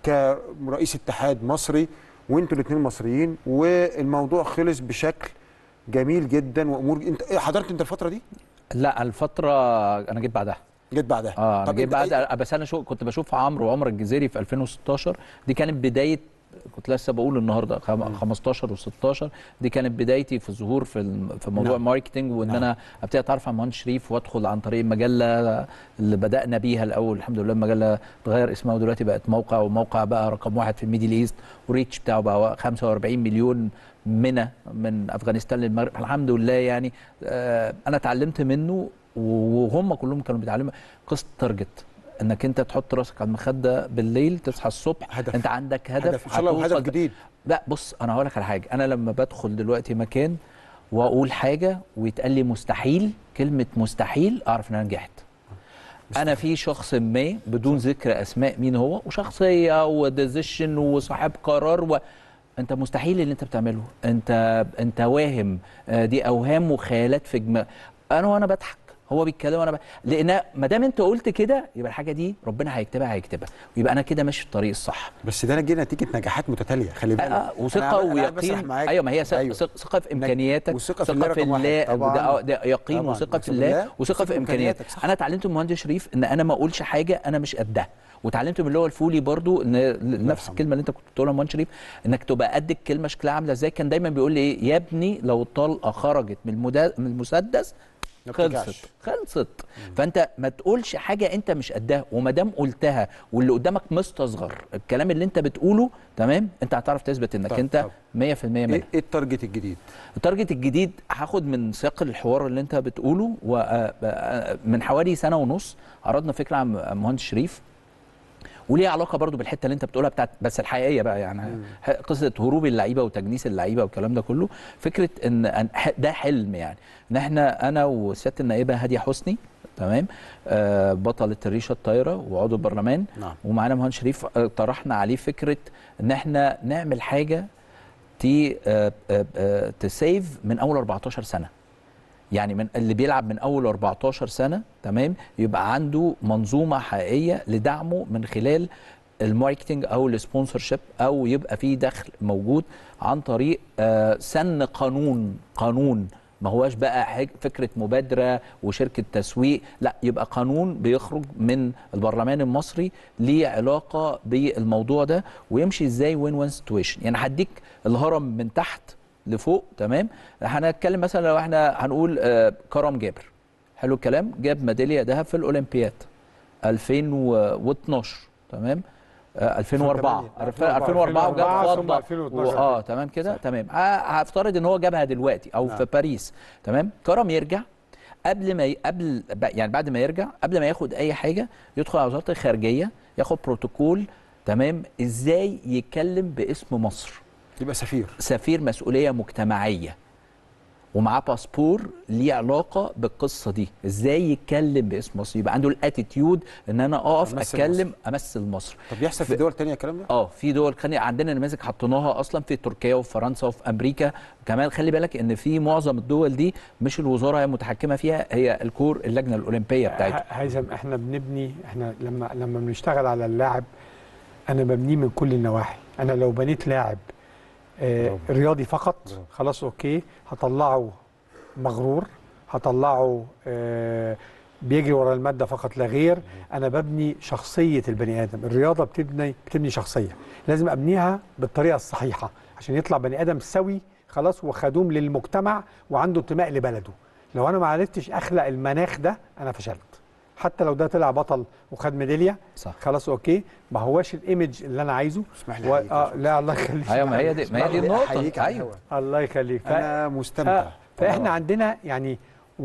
كرئيس اتحاد مصري وانتوا الاثنين مصريين والموضوع خلص بشكل جميل جدا وامور انت إيه، حضرت انت الفتره دي لا الفتره انا جيت بعدها جيت بعدها اه انا طب جيت انت بعد أي- بس انا شو كنت بشوف عمرو وعمر الجزيري في 2016 دي كانت بدايه كنت لسه بقول النهارده خم- 15 و16 دي كانت بدايتي في الظهور في الم- في موضوع نعم. الماركتنج وان نعم. انا ابتدي اتعرف على مهندس شريف وادخل عن طريق المجله اللي بدانا بيها الاول الحمد لله المجله اتغير اسمها ودلوقتي بقت موقع وموقع بقى رقم واحد في الميدل ايست وريتش بتاعه بقى 45 مليون منى من افغانستان للمغرب الحمد لله يعني آه انا اتعلمت منه وهم كلهم كانوا بيتعلموا قصه تارجت انك انت تحط راسك على المخده بالليل تصحى الصبح هدف. انت عندك هدف, هدف ان شاء الله هتوصل هدف جديد لا بص انا هقول لك على حاجه انا لما بدخل دلوقتي مكان واقول حاجه ويتقال لي مستحيل كلمه مستحيل اعرف ان انا نجحت انا في شخص ما بدون ذكر اسماء مين هو وشخصيه وديزيشن وصاحب قرار و... انت مستحيل اللي انت بتعمله انت انت واهم آه، دي اوهام وخيالات في جماع انا وانا بضحك هو بيتكلم وانا ب... لان ما دام انت قلت كده يبقى الحاجه دي ربنا هيكتبها هيكتبها ويبقى انا كده ماشي في الطريق الصح بس ده جه نتيجه نجاحات متتاليه خلي بالك آه وثقه أنا- أنا بسرح ويقين معاك. ايوه ما هي ثقه أيوة. أيوة. ثقه في امكانياتك والثقة في الله رقم واحد. الله طبعاً. وده ده يقين طبعاً. وثقه في وثقة الله بالله وثقه في امكانياتك صح. انا اتعلمت من مهندس شريف ان انا ما اقولش حاجه انا مش قدها وتعلمت من اللي هو الفولي برضو ان نفس الكلمه اللي انت كنت بتقولها مهندس شريف انك تبقى قد الكلمه شكلها عامله ازاي كان دايما بيقول لي ايه يا ابني لو الطلقه خرجت من المدا... من المسدس ما خلصت بترجعش. خلصت فانت ما تقولش حاجه انت مش قدها وما دام قلتها واللي قدامك مستصغر الكلام اللي انت بتقوله تمام انت هتعرف تثبت انك طب- انت طب. 100% منها ايه إيه التارجت الجديد التارجت الجديد هاخد من سياق الحوار اللي انت بتقوله ومن حوالي سنه ونص عرضنا فكره عن مهندس شريف وليها علاقه برضو بالحته اللي انت بتقولها بتاعت بس الحقيقيه بقى يعني ح- قصه هروب اللعيبه وتجنيس اللعيبه والكلام ده كله فكره ان أن- ح- ده حلم يعني ان احنا انا وسياده النائبه هاديه حسني تمام آه بطله الريشه الطايره وعضو البرلمان نعم. ومعانا مهندس شريف آه، طرحنا عليه فكره ان احنا نعمل حاجه تي آه، آه، آه، تسيف من اول 14 سنه يعني من اللي بيلعب من اول 14 سنه تمام يبقى عنده منظومه حقيقيه لدعمه من خلال الماركتنج او السبونسرشيب او يبقى فيه دخل موجود عن طريق آه، سن قانون قانون ما هواش بقى حاج- فكره مبادره وشركه تسويق لا يبقى قانون بيخرج من البرلمان المصري ليه علاقه بالموضوع ده ويمشي ازاي وين وين سيتويشن يعني هديك الهرم من تحت لفوق تمام هنتكلم مثلا لو احنا هنقول آه، كرم جابر حلو الكلام جاب ميداليه ذهب في الاولمبياد 2012 تمام آه، 2004 2004 2004 وجاب 2004 ثم فضه 2012 اه تمام كده تمام ه- هفترض ان هو جابها دلوقتي او نعم. في باريس تمام كرم يرجع قبل ما ي... قبل ب- يعني بعد ما يرجع قبل ما ياخد اي حاجه يدخل على وزاره الخارجيه ياخد بروتوكول تمام ازاي يتكلم باسم مصر يبقى سفير سفير مسؤوليه مجتمعيه ومعاه باسبور ليه علاقه بالقصه دي ازاي يتكلم باسم مصر يبقى عنده الاتيتيود ان انا اقف أمثل اتكلم امثل مصر طب بيحصل في دول تانية الكلام ده اه في دول خلي عندنا نماذج حطيناها اصلا في تركيا وفي فرنسا وفي امريكا كمان خلي بالك ان في معظم الدول دي مش الوزاره هي متحكمه فيها هي الكور اللجنه الاولمبيه بتاعتها ه- هيثم احنا بنبني احنا لما لما بنشتغل على اللاعب انا ببنيه من كل النواحي انا لو بنيت لاعب آه رياضي فقط خلاص اوكي هطلعه مغرور هطلعه آه بيجري ورا الماده فقط لا غير انا ببني شخصيه البني ادم الرياضه بتبني بتبني شخصيه لازم ابنيها بالطريقه الصحيحه عشان يطلع بني ادم سوي خلاص وخدوم للمجتمع وعنده انتماء لبلده لو انا ما عرفتش اخلق المناخ ده انا فشلت حتى لو ده طلع بطل وخد ميداليه صح خلاص اوكي ما هواش الايمج اللي انا عايزه اسمح لي و... أحييك يا آه لا الله يخليك ايوه ما هي دي ما هي دي النقطه أحييك على ايوه الهوا. الله يخليك ف... انا مستمتع آه، فاحنا عندنا يعني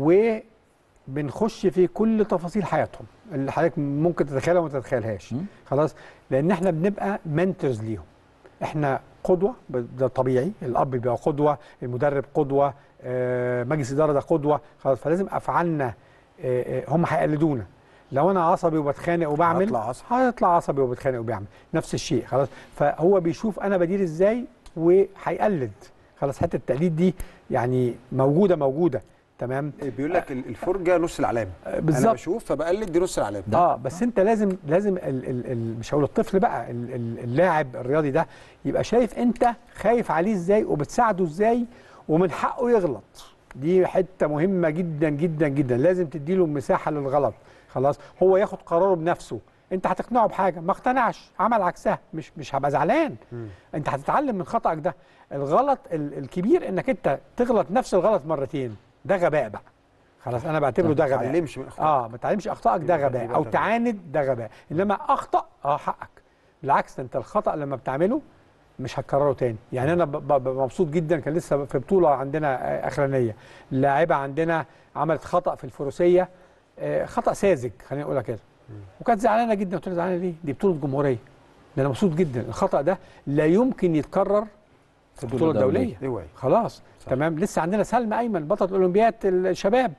وبنخش في كل تفاصيل حياتهم اللي حضرتك ممكن تتخيلها وما تتخيلهاش مم. خلاص لان احنا بنبقى منتورز ليهم احنا قدوه ب- ده طبيعي الاب بيبقى قدوه المدرب قدوه آه، مجلس الاداره ده قدوه خلاص فلازم افعالنا آه، آه، هم هيقلدونا لو انا عصبي وبتخانق وبعمل هطلع عصبي. هيطلع عصبي وبتخانق وبيعمل نفس الشيء خلاص فهو بيشوف انا بدير ازاي وهيقلد خلاص حته التقليد دي يعني موجوده موجوده تمام بيقول لك ال- الفرجه نص العلامه انا بالظبط بشوف فبقلد دي نص العلامه اه بس انت لازم لازم ال ال ال مش هقول الطفل بقى ال ال اللاعب الرياضي ده يبقى شايف انت خايف عليه ازاي وبتساعده ازاي ومن حقه يغلط دي حته مهمه جدا جدا جدا لازم تديله مساحه للغلط خلاص هو ياخد قراره بنفسه انت هتقنعه بحاجه ما اقتنعش عمل عكسها مش مش هبقى زعلان انت هتتعلم من خطأك ده الغلط ال الكبير انك انت تغلط نفس الغلط مرتين ده غباء بقى خلاص انا بعتبره ده ما غباء تتعلمش من أخطائك. اه ما تعلمش اخطائك ده يبقى- غباء يبقى او ده غباء. تعاند ده غباء انما اخطا اه حقك بالعكس انت الخطا لما بتعمله مش هتكرره تاني يعني انا ب- ب- ب- مبسوط جدا كان لسه في بطوله عندنا آه، اخرانيه لاعبه عندنا عملت خطا في الفروسيه آه، خطا ساذج خلينا نقولها كده وكانت زعلانه جدا قلت لها زعلانه ليه دي بطوله جمهوريه ده انا مبسوط جدا الخطا ده لا يمكن يتكرر في البطوله بطولة دولية. الدوليه اوعي خلاص صح. تمام لسه عندنا سلمى ايمن بطله اولمبياد الشباب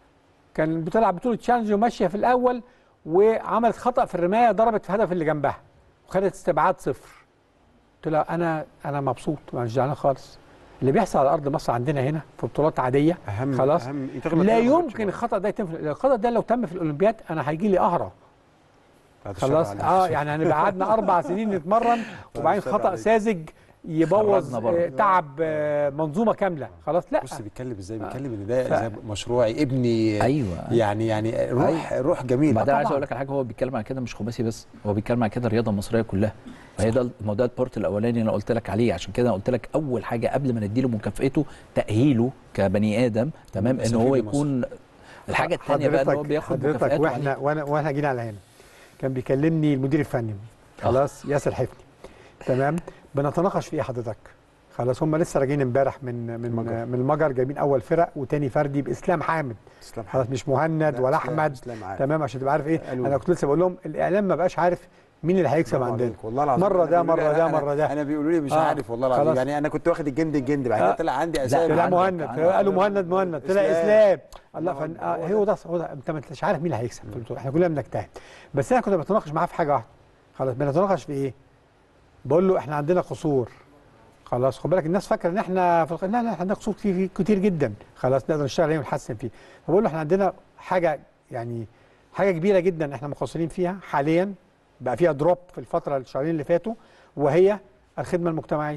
كان بتلعب بطوله تشالنج وماشيه في الاول وعملت خطا في الرمايه ضربت في هدف اللي جنبها وخدت استبعاد صفر قلت لها انا انا مبسوط مش زعلان خالص اللي بيحصل على ارض مصر عندنا هنا في بطولات عاديه اهم خلاص اهم يتغلط لا كده ما يمكن الخطا ده يتم في الخطا ده لو تم في الاولمبياد انا هيجي لي قهره بعد الشر خلاص عليك. اه يعني هنبقى قعدنا اربع سنين نتمرن وبعدين الشر خطا عليك. ساذج يبوظ خرجنا بره. آه، تعب آه، منظومه كامله خلاص لا بص بيتكلم ازاي بيتكلم ان ده ف- زي مشروعي ابني ايوه يعني يعني روح روح جميله بعدين عايز طبعاً. اقول لك على حاجه هو بيتكلم عن كده مش خماسي بس هو بيتكلم عن كده الرياضه المصريه كلها فهي ده ما هو ده البورت الاولاني اللي انا قلت لك عليه عشان كده انا قلت لك اول حاجه قبل ما نديله مكافئته تاهيله كبني ادم تمام ان سفير هو لمصر. يكون الحاجه الثانيه بقى ان هو حضرتك- بياخد حضرتك مكافئات واحنا وانا واحنا جينا على هنا كان بيكلمني المدير الفني خلاص ياسر حفني تمام بنتناقش في ايه حضرتك خلاص هم لسه راجعين امبارح من من مجر. من المجر جايبين اول فرق وتاني فردي باسلام حامد تسلم خلاص مش مهند لا، ولا إسلام- احمد إسلام عارف. تمام عشان تبقى عارف ايه قالوا انا كنت لسه بقول لهم الاعلام ما بقاش عارف مين اللي هيكسب برافو عندنا عليك، والله العظيم مره أنا ده بيقولوا لي مره ده أنا- مره ده انا بيقولوا لي مش آه. عارف والله العظيم خلاص. يعني انا كنت واخد الجند الجند بعدين آه. طلع عندي طلع اسامي عندك- مهند عندك. قالوا مهند مهند طلع إسلام. اسلام الله فن... آه هو ده هو ده انت ما انتش عارف مين اللي هيكسب في البطوله احنا كلنا بنجتهد بس انا كنت بتناقش معاه في حاجه واحده خلاص بنتناقش في ايه؟ بقول له احنا عندنا قصور خلاص خد بالك الناس فاكره ان احنا في الق... لا لا احنا عندنا قصور كتير كتير جدا خلاص نقدر نشتغل عليه ونحسن فيه فبقول له احنا عندنا حاجه يعني حاجه كبيره جدا احنا مقصرين فيها حاليا بقى فيها دروب في الفتره الشهرين اللي فاتوا وهي الخدمه المجتمعيه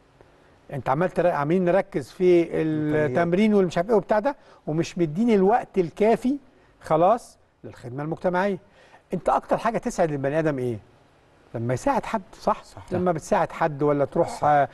انت عمال تر- عاملين نركز في التمرين والمش عارف ايه وبتاع ده ومش مديني الوقت الكافي خلاص للخدمه المجتمعيه انت اكتر حاجه تسعد البني ادم ايه لما يساعد حد صح, صح. لما بتساعد حد ولا تروح آه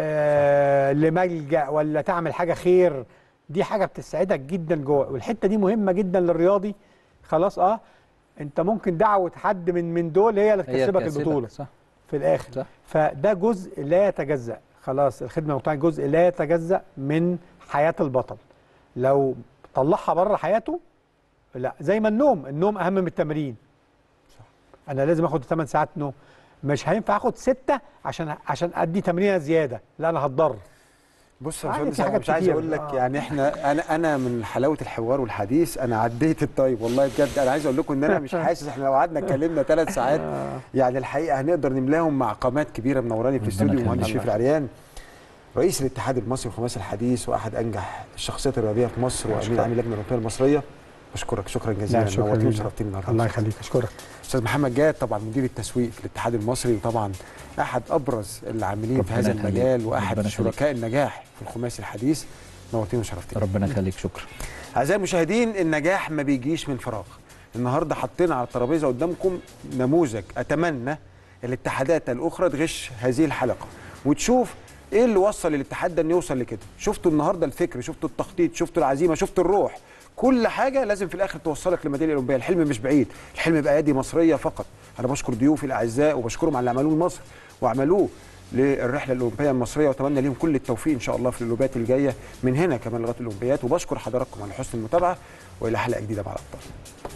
آه لملجا ولا تعمل حاجه خير دي حاجه بتسعدك جدا جوه والحته دي مهمه جدا للرياضي خلاص اه انت ممكن دعوه حد من من دول هي اللي هي تكسبك تكسبك، البطوله صح في الاخر صح. فده جزء لا يتجزا خلاص الخدمه المجتمعيه جزء لا يتجزا من حياه البطل لو طلعها بره حياته لا زي ما النوم النوم اهم من التمرين صح. انا لازم اخد 8 ساعات نوم مش هينفع اخد ستة عشان عشان ادي تمرينه زياده لا انا هتضر بص يا عادي، باشمهندس في انا حاجات مش عايز كتير. اقول لك آه. يعني احنا انا انا من حلاوه الحوار والحديث انا عديت الطيب والله بجد انا عايز اقول لكم ان انا مش حاسس احنا لو قعدنا اتكلمنا ثلاث ساعات يعني الحقيقه هنقدر نملاهم مع قامات كبيره منوراني في ربنا الاستوديو يخليك. مهندس شريف العريان رئيس الاتحاد المصري للخماسي الحديث واحد انجح الشخصيات الرياضيه في مصر وامين أشكرك. عام اللجنه الاوروبيه المصريه بشكرك شكرا جزيلا لا، شكراً نورتني ليك. وشرفتني النهارده الله يخليك اشكرك استاذ محمد جاد طبعا مدير التسويق في الاتحاد المصري وطبعا احد ابرز العاملين في ربنا هذا يخليك. المجال واحد ربنا يخليك. شركاء النجاح في الخماسي الحديث نورتني وشرفتني ربنا يخليك شكرا اعزائي المشاهدين النجاح ما بيجيش من فراغ النهارده حطينا على الترابيزه قدامكم نموذج اتمنى الاتحادات الاخرى تغش هذه الحلقه وتشوف ايه اللي وصل الاتحاد ده انه يوصل لكده شفتوا النهارده الفكر شفتوا التخطيط شفتوا العزيمه شفتوا الروح كل حاجه لازم في الاخر توصلك للميداليه الاولمبيه الحلم مش بعيد الحلم يبقى يدي مصريه فقط انا بشكر ضيوفي الاعزاء وبشكرهم على اللي عملوه لمصر وعملوه للرحله الاولمبيه المصريه واتمنى لهم كل التوفيق ان شاء الله في الاولمبيات الجايه من هنا كمان لغايه الاولمبيات وبشكر حضراتكم على حسن المتابعه والى حلقه جديده مع الابطال